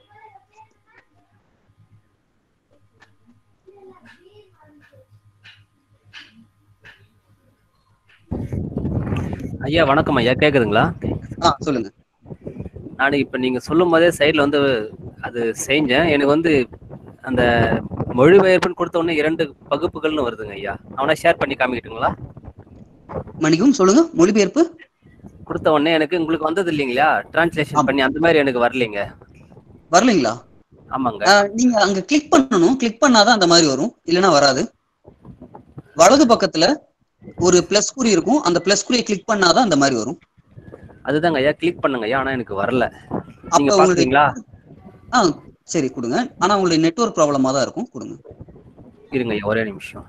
ஐயா வணக்கம் ஐயா கேக்குதுங்களா ஆ சொல்லுங்க நான் இப்ப நீங்க சொல்லும் போதே சைடுல வந்து அது செஞ்சேன் எனக்கு வந்து அந்த மொழிபெயர்ப்புன்னு கொடுத்த உடனே இரண்டு பகுப்புகள்னு வருதுங்க ஐயா அவனை ஷேர் பண்ணி காமிக்கட்டுங்களா மணிக்கும் சொல்லுங்க மொழிபெயர்ப்பு கொடுத்த உடனே எனக்கு உங்களுக்கு வந்தது இல்லைங்களா டிரான்ஸ்லேஷன் பண்ணி அந்த மாதிரி எனக்கு வரலைங்க வரலைங்களா ஆமாங்க அஹ், நீங்க அங்க கிளிக் பண்ணணும் கிளிக் பண்ணாதான் அந்த மாதிரி வரும் இல்லைன்னா வராது வலது பக்கத்துல ஒரு பிளஸ் குறி இருக்கும் அந்த பிளஸ் குறியை கிளிக் பண்ணாதான் அந்த மாதிரி வரும் அதுதாங்க ஐயா கிளிக் பண்ணுங்க ஐயா ஆனா எனக்கு வரல நீங்க அப்ப உங்களுடைய பாக்குறீங்களா ஆ சரி கொடுங்க ஆனா உங்களுடைய நெட்வொர்க் ப்ராப்ளமா தான் இருக்கும் கொடுங்க இருங்க ஐயா ஒரே நிமிஷம்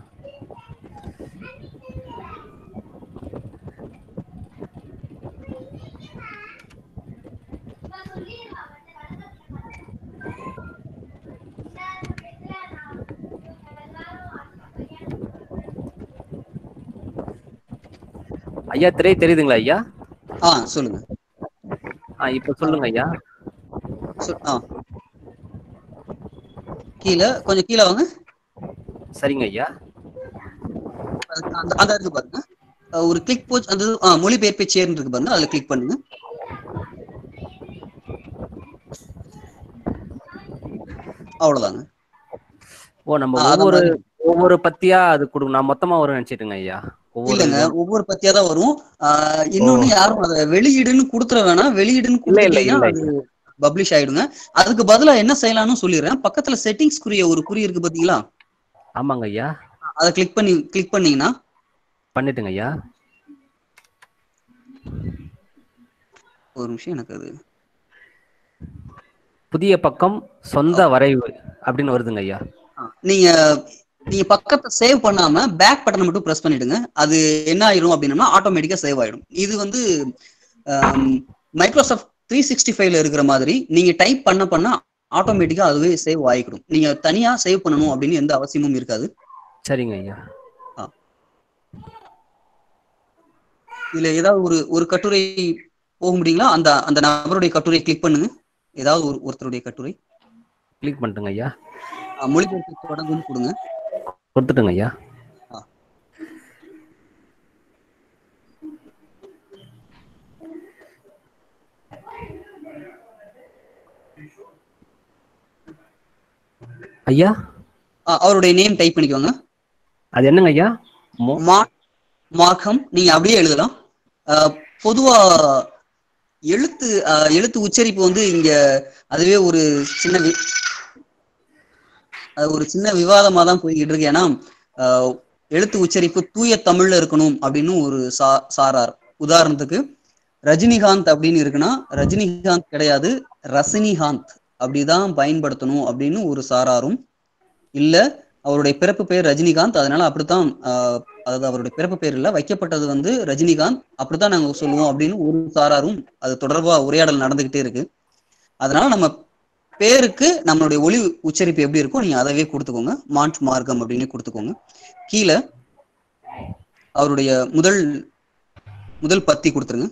ஐயா திரை தெரியுதுங்களா ஐயா ஆ சொல்லுங்க ஆ இப்ப சொல்லுங்க ஐயா சொ- ஆ கீழே கொஞ்சம் கீழே வாங்க சரிங்க ஐயா அதுக்கு அந்த அந்த இருக்கு பாருங்க அஹ் ஒரு கிளிக் போச்சு அந்த இது- ஆ, மொழிபெயர்ப்பை சேர்ந்து இருக்கு பாருங்க அதுல கிளிக் பண்ணுங்க அவ்வளவுதாங்க ஓ நம்ம ஆ, அந்த ஒவ்வொரு மாதிரி. ஒவ்வொரு பத்தியா அது கொடுங்க நான் மொத்தமா வரும் நினைச்சிட்டுங்க ஐயா ஒவ்வொரு இல்லங்க இதும். ஒவ்வொரு பத்தியா தான் வரும் ஆஹ் இன்னொன்னு யாரும் அதை வெளியீடுன்னு கொடுத்துட வேணாம் வெளியீடுன்னு இல்ல, இல்ல, கொடுத்துட்டீங்கன்னா இல்ல. அது பப்ளிஷ் ஆயிடுங்க அதுக்கு பதிலா என்ன செய்யலாம்னு சொல்லிடுறேன் பக்கத்துல செட்டிங்ஸ் குறிய ஒரு குறி இருக்கு பாத்தீங்களா ஆமாங்க ஐயா அதை கிளிக் பண்ணி கிளிக் பண்ணீங்கன்னா பண்ணிட்டுங்க ஐயா ஒரு நிமிஷம் எனக்கு அது புதிய பக்கம் சொந்த வரைவு அப்படின்னு வருதுங்க ஐயா நீங்க நீங்க பக்கத்தை சேவ் பண்ணாம பேக் பட்டனை மட்டும் பிரஸ் பண்ணிடுங்க அது என்ன ஆயிரும் அப்படின்னா ஆட்டோமேட்டிக்கா சேவ் ஆயிடும் இது வந்து மைக்ரோசாஃப்ட் த்ரீ சிக்ஸ்டி ஃபைவ்ல இருக்கிற மாதிரி நீங்க டைப் பண்ண பண்ண ஆட்டோமேட்டிக்கா அதுவே சேவ் ஆகிடும் நீங்க தனியா சேவ் பண்ணணும் அப்படின்னு எந்த அவசியமும் இருக்காது சரிங்க ஐயா இதுல ஏதாவது ஒரு ஒரு கட்டுரை போக முடியுங்களா அந்த அந்த நபருடைய கட்டுரை கிளிக் பண்ணுங்க ஏதாவது ஒரு ஒருத்தருடைய கட்டுரை கிளிக் பண்ணிட்டுங்க ஐயா அஹ் மொழிபெயர்ப்பு தொடங்குன்னு கொடுங்க கொடுத்துட்டுங்க ஐயா ஐயா அஹ் அவருடைய நேம் டைப் பண்ணிக்கோங்க அது என்னங்க ஐயா மோ மா- மார்க்கம் நீங்க அப்படியே எழுதலாம் அஹ் பொதுவா எழுத்து அஹ் எழுத்து உச்சரிப்பு வந்து இங்க அதுவே ஒரு சின்ன வி- அது ஒரு சின்ன விவாதமா தான் போய்கிட்டு இருக்கு ஏன்னா அஹ் எழுத்து உச்சரிப்பு தூய தமிழ்ல இருக்கணும் அப்படின்னு ஒரு சா சாரார் உதாரணத்துக்கு ரஜினிகாந்த் அப்படின்னு இருக்குன்னா ரஜினிகாந்த் கிடையாது ரசினிகாந்த் அப்படிதான் பயன்படுத்தணும் அப்படின்னு ஒரு சாராரும் இல்ல அவருடைய பிறப்பு பெயர் ரஜினிகாந்த் அதனால அப்படித்தான் ஆஹ், அதாவது அவருடைய பிறப்பு பெயர் இல்ல வைக்கப்பட்டது வந்து ரஜினிகாந்த் அப்படித்தான் நாங்க சொல்லுவோம் அப்படின்னு ஒரு சாராரும் அது தொடர்பா உரையாடல் நடந்துகிட்டே இருக்கு அதனால நம்ம பேருக்கு நம்மளுடைய ஒளி உச்சரிப்பு எப்படி இருக்கோ நீங்க அதவே கொடுத்துக்கோங்க மாண்ட் மார்க்கம் அப்படின்னு கொடுத்துக்கோங்க கீழே அவருடைய முதல் முதல் பத்தி கொடுத்துருங்க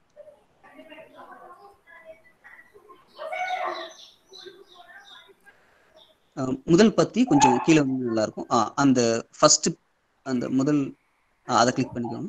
அஹ் முதல் பத்தி கொஞ்சம் கீழே வந்து நல்லா இருக்கும் ஆ, அந்த ஃபர்ஸ்ட் அந்த முதல் ஆ, அதை கிளிக் பண்ணிக்கோங்க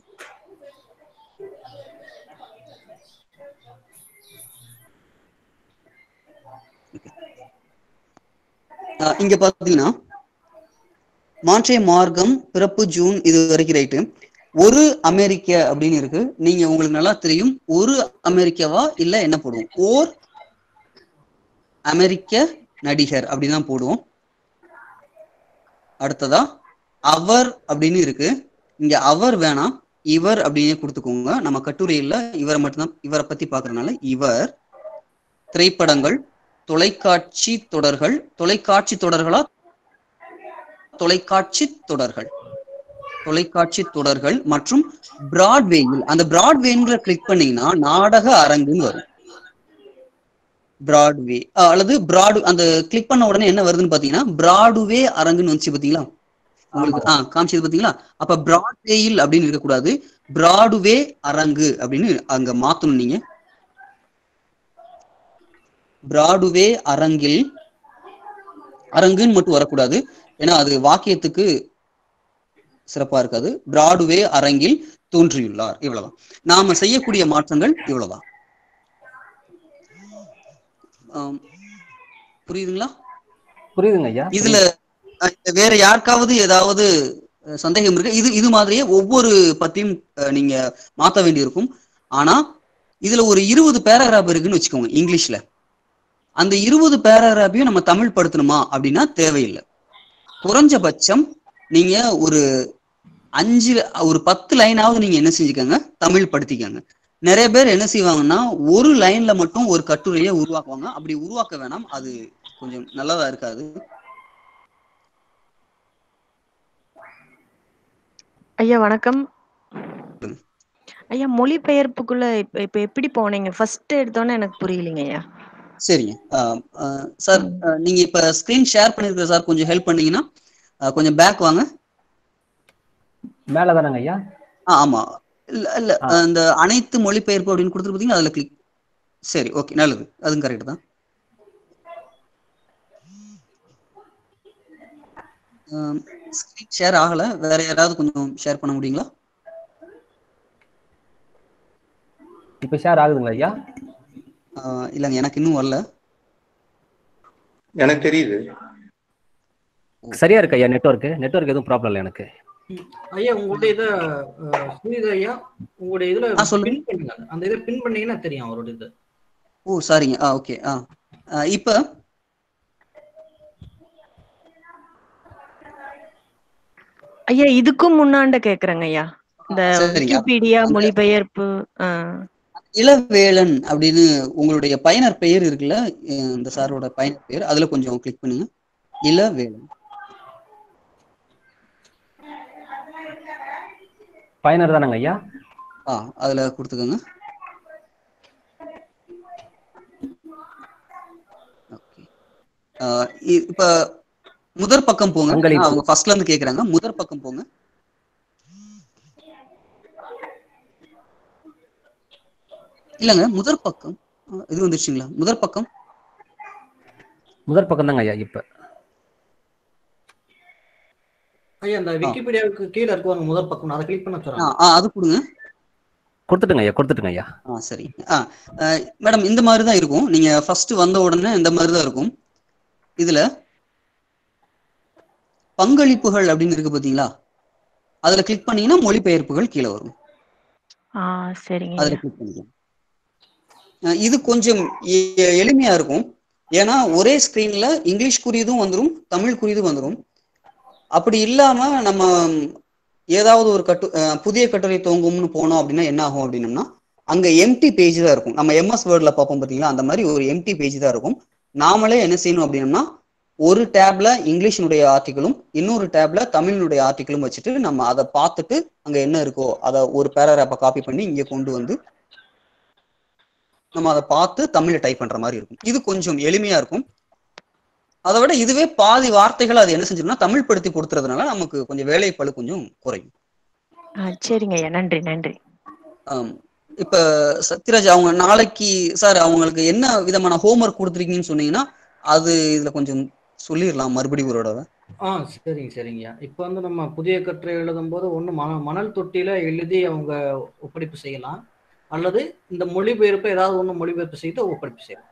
ஆ, இங்க பாத்தீங்கன்னா மாற்றே மார்க்கம் பிறப்பு ஜூன் இது வரைக்கும் ரைட்டு ஒரு அமெரிக்க அப்படின்னு இருக்கு நீங்க உங்களுக்கு நல்லா தெரியும் ஒரு அமெரிக்கவா இல்ல என்ன போடுவோம் ஓர் அமெரிக்க நடிகர் அப்படின்னு தான் போடுவோம் அடுத்ததா அவர் அப்படின்னு இருக்கு இங்க அவர் வேணாம் இவர் அப்படின்னு கொடுத்துக்கோங்க நம்ம கட்டுரையில இவரை மட்டும்தான் இவரை பத்தி பாக்குறதுனால இவர் திரைப்படங்கள் தொலைக்காட்சி தொடர்கள் தொலைக்காட்சி தொடர்களா தொலைக்காட்சி தொடர்கள் தொலைக்காட்சி தொடர்கள் மற்றும் பிராட்வேயில் அந்த பிராட்வேங்கிற கிளிக் பண்ணீங்கன்னா நாடக அரங்குன்னு வரும் பிராட்வே அல்லது பிராடு அந்த கிளிக் பண்ண உடனே என்ன வருதுன்னு பாத்தீங்கன்னா பிராடுவே அரங்குன்னு வந்துச்சு பாத்தீங்களா உங்களுக்கு ஆ காமிச்சது பாத்தீங்களா அப்ப பிராட்வேயில் அப்படின்னு இருக்கக்கூடாது பிராடுவே அரங்கு அப்படின்னு அங்க மாத்தணும் நீங்க பிராடுவே அரங்கில் அரங்குன்னு மட்டும் வரக்கூடாது ஏன்னா அது வாக்கியத்துக்கு சிறப்பா இருக்காது பிராடுவே அரங்கில் தோன்றியுள்ளார் இவ்வளவுதான் நாம செய்யக்கூடிய மாற்றங்கள் இவ்வளவுதான் ஆம், புரியுதுங்களா புரியுதுங்க ஐயா இதுல அஹ், வேற யாருக்காவது ஏதாவது அஹ், சந்தேகம் இருக்கு இது இது மாதிரியே ஒவ்வொரு பத்தியும் அஹ், நீங்க மாத்த வேண்டியிருக்கும் ஆனா இதுல ஒரு இருபது பேராகிராஃப் இருக்குன்னு வச்சுக்கோங்க இங்கிலீஷ்ல அந்த இருபது பேராகிராஃபையும் நம்ம தமிழ் படுத்தணுமா அப்படின்னா தேவையில்லை குறைஞ்சபட்சம் நீங்க ஒரு அஞ்சு ஒரு பத்து லைனாவது நீங்க என்ன செஞ்சுக்கோங்க தமிழ் படுத்திக்கோங்க நிறைய பேர் என்ன செய்வாங்கன்னா ஒரு லைன்ல மட்டும் ஒரு கட்டுரையை உருவாக்குவாங்க அப்படி உருவாக்க வேணாம் அது கொஞ்சம் நல்லதா இருக்காது ஐயா வணக்கம் ஐயா மொழிபெயர்ப்புக்குள்ள இப்ப இப்ப எப்படி போனீங்க ஃபர்ஸ்ட் எடுத்தோன்னே எனக்கு புரியலைங்க ஐயா சரிங்க ஆஹ் ஆஹ் சார் ஆஹ் நீங்க இப்ப ஸ்கிரீன் ஷேர் பண்ணிருக்கிற சார் கொஞ்சம் ஹெல்ப் பண்ணீங்கன்னா ஆஹ் கொஞ்சம் பேக் வாங்க மேல தானங்க ஐயா ஆ ஆமா இல்ல இல்ல அந்த அனைத்து மொழிபெயர்ப்பு அப்படின்னு கொடுத்துட்டு பாத்தீங்கன்னா அதுல கிளிக் சரி ஓகே நல்லது அதுவும் கரெக்ட் தான் ஸ்கிரீன் ஷேர் ஆகல வேற யாராவது கொஞ்சம் ஷேர் பண்ண முடியுங்களா இப்ப ஷேர் ஆகுதுங்களா ஐயா ஆஹ் இல்லைங்க எனக்கு இன்னும் வரல எனக்கு தெரியுது சரியா இருக்கு ஐயா நெட்வொர்க் நெட்வொர்க் எதுவும் ப்ராப்ளம் இல்லை எனக்கு ஐயா உங்களுடைய இதை அஹ், சுனிதா ஐயா உங்களுடைய இதுல ஆ, சொல்லுங்க. பின் பண்ணுங்க அந்த இதை பின் பண்ணீங்கன்னா தெரியும் அவரோட இது ஓ சாரிங்க ஆ ஓகே ஆ ஆ, இப்ப ஐயா இதுக்கும் முன்னாண்ட கேக்குறேங்க ஐயா இந்த சரிங்க. விக்கிபீடியா அந்த- மொழிபெயர்ப்பு ஆ. இளவேலன் அப்படின்னு உங்களுடைய பயனர் பெயர் இருக்குல்ல அஹ் இந்த சாரோட பயனர் பெயர் அதுல கொஞ்சம் கிளிக் பண்ணுங்க இளவேலன் பயனர் தானங்க ஐயா ஆ அதுல கொடுத்துக்கோங்க ஓகே ஆஹ் இ- இப்ப முதற் பக்கம் போங்க பங்களிப்பு. ஏன்னா அவங்க ஃபர்ஸ்ட்ல இருந்து கேக்குறாங்க முதற் பக்கம் போங்க இல்லங்க முதற் பக்கம் ஆ, இது வந்துருச்சுங்களா முதற் பக்கம் முதற் பக்கம் தாங்க ஐயா இப்ப ஐயா அந்த விக்கிபீடியாவுக்கு கீழே இருக்குவாங்க முதல் பக்கம் அதை கிளிக் பண்ண ஆ, சொல்றாங்க ஆ, அது கொடுங்க கொடுத்துட்டுங்க ஐயா கொடுத்துட்டுங்க ஐயா ஆ சரி ஆ மேடம் இந்த மாதிரி தான் இருக்கும் நீங்க ஃபர்ஸ்ட் வந்த உடனே இந்த மாதிரி தான் இருக்கும் இதுல பங்களிப்புகள் அப்படின்னு இருக்கு பாத்தீங்களா அதுல கிளிக் பண்ணீங்கன்னா மொழிபெயர்ப்புகள் கீழே வரும் ஆ சரிங்க அதுல ஐயா கிளிக் பண்ணிக்கலாம் அஹ் இது கொஞ்சம் எ- எளிமையா இருக்கும் ஏன்னா ஒரே ஸ்கிரீன்ல இங்கிலீஷ் குறியதும் வந்துரும் தமிழ் குறியதும் வந்துரும் அப்படி இல்லாம நம்ம ஏதாவது ஒரு கட்டு அஹ் புதிய கட்டுரை துவங்கும்னு போனோம் அப்படின்னா என்ன ஆகும் அப்படின்னம்னா அங்க எம்டி பேஜ் தான் இருக்கும் நம்ம எம்எஸ் வேர்ட்ல பார்ப்போம் பாத்தீங்களா அந்த மாதிரி ஒரு எம்டி பேஜ் தான் இருக்கும் நாமளே என்ன செய்யணும் அப்படின்னம்னா ஒரு டேப்ல இங்கிலீஷினுடைய ஆர்டிகளும் இன்னொரு டேப்ல தமிழினுடைய ஆர்டிகளும் வச்சுட்டு நம்ம அதை பார்த்துட்டு அங்க என்ன இருக்கோ அதை ஒரு பேராகிராஃபை காப்பி பண்ணி இங்க கொண்டு வந்து நம்ம அதை பார்த்து தமிழ்ல டைப் பண்ற மாதிரி இருக்கும் இது கொஞ்சம் எளிமையா இருக்கும் அதை விட இதுவே பாதி வார்த்தைகள் அது என்ன செஞ்சிரும்னா தமிழ் படுத்தி கொடுத்துறதுனால நமக்கு கொஞ்சம் வேலைப்பளு கொஞ்சம் குறையும் ஆ சரிங்க ஐயா நன்றி நன்றி ஆம். இப்ப சத்யராஜ் அவங்க நாளைக்கு சார் அவங்களுக்கு என்ன விதமான ஹோம்ஒர்க் கொடுத்துருக்கீங்கன்னு சொன்னீங்கன்னா அது இதுல கொஞ்சம் சொல்லிடலாம் மறுபடியும் ஒரு தடவை ஆ சரிங்க சரிங்கய்யா இப்போ வந்து நம்ம புதிய கட்டுரை எழுதும்போது ஒன்று மண மணல் தொட்டியில எழுதி அவங்க ஒப்படைப்பு செய்யலாம் அல்லது இந்த மொழிபெயர்ப்பு ஏதாவது ஒன்று மொழிபெயர்ப்பு செய்து ஒப்படைப்பு செய்யலாம்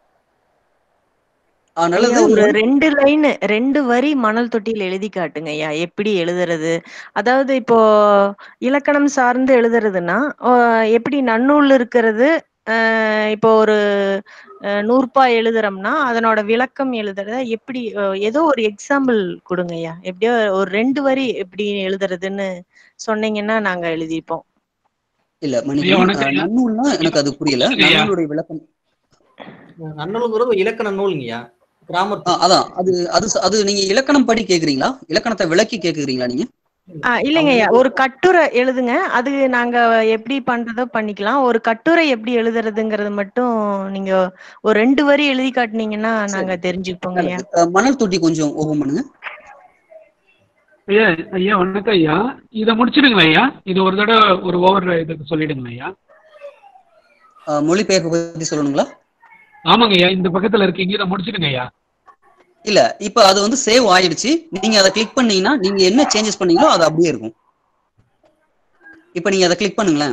ஆ, நல்லது ஐயா, ஒரு மொழி- ரெண்டு லைன் ரெண்டு வரி மணல் தொட்டியில் எழுதி காட்டுங்க ஐயா எப்படி எழுதுறது அதாவது இப்போ இலக்கணம் சார்ந்து எழுதுறதுன்னா ஆஹ் எப்படி நன்னூல் இருக்கிறது ஆஹ் இப்போ ஒரு ஆஹ் நூற்பா எழுதுறோம்னா அதனோட விளக்கம் எழுதுறத எப்படி ஆஹ் ஏதோ ஒரு எக்ஸாம்பிள் கொடுங்க ஐயா எப்படியோ ஒரு ரெண்டு வரி எப்படி எழுதுறதுன்னு சொன்னீங்கன்னா நாங்க எழுதிப்போம் இல்ல ஐயா, மன்னிக்கணும் வணக்கம் அஹ் ஐயா. நன்னூல்னா எனக்கு அது புரியல ஐயா. நன்னூலுடைய விளக்கம் நன்னூலுங்கிறது ஒரு இலக்கண நூலுங்கய்யா கிராமர் ஆ, அதான் அது அது அது நீங்க இலக்கணம் படி கேக்குறீங்களா இலக்கணத்தை விளக்கி கேக்குறீங்களா நீங்க ஆஹ் இல்லைங்க ஐயா ஒரு கட்டுரை எழுதுங்க அது நாங்க எப்படி பண்றதோ பண்ணிக்கலாம் ஒரு கட்டுரை எப்படி எழுதுறதுங்கிறது மட்டும் நீங்க ஒரு ரெண்டு வரி எழுதி காட்டுனீங்கன்னா நாங்க தெரிஞ்சுப்போங்க ஐயா நல்லது. அஹ் மணல் தொட்டி கொஞ்சம் ஓபன் பண்ணுங்க ஐயா ஐயா வணக்கம் ஐயா இதை முடிச்சிடுங்களா ஐயா இது ஒரு தடவை ஒரு ஓவர் இதுக்கு சொல்லிடுங்களா ஐயா அஹ் மொழிபெயர்ப்பு பத்தி சொல்லணுங்களா ஆமாங்க ஐயா இந்த பக்கத்துல இருக்கீங்க இதை முடிச்சிடுங்க ஐயா இல்ல இப்ப அது வந்து சேவ் ஆயிடுச்சு நீங்க அதை கிளிக் பண்ணீங்கன்னா நீங்க என்ன சேஞ்சஸ் பண்ணீங்களோ அது அப்படியே இருக்கும் இப்ப நீங்க அதை கிளிக் பண்ணுங்களேன்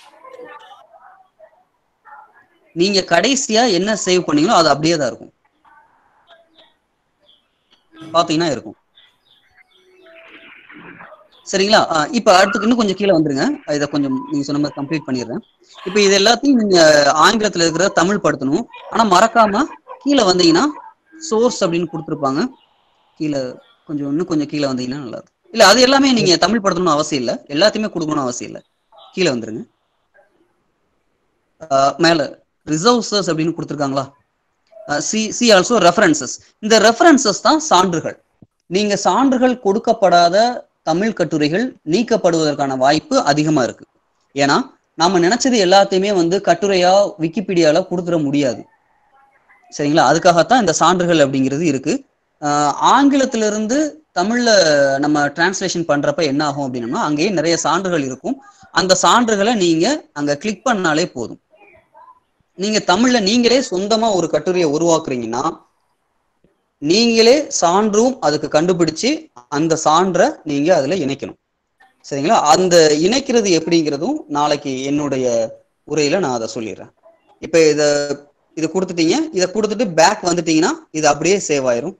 நீங்க கடைசியா என்ன சேவ் பண்ணீங்களோ அது அப்படியே தான் இருக்கும் பாத்தீங்கன்னா இருக்கும் சரிங்களா ஆ, இப்ப அடுத்து இன்னும் கொஞ்சம் கீழே வந்துருங்க இதை கொஞ்சம் நீங்க சொன்ன மாதிரி கம்ப்ளீட் பண்ணிடுறேன் இப்ப இது எல்லாத்தையும் நீங்க ஆங்கிலத்துல இருக்கிற தமிழ் படுத்தணும் ஆனா மறக்காம கீழே வந்தீங்கன்னா சோர்ஸ் அப்படின்னு கொடுத்துருப்பாங்க கீழே கொஞ்சம் இன்னும் கொஞ்சம் கீழே வந்தீங்கன்னா நல்லா இருக்கும் இல்ல அது எல்லாமே நீங்க தமிழ் படுத்தணும்னு அவசியம் இல்ல எல்லாத்தையுமே கொடுக்கணும்னு அவசியம் இல்ல கீழே வந்துருங்க ஆஹ் மேல ரிசர்வ்ஸஸ் அப்படின்னு கொடுத்துருக்காங்களா சி சி ஆல்சோ ரெஃபரன்சஸ் இந்த ரெஃபரன்சஸ் தான் சான்றுகள் நீங்க சான்றுகள் கொடுக்கப்படாத தமிழ் கட்டுரைகள் நீக்கப்படுவதற்கான வாய்ப்பு அதிகமா இருக்கு ஏன்னா நாம நினைச்சது எல்லாத்தையுமே வந்து கட்டுரையா விக்கிபீடியால கொடுத்துட முடியாது சரிங்களா அதுக்காகத்தான் இந்த சான்றுகள் அப்படிங்கிறது இருக்கு ஆஹ் ஆங்கிலத்திலிருந்து தமிழ்ல நம்ம டிரான்ஸ்லேஷன் பண்றப்ப என்ன ஆகும் அப்படின்னா அங்கேயே நிறைய சான்றுகள் இருக்கும் அந்த சான்றுகளை நீங்க அங்க கிளிக் பண்ணாலே போதும் நீங்க தமிழ்ல நீங்களே சொந்தமா ஒரு கட்டுரையை உருவாக்குறீங்கன்னா நீங்களே சான்றும் அதுக்கு கண்டுபிடிச்சு அந்த சான்றை நீங்க அதுல இணைக்கணும் சரிங்களா அந்த இணைக்கிறது எப்படிங்கிறதும் நாளைக்கு என்னுடைய உரையில நான் அதை சொல்லிடுறேன் இப்ப இத இது கொடுத்துட்டீங்க இதை கொடுத்துட்டு பேக் வந்துட்டீங்கன்னா இது அப்படியே சேவ் ஆயிரும்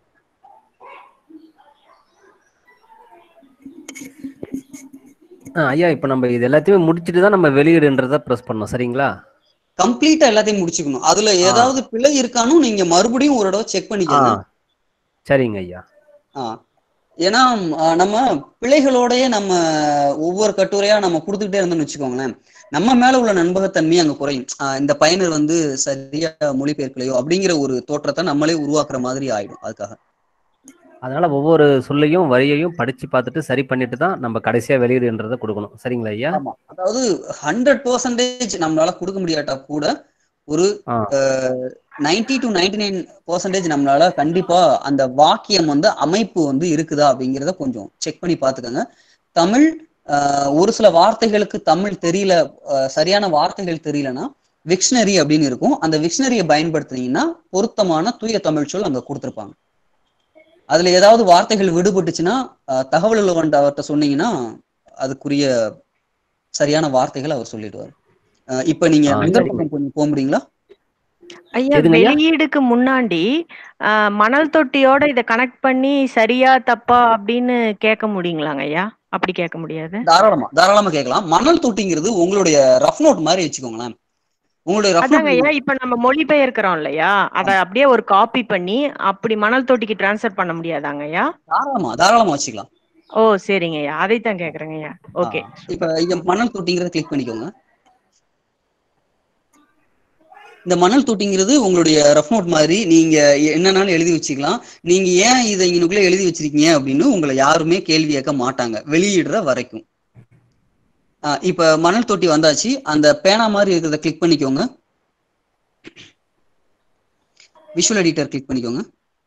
ஆ, ஐயா இப்போ நம்ம இது எல்லாத்தையுமே முடிச்சுட்டு தான் நம்ம வெளியிடுன்றத ப்ரெஸ் பண்ணோம் சரிங்களா கம்ப்ளீட்டா எல்லாத்தையும் முடிச்சுக்கணும் அதுல ஏதாவது பிழை இருக்கானும் நீங்க மறுபடியும் ஒரு தடவை செக் ஆ பண்ணிக்கோங்க சரிங்க ஐயா ஆ ஏன்னா அஹ், நம்ம பிழைகளோடயே நம்ம ஒவ்வொரு கட்டுரையா நம்ம கொடுத்துக்கிட்டே இருந்தோம்னு வச்சுக்கோங்களேன் நம்ம மேல உள்ள நண்பகத்தன்மை அங்க குறையும் அஹ், இந்த பயனர் வந்து சரியா மொழிபெயர்க்கலையோ அப்படிங்கிற ஒரு தோற்றத்தை நம்மளே உருவாக்குற மாதிரி ஆயிடும் அதுக்காக அதனால ஒவ்வொரு சொல்லையும் வரியையும் படிச்சு பார்த்துட்டு சரி பண்ணிட்டு தான் நம்ம கடைசியா வெளியீடுன்றதை கொடுக்கணும் சரிங்களா ஐயா ஆமா அதாவது ஹண்ட்ரட் பர்சன்டேஜ் நம்மளால கொடுக்க முடியாட்டா கூட ஒரு ஆ. Ninety to ninety nine percentage நம்மளால கண்டிப்பா அந்த வாக்கியம் வந்து அமைப்பு வந்து இருக்குதா அப்படிங்கிறத கொஞ்சம் செக் பண்ணி பார்த்துக்கோங்க தமிழ் ஆஹ், ஒரு சில வார்த்தைகளுக்கு தமிழ் தெரியல ஆஹ், சரியான வார்த்தைகள் தெரியலன்னா விக்ஷனரி அப்படின்னு இருக்கும் அந்த விக்ஷனரியை பயன்படுத்துனீங்கன்னா பொருத்தமான தூய தமிழ் சொல் அங்க கொடுத்துருப்பாங்க அதுல ஏதாவது வார்த்தைகள் விடுபட்டுச்சுன்னா ஆஹ், தகவல் உள்ளவன்ட்ட அவர்கிட்ட சொன்னீங்கன்னா அதுக்குரிய சரியான வார்த்தைகள் அவர் சொல்லிடுவார் அஹ் இப்ப நீங்க ஆ, முதல் சரிங்க. பக்கம் கொஞ்சம் போக முடியுங்களா ஐயா எதுங்க ஐயா? வெளியீடுக்கு முன்னாடி ஆஹ், மணல் தொட்டியோட இதை கனெக்ட் பண்ணி சரியா தப்பா அப்படின்னு கேட்க முடியுங்களாங்க ஐயா அப்படி கேட்க முடியாது தாராளமா தாராளமா கேட்கலாம் மணல் தொட்டிங்கிறது உங்களுடைய ரஃப் நோட் மாதிரி வச்சுக்கோங்களேன் உங்களுடைய ரஃப் அதாங்க நோட் ஐயா இப்ப நம்ம மொழிபெயர்க்கிறோம் இல்லையா அத அப்படியே ஒரு காப்பி பண்ணி அப்படி மணல் தொட்டிக்கு டிரான்ஸ்ஃபர் பண்ண முடியாதாங்க ஐயா தாராளமா தாராளமா வச்சுக்கலாம் ஓ சரிங்க ஐயா அதைத்தான் கேக்குறேங்க ஐயா ஓகே இப்ப இங்க மணல் தொட்டிங்கிறத கிளிக் பண்ணிக்கோங்க இந்த மணல் தொட்டிங்கிறது உங்களுடைய ரஃப் நோட் மாதிரி நீங்க என்னன்னாலும் எழுதி வச்சுக்கலாம் நீங்க ஏன் இதை இங்கனுக்குள்ள எழுதி வச்சிருக்கீங்க அப்படின்னு உங்களை யாருமே கேள்வி கேட்க மாட்டாங்க வெளியிடுற வரைக்கும் ஆஹ் இப்ப மணல் தொட்டி வந்தாச்சு அந்த பேனா மாதிரி இருக்கிறத கிளிக் பண்ணிக்கோங்க விஷுவல் எடிட்டர் கிளிக் பண்ணிக்கோங்க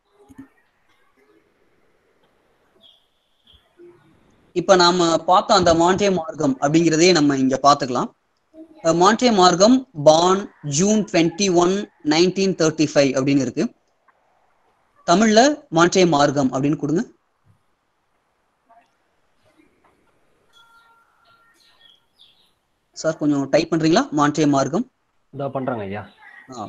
இப்ப நாம பார்த்த அந்த மாண்டே மார்க்கம் அப்படிங்கிறதே நம்ம இங்க பாத்துக்கலாம் அஹ் Monte Markham born June twenty one nineteen thirty five அப்படின்னு இருக்கு தமிழ்ல மாண்டே மார்க்கம் அப்படின்னு கொடுங்க சார் கொஞ்சம் டைப் பண்றீங்களா மாண்டே மார்க்கம் இதோ பண்றாங்க ஐயா ஆ.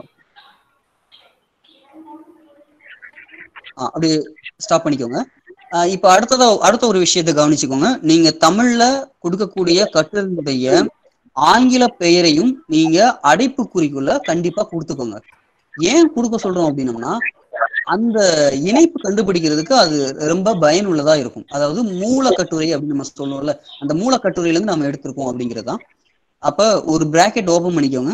ஆ, அப்படியே ஸ்டாப் பண்ணிக்கோங்க ஆ, இப்ப அடுத்ததா அடுத்த ஒரு விஷயத்தை கவனிச்சுக்கோங்க நீங்க தமிழ்ல கொடுக்கக்கூடிய கட்டுரையினுடைய ஆங்கில பெயரையும் நீங்க அடைப்புக்குறிக்குள்ள கண்டிப்பா கொடுத்துக்கோங்க ஏன் கொடுக்க சொல்றோம் அப்படின்னம்னா அந்த இணைப்பு கண்டுபிடிக்கிறதுக்கு அது ரொம்ப பயனுள்ளதா இருக்கும் அதாவது மூல கட்டுரை அப்படின்னு நம்ம சொல்லுவோம்ல அந்த மூல கட்டுரையில இருந்து நம்ம எடுத்திருக்கோம் அப்படிங்கறதுதான் அப்ப ஒரு பிராக்கெட் ஓபன் பண்ணிக்கோங்க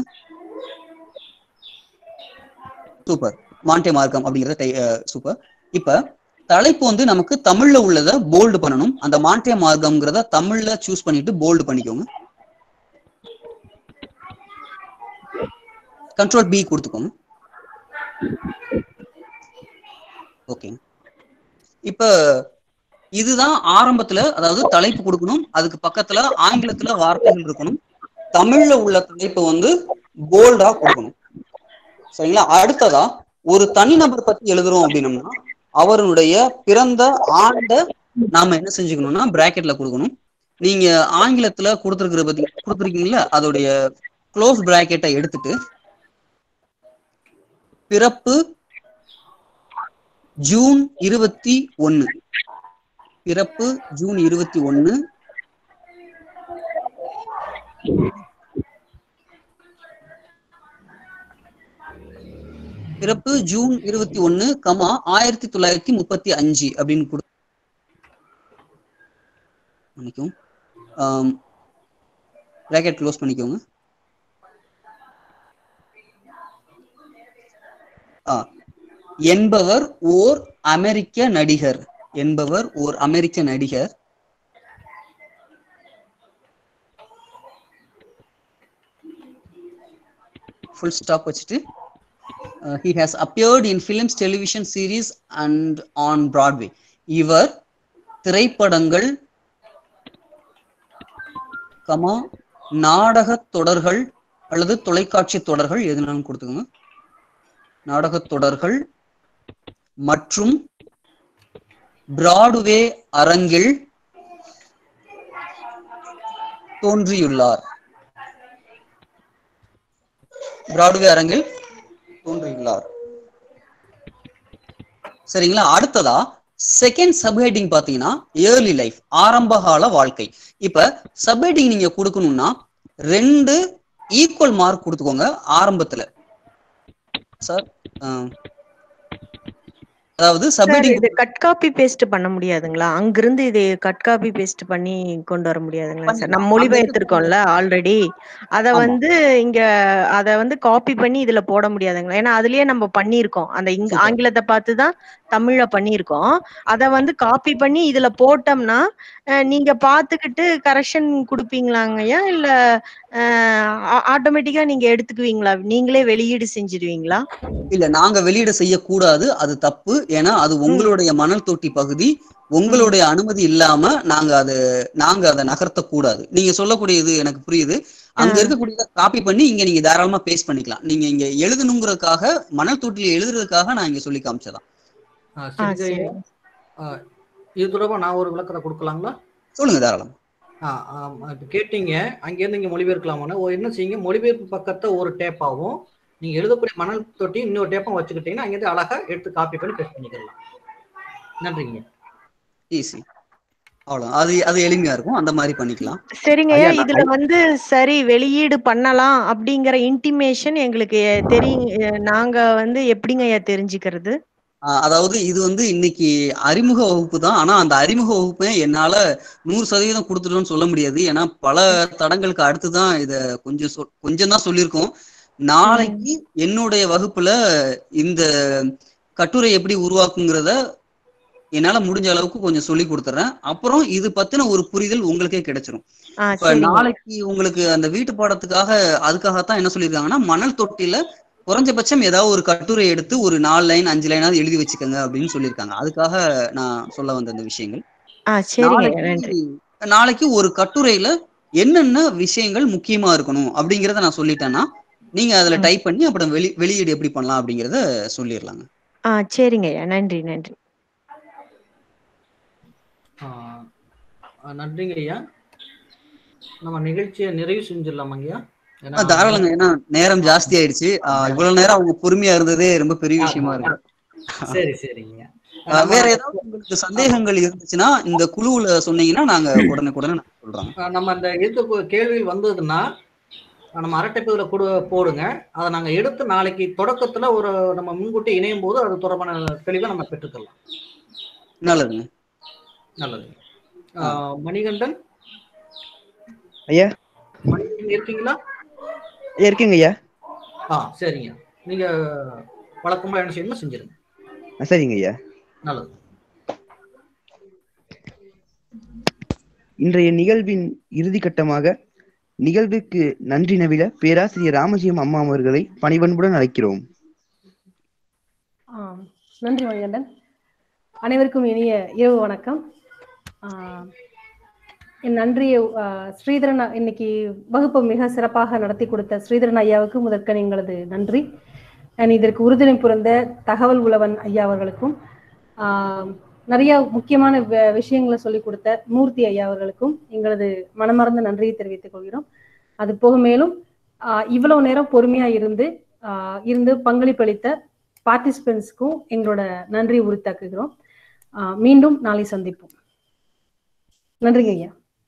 சூப்பர் மாண்டே மார்க்கம் அப்படிங்கறத சூப்பர் இப்ப தலைப்பு வந்து நமக்கு தமிழ்ல உள்ளத போல்டு பண்ணணும் அந்த மாண்டே மார்க்கம்ங்கிறத தமிழ்ல சூஸ் பண்ணிட்டு போல்டு பண்ணிக்கோங்க கண்ட்ரோல் பி கொடுத்துக்கோங்க ஓகே இப்ப இதுதான் ஆரம்பத்துல அதாவது தலைப்பு கொடுக்கணும் அதுக்கு பக்கத்துல ஆங்கிலத்துல வார்த்தைகள் இருக்கணும் தமிழ்ல உள்ள தலைப்பு வந்து போல்டா கொடுக்கணும் சரிங்களா அடுத்ததா ஒரு தனிநபர் பத்தி எழுதுறோம் அப்படின்னம்னா அவருடைய பிறந்த ஆண்ட நாம என்ன செஞ்சுக்கணும்னா பிராக்கெட்ல கொடுக்கணும் நீங்க ஆங்கிலத்துல கொடுத்துருக்கிற பத்தி கொடுத்துருக்கீங்கல்ல அதோடைய க்ளோஸ் பிராக்கெட்டை எடுத்துட்டு பிறப்பு ஜூன் இருபத்தி ஒன்னு பிறப்பு ஜூன் இருபத்தி ஒன்னு பிறப்பு ஜூன் இருபத்தி ஒன்னு கமா ஆயிரத்தி தொள்ளாயிரத்தி முப்பத்தி அஞ்சு அப்படின்னு கொடு மன்னிக்கவும் பிராக்கெட் க்ளோஸ் பண்ணிக்கோங்க ஆ என்பவர் ஓர் அமெரிக்க நடிகர் என்பவர் ஓர் அமெரிக்க நடிகர் ஃபுல் ஸ்டாப் வச்சுட்டு he has appeared in films television series and on Broadway இவர் திரைப்படங்கள் கமா நாடக தொடர்கள் அல்லது தொலைக்காட்சி தொடர்கள் எதுனாலும் கொடுத்துக்கோங்க நாடகத் தொடர்கள் மற்றும் பிராட்வே அரங்கில் தோன்றியுள்ளார் பிராட்வே அரங்கில் தோன்றியுள்ளார் சரிங்களா அடுத்ததா செகண்ட் சப்ஹெட்டிங் பாத்தீங்கன்னா ஏர்லி லைஃப் ஆரம்பகால வாழ்க்கை இப்ப சப்ஹெட்டிங் நீங்க கொடுக்கணும்னா ரெண்டு ஈக்குவல் மார்க் கொடுத்துக்கோங்க ஆரம்பத்துல சார் அதாவது சார் சப்ஹெட்டிங் இது கட் காப்பி பேஸ்ட் பண்ண முடியாதுங்களா அங்கிருந்து இது கட் காப்பி பேஸ்ட் பண்ணி கொண்டு வர முடியாதுங்களா சார் நம்ம பண்ணிடலாம் அங்க மொழிபெயர்த்திருக்கோம்ல ஆல்ரெடி அத ஆமா வந்து இங்க அத வந்து காப்பி பண்ணி இதுல போட முடியாதுங்களா ஏன்னா அதுலயே நம்ம பண்ணியிருக்கோம் அந்த இங்க சூப்பர் ஆங்கிலத்தை பார்த்து தான் தமிழ்ல பண்ணியிருக்கோம் அத வந்து காப்பி பண்ணி இதுல போட்டோம்னா அஹ், நீங்க பாத்துக்கிட்டு கரெக்ஷன் கொடுப்பீங்களாங்கய்யா இல்ல ஆட்டோமேட்டிக்கா நீங்க எடுத்துக்குவீங்களா நீங்களே வெளியீடு செஞ்சிடுவீங்களா இல்ல நாங்க வெளியிட செய்யக்கூடாது அது தப்பு ஏன்னா அது ம் உங்களுடைய மணல் தொட்டி பகுதி ம் உங்களுடைய அனுமதி இல்லாம நாங்க அது நாங்க அதை நகர்த்த கூடாது நீங்க சொல்லக்கூடியது எனக்கு புரியுது அங்க ஆஹ் இருக்கக்கூடியத காப்பி பண்ணி இங்க நீங்க தாராளமா பேஸ்ட் பண்ணிக்கலாம் நீங்க இங்க எழுதணுங்கிறதுக்காக மணல் தொட்டில எழுதுறதுக்காக நான் இங்க சொல்லி காமிச்சதான் ஆ, ஆ சரிங்க ஐயா சரி ஆ, இது தொடர்பா நான் ஒரு விளக்கத்தை கொடுக்கலாங்களா சொல்லுங்க தாராளம் ஆ ஆம், இப்போ கேட்டீங்க அங்கேருந்து இங்கே மொழிபெயர்க்கலாமான்னு ஓ என்ன செய்யுங்க மொழிபெயர்ப்பு பக்கத்தை ஒரு டேப்பாகவும் நீங்கள் எழுதக்கூடிய மணல் தொட்டி இன்னொரு டேப்பாக வச்சுக்கிட்டீங்கன்னா அங்கேருந்து அழகா எடுத்து காப்பி பண்ணி பேஸ்ட் பண்ணிக்கலாம் நன்றிங்க ஈஸி அவ்வளவு அது அது எளிமையா இருக்கும் அந்த மாதிரி பண்ணிக்கலாம் சரிங்கய்யா ஐயா நான் இதுல வந்து சரி வெளியீடு பண்ணலாம் அப்படிங்கிற இன்டிமேஷன் எங்களுக்கு தெரியும் நாங்க வந்து எப்படிங்கய்யா தெரிஞ்சுக்கிறது ஆஹ் அதாவது இது வந்து இன்னைக்கு அறிமுக வகுப்பு தான் ஆனா அந்த அறிமுக வகுப்பை என்னால நூறு சதவீதம் கொடுத்துட்டோம்னு சொல்ல முடியாது ஏன்னா பல தடங்களுக்கு அடுத்துதான் இத கொஞ்சம் சொல் கொஞ்சம் தான் சொல்லியிருக்கோம் நாளைக்கு என்னுடைய வகுப்புல இந்த கட்டுரை எப்படி உருவாக்குங்கிறத என்னால முடிஞ்ச அளவுக்கு கொஞ்சம் சொல்லி கொடுத்துறேன் அப்புறம் இது பத்தின ஒரு புரிதல் உங்களுக்கே கிடைச்சிரும் ஆ இப்ப சரிங்க நாளைக்கு உங்களுக்கு அந்த வீட்டு பாடத்துக்காக அதுக்காகத்தான் என்ன சொல்லியிருக்காங்கன்னா மணல் தொட்டில குறைஞ்சபட்சம் ஏதாவது ஒரு கட்டுரை எடுத்து ஒரு நாலு லைன் அஞ்சு லைனாவது எழுதி வச்சுக்கோங்க அப்படின்னு சொல்லியிருக்காங்க அதுக்காக நான் சொல்ல வந்த இந்த விஷயங்கள் ஆ சரிங்கய்யா நாளைக்கு நன்றி நாளைக்கு ஒரு கட்டுரையில என்னென்ன விஷயங்கள் முக்கியமா இருக்கணும் அப்படிங்கிறத நான் சொல்லிட்டேன்னா நீங்க அதுல ம். டைப் பண்ணி அப்புறம் வெளி வெளியீடு எப்படி பண்ணலாம் அப்படிங்கிறத சொல்லிடலாங்க ஆ சரிங்கய்யா நன்றி நன்றி ஆ, ஆ, நன்றிங்க ஐயா நம்ம நிகழ்ச்சியை நிறைவு செஞ்சிடலாமா ஐயா ஏன்னா ஆஹ் தாராளங்க ஏன்னா நேரம் ஜாஸ்தி ஆயிடுச்சு ஆஹ் இவ்வளவு நேரம் அவங்க பொறுமையா இருந்ததே ரொம்ப பெரிய விஷயமா இருக்கு சரி சரிங்க ஆஹ் நம்ம வேற ஏதாவது உங்களுக்கு சந்தேகங்கள் இருந்துச்சுன்னா இந்த குழுவுல சொன்னீங்கன்னா நாங்க உடனுக்குடனே நாங்க சொல்றோம் ஆ, நம்ம அந்த இதுக்கு கேள்வியில் வந்ததுன்னா நம்ம அரட்டைப்பதில் கொடு போடுங்க அதை நாங்கள் எடுத்து நாளைக்கு தொடக்கத்துல ஒரு நம்ம முன்கூட்டி இணையும் போது அது தொடர்பான தெளிவை நம்ம பெற்றுக்கலாம் நல்லதுங்க நல்லது ஆ, மணிகண்டன் ஐயா மணிகண்டன் இருக்கீங்களா ஐயா இருக்கீங்க ஐயா ஆ சரிங்க நீங்க வழக்கமா என்ன செய்யணுமோ செஞ்சிருங்க ஆ, சரிங்க ஐயா நல்லது இன்றைய நிகழ்வின் இறுதி கட்டமாக நிகழ்வுக்கு நன்றி நவில பேராசிரியர் ராமஜியம் அம்மா அவர்களை பணிவன்புடன் அழைக்கிறோம் ஆம். நன்றி மணிகண்டன் அனைவருக்கும் இனிய இரவு வணக்கம் ஆஹ் என் நன்றியை ஆஹ் ஸ்ரீதரன் அ- இன்னைக்கு வகுப்பை மிக சிறப்பாக நடத்தி கொடுத்த ஸ்ரீதரன் ஐயாவுக்கு முதற்கன் எங்களது நன்றி அண்ட் இதற்கு உறுதுணை புரிந்த தகவல் உழவன் ஐயா அவர்களுக்கும் ஆஹ் நிறைய முக்கியமான வ- விஷயங்களை சொல்லிக் கொடுத்த மூர்த்தி ஐயா அவர்களுக்கும் எங்களது மனமார்ந்த நன்றியை தெரிவித்துக் கொள்கிறோம் அது போக மேலும் ஆஹ் இவ்வளவு நேரம் பொறுமையா இருந்து ஆஹ் இருந்து பங்களிப்பளித்த பார்ட்டிசிபென்ட்ஸ்க்கும் எங்களோட நன்றி உரித்தாக்குகிறோம் ஆஹ் மீண்டும் நாளை சந்திப்போம் நன்றிங்க ஐயா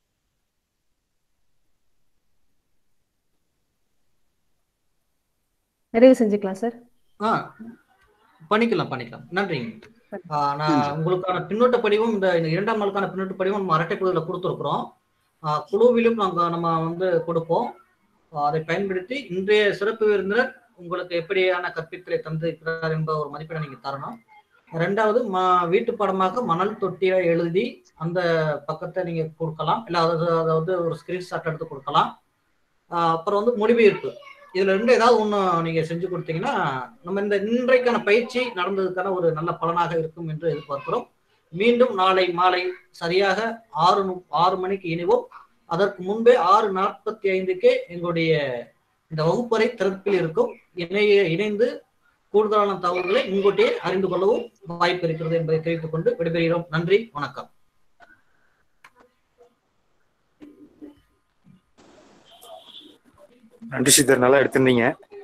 நிறைவு செஞ்சுக்கலாம் சார் ஆ பண்ணிக்கலாம் பண்ணிக்கலாம் நன்றிங்க ஆ, நான் உங்களுக்கான பின்னூட்ட படிவம் இந்த இந்த இரண்டாம் நாளுக்கான பின்னூட்ட படிவம் நம்ம அரட்டை குழுவில் கொடுத்துருக்குறோம் ஆ, குழுவிலும் நாங்கள் நம்ம வந்து கொடுப்போம் ஆ, அதை பயன்படுத்தி இன்றைய சிறப்பு விருந்தினர் உங்களுக்கு எப்படியான கற்பித்தலை தந்திருக்கிறார் என்ற ஒரு மதிப்பெண்ணை நீங்க தரணும் ரெண்டாவது ம வீட்டு பாடமாக மணல் தொட்டியை எழுதி அந்த பக்கத்தை நீங்க கொடுக்கலாம் இல்லை அதாவது அதாவது ஒரு ஸ்கிரீன்ஷாட் எடுத்து கொடுக்கலாம் ஆ, அப்புறம் வந்து மொழிபெயர்ப்பு இதுல ரெண்டு ஏதாவது ஒண்ணு நீங்க செஞ்சு கொடுத்தீங்கன்னா நம்ம இந்த இன்றைக்கான பயிற்சி நடந்ததுக்கான ஒரு நல்ல பலனாக இருக்கும் என்று எதிர்பார்க்கிறோம் மீண்டும் நாளை மாலை சரியாக ஆறு நு- ஆறு மணிக்கு இணைவோம் அதற்கு முன்பே ஆறு நாற்பத்தி ஐந்துக்கே எங்களுடைய இந்த வகுப்பறை திறப்பில் இருக்கும் இணைய இணைந்து கூடுதலான தகவல்களை முன்கூட்டியே அறிந்து கொள்ளவும் வாய்ப்பு இருக்கிறது என்பதை தெரிவித்துக் கொண்டு விடைபெறுகிறோம் நன்றி வணக்கம் நன்றி சித்தர் நல்லா எடுத்திருந்தீங்க